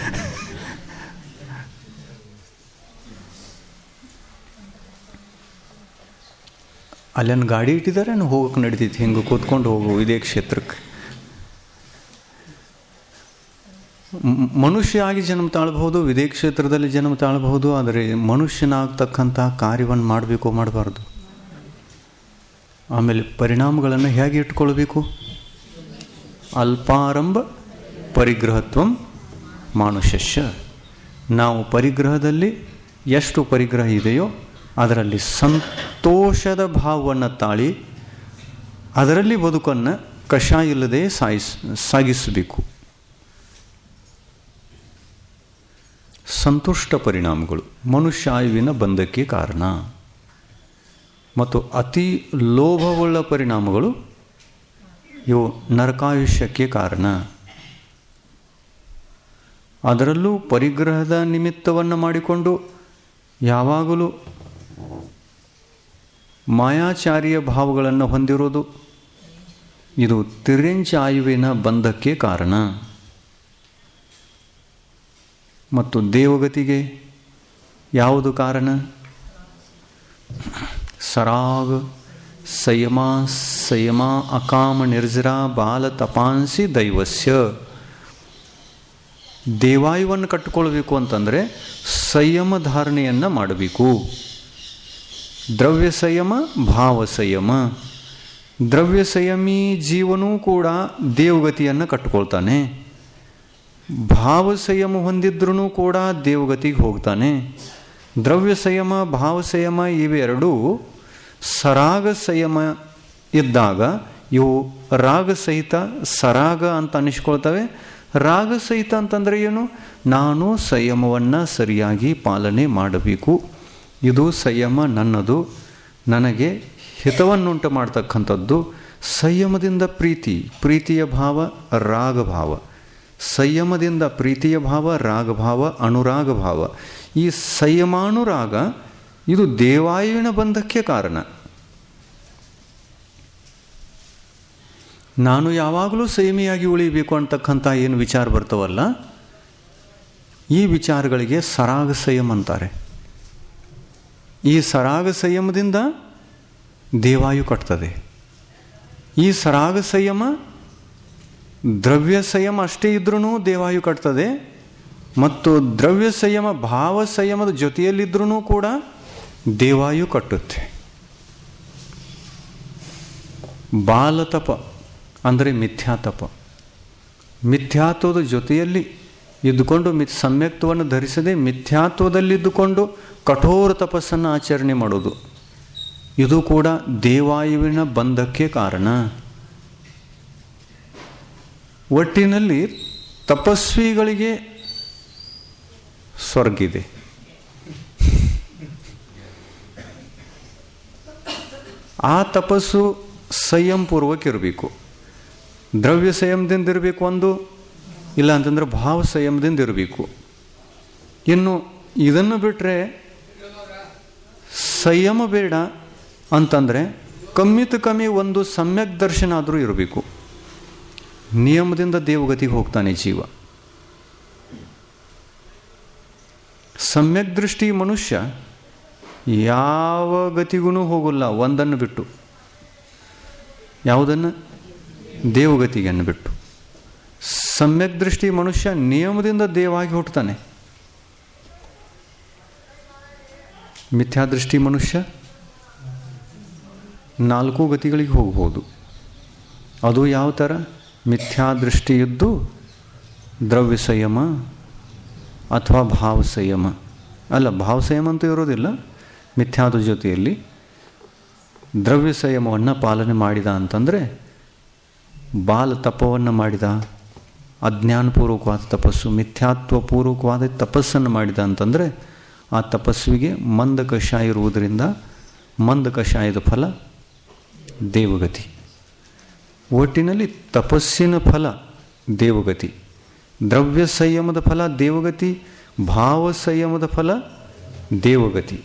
ಅಲ್ಲೇನು ಗಾಡಿ ಇಟ್ಟಿದ್ದಾರೆ ಹೋಗಕ್ಕೆ ನಡಿತೈತಿ ಹಿಂಗೆ ಕೂತ್ಕೊಂಡು ಹೋಗು ಇದೇ ಕ್ಷೇತ್ರಕ್ಕೆ ಮ್- ಮನುಷ್ಯ ಆಗಿ ಜನ್ಮ ತಾಳಬಹುದು ವಿದೇ ಕ್ಷೇತ್ರದಲ್ಲಿ ಜನ್ಮ ತಾಳಬಹುದು ಆದರೆ ಮನುಷ್ಯನಾಗ್ತಕ್ಕಂಥ ಕಾರ್ಯವನ್ನು ಮಾಡಬೇಕು ಮಾಡಬಾರ್ದು ಆಮೇಲೆ ಪರಿಣಾಮಗಳನ್ನು ಹೇಗೆ ಇಟ್ಕೊಳ್ಬೇಕು ಅಲ್ಪಾರಂಭ ಪರಿಗ್ರಹತ್ವಂ ಮಾನುಷ್ಯಶ್ಯ ನಾವು ಪರಿಗ್ರಹದಲ್ಲಿ ಎಷ್ಟು ಪರಿಗ್ರಹ ಇದೆಯೋ ಅದರಲ್ಲಿ ಸಂತೋಷದ ಭಾವವನ್ನು ತಾಳಿ ಅದರಲ್ಲಿ ಬದುಕನ್ನು ಕಷಾಯ ಇಲ್ಲದೆ ಸಾಯಿಸ್ ಸಾಗಿಸಬೇಕು ಸಂತುಷ್ಟ ಪರಿಣಾಮಗಳು ಮನುಷ್ಯ ಆಯುವಿನ ಬಂಧಕ್ಕೆ ಕಾರಣ ಮತ್ತು ಅತಿ ಲೋಭವುಳ್ಳ ಪರಿಣಾಮಗಳು ಇವು ನರಕಾಯುಷ್ಯಕ್ಕೆ ಕಾರಣ ಅದರಲ್ಲೂ ಪರಿಗ್ರಹದ ನಿಮಿತ್ತವನ್ನು ಮಾಡಿಕೊಂಡು ಯಾವಾಗಲೂ ಮಾಯಾಚಾರ್ಯ ಭಾವಗಳನ್ನು ಹೊಂದಿರೋದು ಇದು ತಿರೆಂಚ ಆಯುವಿನ ಬಂಧಕ್ಕೆ ಕಾರಣ ಮತ್ತು ದೇವಗತಿಗೆ ಯಾವುದು ಕಾರಣ ಸರಾಗ ಸಂಯಮ ಸಂಯಮ ಅಕಾಮ ನಿರ್ಜರ ಬಾಲ ತಪಾಂಸಿ ದೈವಸ್ಯ ದೇವಾಯುವನ್ನು ಕಟ್ಟಿಕೊಳ್ಬೇಕು ಅಂತಂದರೆ ಸಂಯಮ ಧಾರಣೆಯನ್ನು ಮಾಡಬೇಕು ದ್ರವ್ಯ ಸಂಯಮ ಭಾವ ಸಂಯಮ ದ್ರವ್ಯ ಸಂಯಮಿ ಜೀವನೂ ಕೂಡ ದೇವಗತಿಯನ್ನು ಕಟ್ಟಿಕೊಳ್ತಾನೆ ಭಾವ ಸಂಯಮ ಹೊಂದಿದ್ರೂ ಕೂಡ ದೇವಗತಿಗೆ ಹೋಗ್ತಾನೆ ದ್ರವ್ಯ ಸಂಯಮ ಭಾವ ಸಂಯಮ ಇವೆರಡೂ ಸರಾಗ ಸಂಯಮ ಇದ್ದಾಗ ಇವು ರಾಗ ಸಹಿತ ಸರಾಗ ಅಂತ ಅನಿಸ್ಕೊಳ್ತವೆ ರಾಗ ಸಹಿತ ಅಂತಂದರೆ ಏನು ನಾನು ಸಂಯಮವನ್ನು ಸರಿಯಾಗಿ ಪಾಲನೆ ಮಾಡಬೇಕು ಇದು ಸಂಯಮ ನನ್ನದು ನನಗೆ ಹಿತವನ್ನುಂಟು ಮಾಡ್ತಕ್ಕಂಥದ್ದು ಸಂಯಮದಿಂದ ಪ್ರೀತಿ ಪ್ರೀತಿಯ ಭಾವ ರಾಗಭಾವ ಸಂಯಮದಿಂದ ಪ್ರೀತಿಯ ಭಾವ ರಾಗಭಾವ ಅನುರಾಗ ಭಾವ ಈ ಸಂಯಮಾನುರಾಗ ಇದು ದೇವಾಯುವಿನ ಬಂಧಕ್ಕೆ ಕಾರಣ ನಾನು ಯಾವಾಗಲೂ ಸಂಯಮಿಯಾಗಿ ಉಳಿಬೇಕು ಅಂತಕ್ಕಂಥ ಏನು ವಿಚಾರ ಬರ್ತವಲ್ಲ ಈ ವಿಚಾರಗಳಿಗೆ ಸರಾಗ ಸಂಯಮ ಅಂತಾರೆ ಈ ಸರಾಗ ಸಂಯಮದಿಂದ ದೇವಾಯು ಕಟ್ತದೆ ಈ ಸರಾಗ ಸಂಯಮ ದ್ರವ್ಯ ಸಂಯಮ ಅಷ್ಟೇ ಇದ್ರೂ ದೇವಾಯು ಕಟ್ತದೆ ಮತ್ತು ದ್ರವ್ಯ ಸಂಯಮ ಭಾವ ಸಂಯಮದ ಜೊತೆಯಲ್ಲಿದ್ರೂ ಕೂಡ ದೇವಾಯು ಕಟ್ಟುತ್ತೆ ಬಾಲತಪ ಅಂದರೆ ಮಿಥ್ಯಾತಪ ಮಿಥ್ಯಾತ್ವದ ಜೊತೆಯಲ್ಲಿ ಇದ್ದುಕೊಂಡು ಮಿತ್ ಸಮ್ಯಕ್ತವನ್ನು ಧರಿಸದೆ ಮಿಥ್ಯಾತ್ವದಲ್ಲಿದ್ದುಕೊಂಡು ಕಠೋರ ತಪಸ್ಸನ್ನು ಆಚರಣೆ ಮಾಡೋದು ಇದು ಕೂಡ ದೇವಾಯುವಿನ ಬಂಧಕ್ಕೆ ಕಾರಣ ಒಟ್ಟಿನಲ್ಲಿ ತಪಸ್ವಿಗಳಿಗೆ ಸ್ವರ್ಗಿದೆ ಆ ತಪಸ್ಸು ಸಂಯಮಪೂರ್ವಕ ಇರಬೇಕು ದ್ರವ್ಯ ಸಂಯಮದಿಂದ ಇರಬೇಕು ಒಂದು ಇಲ್ಲ ಅಂತಂದ್ರೆ ಭಾವ ಸಂಯಮದಿಂದ ಇರಬೇಕು ಇನ್ನು ಇದನ್ನು ಬಿಟ್ಟರೆ ಸಂಯಮ ಬೇಡ ಅಂತಂದರೆ ಕಮ್ಮಿತ ಕಮ್ಮಿ ಒಂದು ಸಮ್ಯಕ್ ದರ್ಶನ ಆದರೂ ಇರಬೇಕು ನಿಯಮದಿಂದ ದೇವಗತಿಗೆ ಹೋಗ್ತಾನೆ ಜೀವ ಸಮ್ಯಕ್ ದೃಷ್ಟಿ ಮನುಷ್ಯ ಯಾವ ಗತಿಗೂ ಹೋಗಲ್ಲ ಒಂದನ್ನು ಬಿಟ್ಟು ಯಾವುದನ್ನು ದೇವಗತಿಗೆಯನ್ನು ಬಿಟ್ಟು ಸಮ್ಯಕ್ ದೃಷ್ಟಿ ಮನುಷ್ಯ ನಿಯಮದಿಂದ ದೇವಾಗಿ ಹುಟ್ಟುತ್ತಾನೆ ಮಿಥ್ಯಾದೃಷ್ಟಿ ಮನುಷ್ಯ ನಾಲ್ಕು ಗತಿಗಳಿಗೆ ಹೋಗ್ಬೋದು ಅದು ಯಾವ ಥರ ಮಿಥ್ಯಾದೃಷ್ಟಿಯಿದ್ದು ದ್ರವ್ಯ ಸಂಯಮ ಅಥವಾ ಭಾವ ಸಂಯಮ ಅಲ್ಲ ಭಾವ ಸಂಯಮ ಅಂತೂ ಇರೋದಿಲ್ಲ ಮಿಥ್ಯಾದ ಜೊತೆಯಲ್ಲಿ ದ್ರವ್ಯ ಸಂಯಮವನ್ನು ಪಾಲನೆ ಮಾಡಿದ ಅಂತಂದರೆ ಬಾಲ ತಪವನ್ನು ಮಾಡಿದ ಅಜ್ಞಾನಪೂರ್ವಕವಾದ ತಪಸ್ಸು ಮಿಥ್ಯಾತ್ವಪೂರ್ವಕವಾದ ತಪಸ್ಸನ್ನು ಮಾಡಿದ ಅಂತಂದರೆ ಆ ತಪಸ್ವಿಗೆ ಮಂದ ಕಷಾಯ ಇರುವುದರಿಂದ ಮಂದ ಕಷಾಯದ ಫಲ ದೇವಗತಿ ಒಟ್ಟಿನಲ್ಲಿ ತಪಸ್ಸಿನ ಫಲ ದೇವಗತಿ ದ್ರವ್ಯ ಸಂಯಮದ ಫಲ ದೇವಗತಿ ಭಾವ ಸಂಯಮದ ಫಲ ದೇವಗತಿ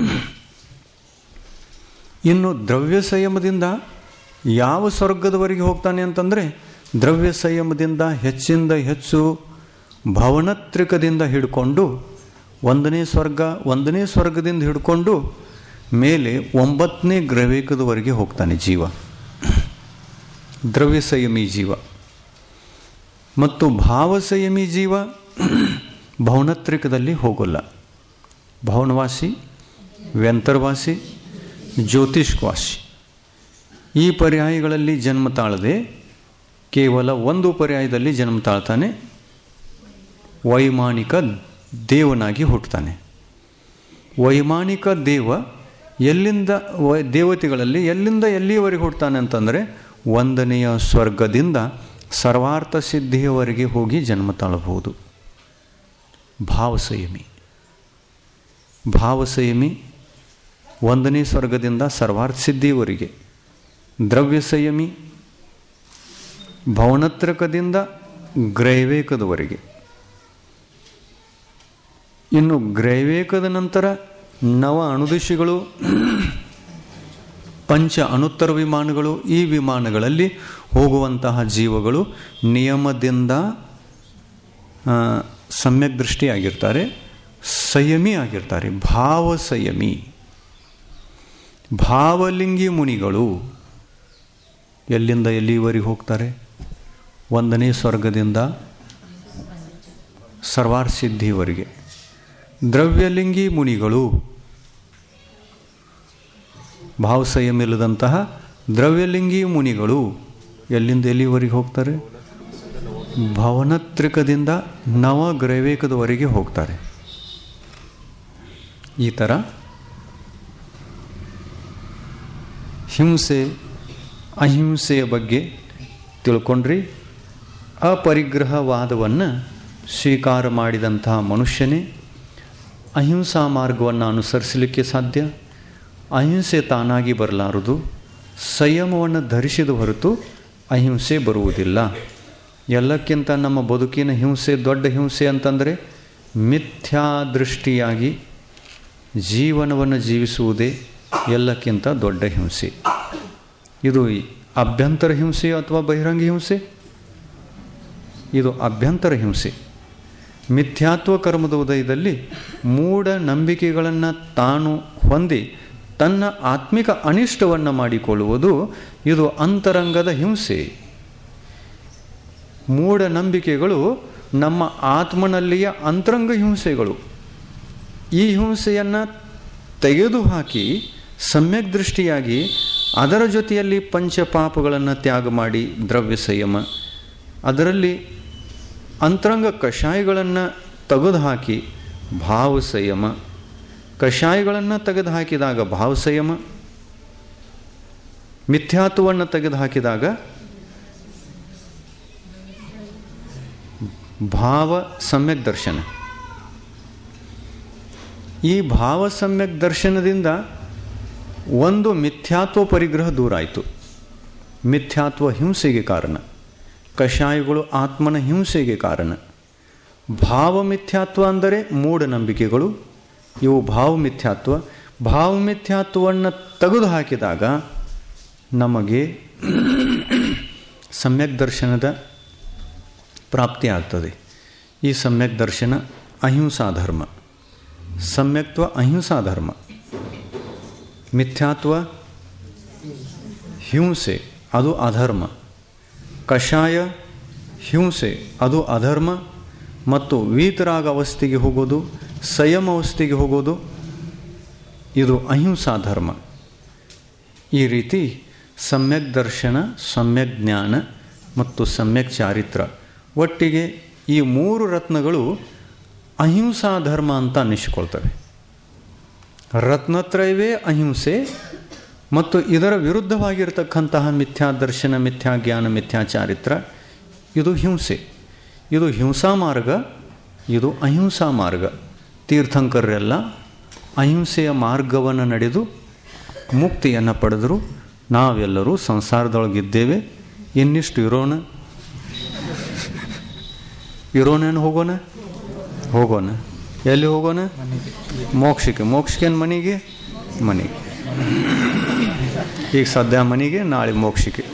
ಇನ್ನು ದ್ರವ್ಯ ಸಂಯಮದಿಂದ ಯಾವ ಸ್ವರ್ಗದವರೆಗೆ ಹೋಗ್ತಾನೆ ಅಂತಂದರೆ ದ್ರವ್ಯ ಸಂಯಮದಿಂದ ಹೆಚ್ಚಿಂದ ಹೆಚ್ಚು ಭವನತ್ರಿಕದಿಂದ ಹಿಡ್ಕೊಂಡು ಒಂದನೇ ಸ್ವರ್ಗ ಒಂದನೇ ಸ್ವರ್ಗದಿಂದ ಹಿಡ್ಕೊಂಡು ಮೇಲೆ ಒಂಬತ್ತನೇ ಗ್ರವೇಕದವರೆಗೆ ಹೋಗ್ತಾನೆ ಜೀವ ದ್ರವ್ಯ ಸಂಯಮಿ ಜೀವ ಮತ್ತು ಭಾವ ಸಂಯಮಿ ಜೀವ ಭವನತ್ರಿಕದಲ್ಲಿ ಹೋಗೋಲ್ಲ ಭವನವಾಸಿ ವ್ಯಂತರ್ವಾಸಿ ಜ್ಯೋತಿಷ್ವಾಸಿ ಈ ಪರ್ಯಾಯಗಳಲ್ಲಿ ಜನ್ಮ ತಾಳದೆ ಕೇವಲ ಒಂದು ಪರ್ಯಾಯದಲ್ಲಿ ಜನ್ಮ ತಾಳ್ತಾನೆ ವೈಮಾನಿಕ ದೇವನಾಗಿ ಹುಟ್ಟುತ್ತಾನೆ ವೈಮಾನಿಕ ದೇವ ಎಲ್ಲಿಂದ ವೈ ದೇವತೆಗಳಲ್ಲಿ ಎಲ್ಲಿಂದ ಎಲ್ಲಿಯವರೆಗೆ ಹುಟ್ಟುತ್ತಾನೆ ಅಂತಂದರೆ ಒಂದನೆಯ ಸ್ವರ್ಗದಿಂದ ಸರ್ವಾರ್ಥ ಸಿದ್ಧಿಯವರೆಗೆ ಹೋಗಿ ಜನ್ಮ ತಾಳಬಹುದು ಭಾವಸಂಯಮಿ ಭಾವಸಂಯಮಿ ಒಂದನೇ ಸ್ವರ್ಗದಿಂದ ಸರ್ವಾರ್ಥ ಸಿದ್ಧಿಯವರೆಗೆ ದ್ರವ್ಯ ಸಂಯಮಿ ಭವನತ್ರಕದಿಂದ ಗ್ರೈವೇಕದವರೆಗೆ ಇನ್ನು ಗ್ರೈವೇಕದ ನಂತರ ನವ ಅಣುದಿಶಿಗಳು ಪಂಚ ಅಣುತ್ತರ ವಿಮಾನಗಳು ಈ ವಿಮಾನಗಳಲ್ಲಿ ಹೋಗುವಂತಹ ಜೀವಗಳು ನಿಯಮದಿಂದ ಸಮ್ಯಕ್ ದೃಷ್ಟಿಯಾಗಿರ್ತಾರೆ ಸಂಯಮಿ ಆಗಿರ್ತಾರೆ ಭಾವ ಸಂಯಮಿ ಭಾವಲಿಂಗಿ ಮುನಿಗಳು ಎಲ್ಲಿಂದ ಎಲ್ಲಿವರೆಗೆ ಹೋಗ್ತಾರೆ ಒಂದನೇ ಸ್ವರ್ಗದಿಂದ ಸರ್ವಾರ್ ಸಿದ್ಧಿವರೆಗೆ ದ್ರವ್ಯಲಿಂಗಿ ಮುನಿಗಳು ಭಾವಸಂಯಮಿಲ್ಲದಂತಹ ದ್ರವ್ಯಲಿಂಗಿ ಮುನಿಗಳು ಎಲ್ಲಿಂದ ಎಲ್ಲಿವರೆಗೆ ಹೋಗ್ತಾರೆ ಭವನತ್ರಿಕದಿಂದ ನವ ಗ್ರೈವೇಕದವರೆಗೆ ಹೋಗ್ತಾರೆ ಈ ಥರ ಹಿಂಸೆ ಅಹಿಂಸೆಯ ಬಗ್ಗೆ ತಿಳ್ಕೊಂಡ್ರಿ ಅಪರಿಗ್ರಹವಾದವನ್ನು ಸ್ವೀಕಾರ ಮಾಡಿದಂತಹ ಮನುಷ್ಯನೇ ಅಹಿಂಸಾ ಮಾರ್ಗವನ್ನು ಅನುಸರಿಸಲಿಕ್ಕೆ ಸಾಧ್ಯ ಅಹಿಂಸೆ ತಾನಾಗಿ ಬರಲಾರದು ಸಂಯಮವನ್ನು ಧರಿಸಿದ ಹೊರತು ಅಹಿಂಸೆ ಬರುವುದಿಲ್ಲ ಎಲ್ಲಕ್ಕಿಂತ ನಮ್ಮ ಬದುಕಿನ ಹಿಂಸೆ ದೊಡ್ಡ ಹಿಂಸೆ ಅಂತಂದರೆ ಮಿಥ್ಯಾದೃಷ್ಟಿಯಾಗಿ ಜೀವನವನ್ನು ಜೀವಿಸುವುದೇ ಎಲ್ಲಕ್ಕಿಂತ ದೊಡ್ಡ ಹಿಂಸೆ ಇದು ಅಭ್ಯಂತರ ಹಿಂಸೆ ಅಥವಾ ಬಹಿರಂಗ ಹಿಂಸೆ ಇದು ಅಭ್ಯಂತರ ಹಿಂಸೆ ಮಿಥ್ಯಾತ್ವ ಕರ್ಮದ ಉದಯದಲ್ಲಿ ಮೂಢ ನಂಬಿಕೆಗಳನ್ನು ತಾನು ಹೊಂದಿ ತನ್ನ ಆತ್ಮಿಕ ಅನಿಷ್ಟವನ್ನು ಮಾಡಿಕೊಳ್ಳುವುದು ಇದು ಅಂತರಂಗದ ಹಿಂಸೆ ಮೂಢನಂಬಿಕೆಗಳು ನಮ್ಮ ಆತ್ಮನಲ್ಲಿಯ ಅಂತರಂಗ ಹಿಂಸೆಗಳು ಈ ಹಿಂಸೆಯನ್ನು ತೆಗೆದುಹಾಕಿ ಸಮ್ಯಕ್ ದೃಷ್ಟಿಯಾಗಿ ಅದರ ಜೊತೆಯಲ್ಲಿ ಪಂಚಪಾಪಗಳನ್ನು ತ್ಯಾಗ ಮಾಡಿ ದ್ರವ್ಯ ಸಂಯಮ ಅದರಲ್ಲಿ ಅಂತರಂಗ ಕಷಾಯಗಳನ್ನು ತೆಗೆದುಹಾಕಿ ಭಾವ ಸಂಯಮ ಕಷಾಯಗಳನ್ನು ತೆಗೆದುಹಾಕಿದಾಗ ಭಾವ ಸಂಯಮ ಮಿಥ್ಯಾತ್ವವನ್ನು ತೆಗೆದುಹಾಕಿದಾಗ ಭಾವ ಸಮ್ಯಕ್ ದರ್ಶನ ಈ ಭಾವ ಸಮ್ಯಕ್ ದರ್ಶನದಿಂದ ಒಂದು ಮಿಥ್ಯಾತ್ವ ಪರಿಗ್ರಹ ದೂರ ಆಯಿತು ಮಿಥ್ಯಾತ್ವ ಹಿಂಸೆಗೆ ಕಾರಣ ಕಷಾಯಗಳು ಆತ್ಮನ ಹಿಂಸೆಗೆ ಕಾರಣ ಭಾವ ಮಿಥ್ಯಾತ್ವ ಅಂದರೆ ಮೂಢನಂಬಿಕೆಗಳು ಇವು ಭಾವ ಮಿಥ್ಯಾತ್ವ ಭಾವ ಮಿಥ್ಯಾತ್ವವನ್ನು ತೆಗೆದು ಹಾಕಿದಾಗ ನಮಗೆ ಸಮ್ಯಕ್ ದರ್ಶನದ ಪ್ರಾಪ್ತಿ ಆಗ್ತದೆ ಈ ಸಮ್ಯಕ್ ದರ್ಶನ ಅಹಿಂಸಾ ಧರ್ಮ ಸಮ್ಯಕ್ತ್ವ ಅಹಿಂಸಾ ಧರ್ಮ ಮಿಥ್ಯಾತ್ವ ಹಿಂಸೆ ಅದು ಅಧರ್ಮ ಕಷಾಯ ಹಿಂಸೆ ಅದು ಅಧರ್ಮ ಮತ್ತು ವೀತರಾಗ ಅವಸ್ಥೆಗೆ ಹೋಗೋದು ಸಂಯಮ ಅವಸ್ಥೆಗೆ ಹೋಗೋದು ಇದು ಅಹಿಂಸಾ ಧರ್ಮ ಈ ರೀತಿ ಸಮ್ಯಕ್ ದರ್ಶನ ಸಮ್ಯಕ್ ಜ್ಞಾನ ಮತ್ತು ಸಮ್ಯಕ್ ಚಾರಿತ್ರ ಒಟ್ಟಿಗೆ ಈ ಮೂರು ರತ್ನಗಳು ಅಹಿಂಸಾ ಧರ್ಮ ಅಂತ ಅನ್ನಿಸಿಕೊಳ್ತವೆ ರತ್ನತ್ರಯವೇ ಅಹಿಂಸೆ ಮತ್ತು ಇದರ ವಿರುದ್ಧವಾಗಿರ್ತಕ್ಕಂತಹ ಮಿಥ್ಯಾ ದರ್ಶನ ಮಿಥ್ಯಾ ಜ್ಞಾನ ಮಿಥ್ಯಾ ಚಾರಿತ್ರ ಇದು ಹಿಂಸೆ ಇದು ಹಿಂಸಾ ಮಾರ್ಗ ಇದು ಅಹಿಂಸಾ ಮಾರ್ಗ ತೀರ್ಥಂಕರೆಲ್ಲ ಅಹಿಂಸೆಯ ಮಾರ್ಗವನ್ನು ನಡೆದು ಮುಕ್ತಿಯನ್ನು ಪಡೆದರು ನಾವೆಲ್ಲರೂ ಸಂಸಾರದೊಳಗಿದ್ದೇವೆ ಇನ್ನಿಷ್ಟು ಇರೋಣ ಇರೋನೇನು ಹೋಗೋಣ ಹೋಗೋಣ ಎಲ್ಲಿ ಹೋಗೋಣ ಮೋಕ್ಷಕ್ಕೆ ಮೋಕ್ಷಕ್ಕೇನು ಮನೆಗೆ ಮನೆಗೆ ಈಗ ಸದ್ಯ ಮನೆಗೆ ನಾಳೆ ಮೋಕ್ಷಕ್ಕೆ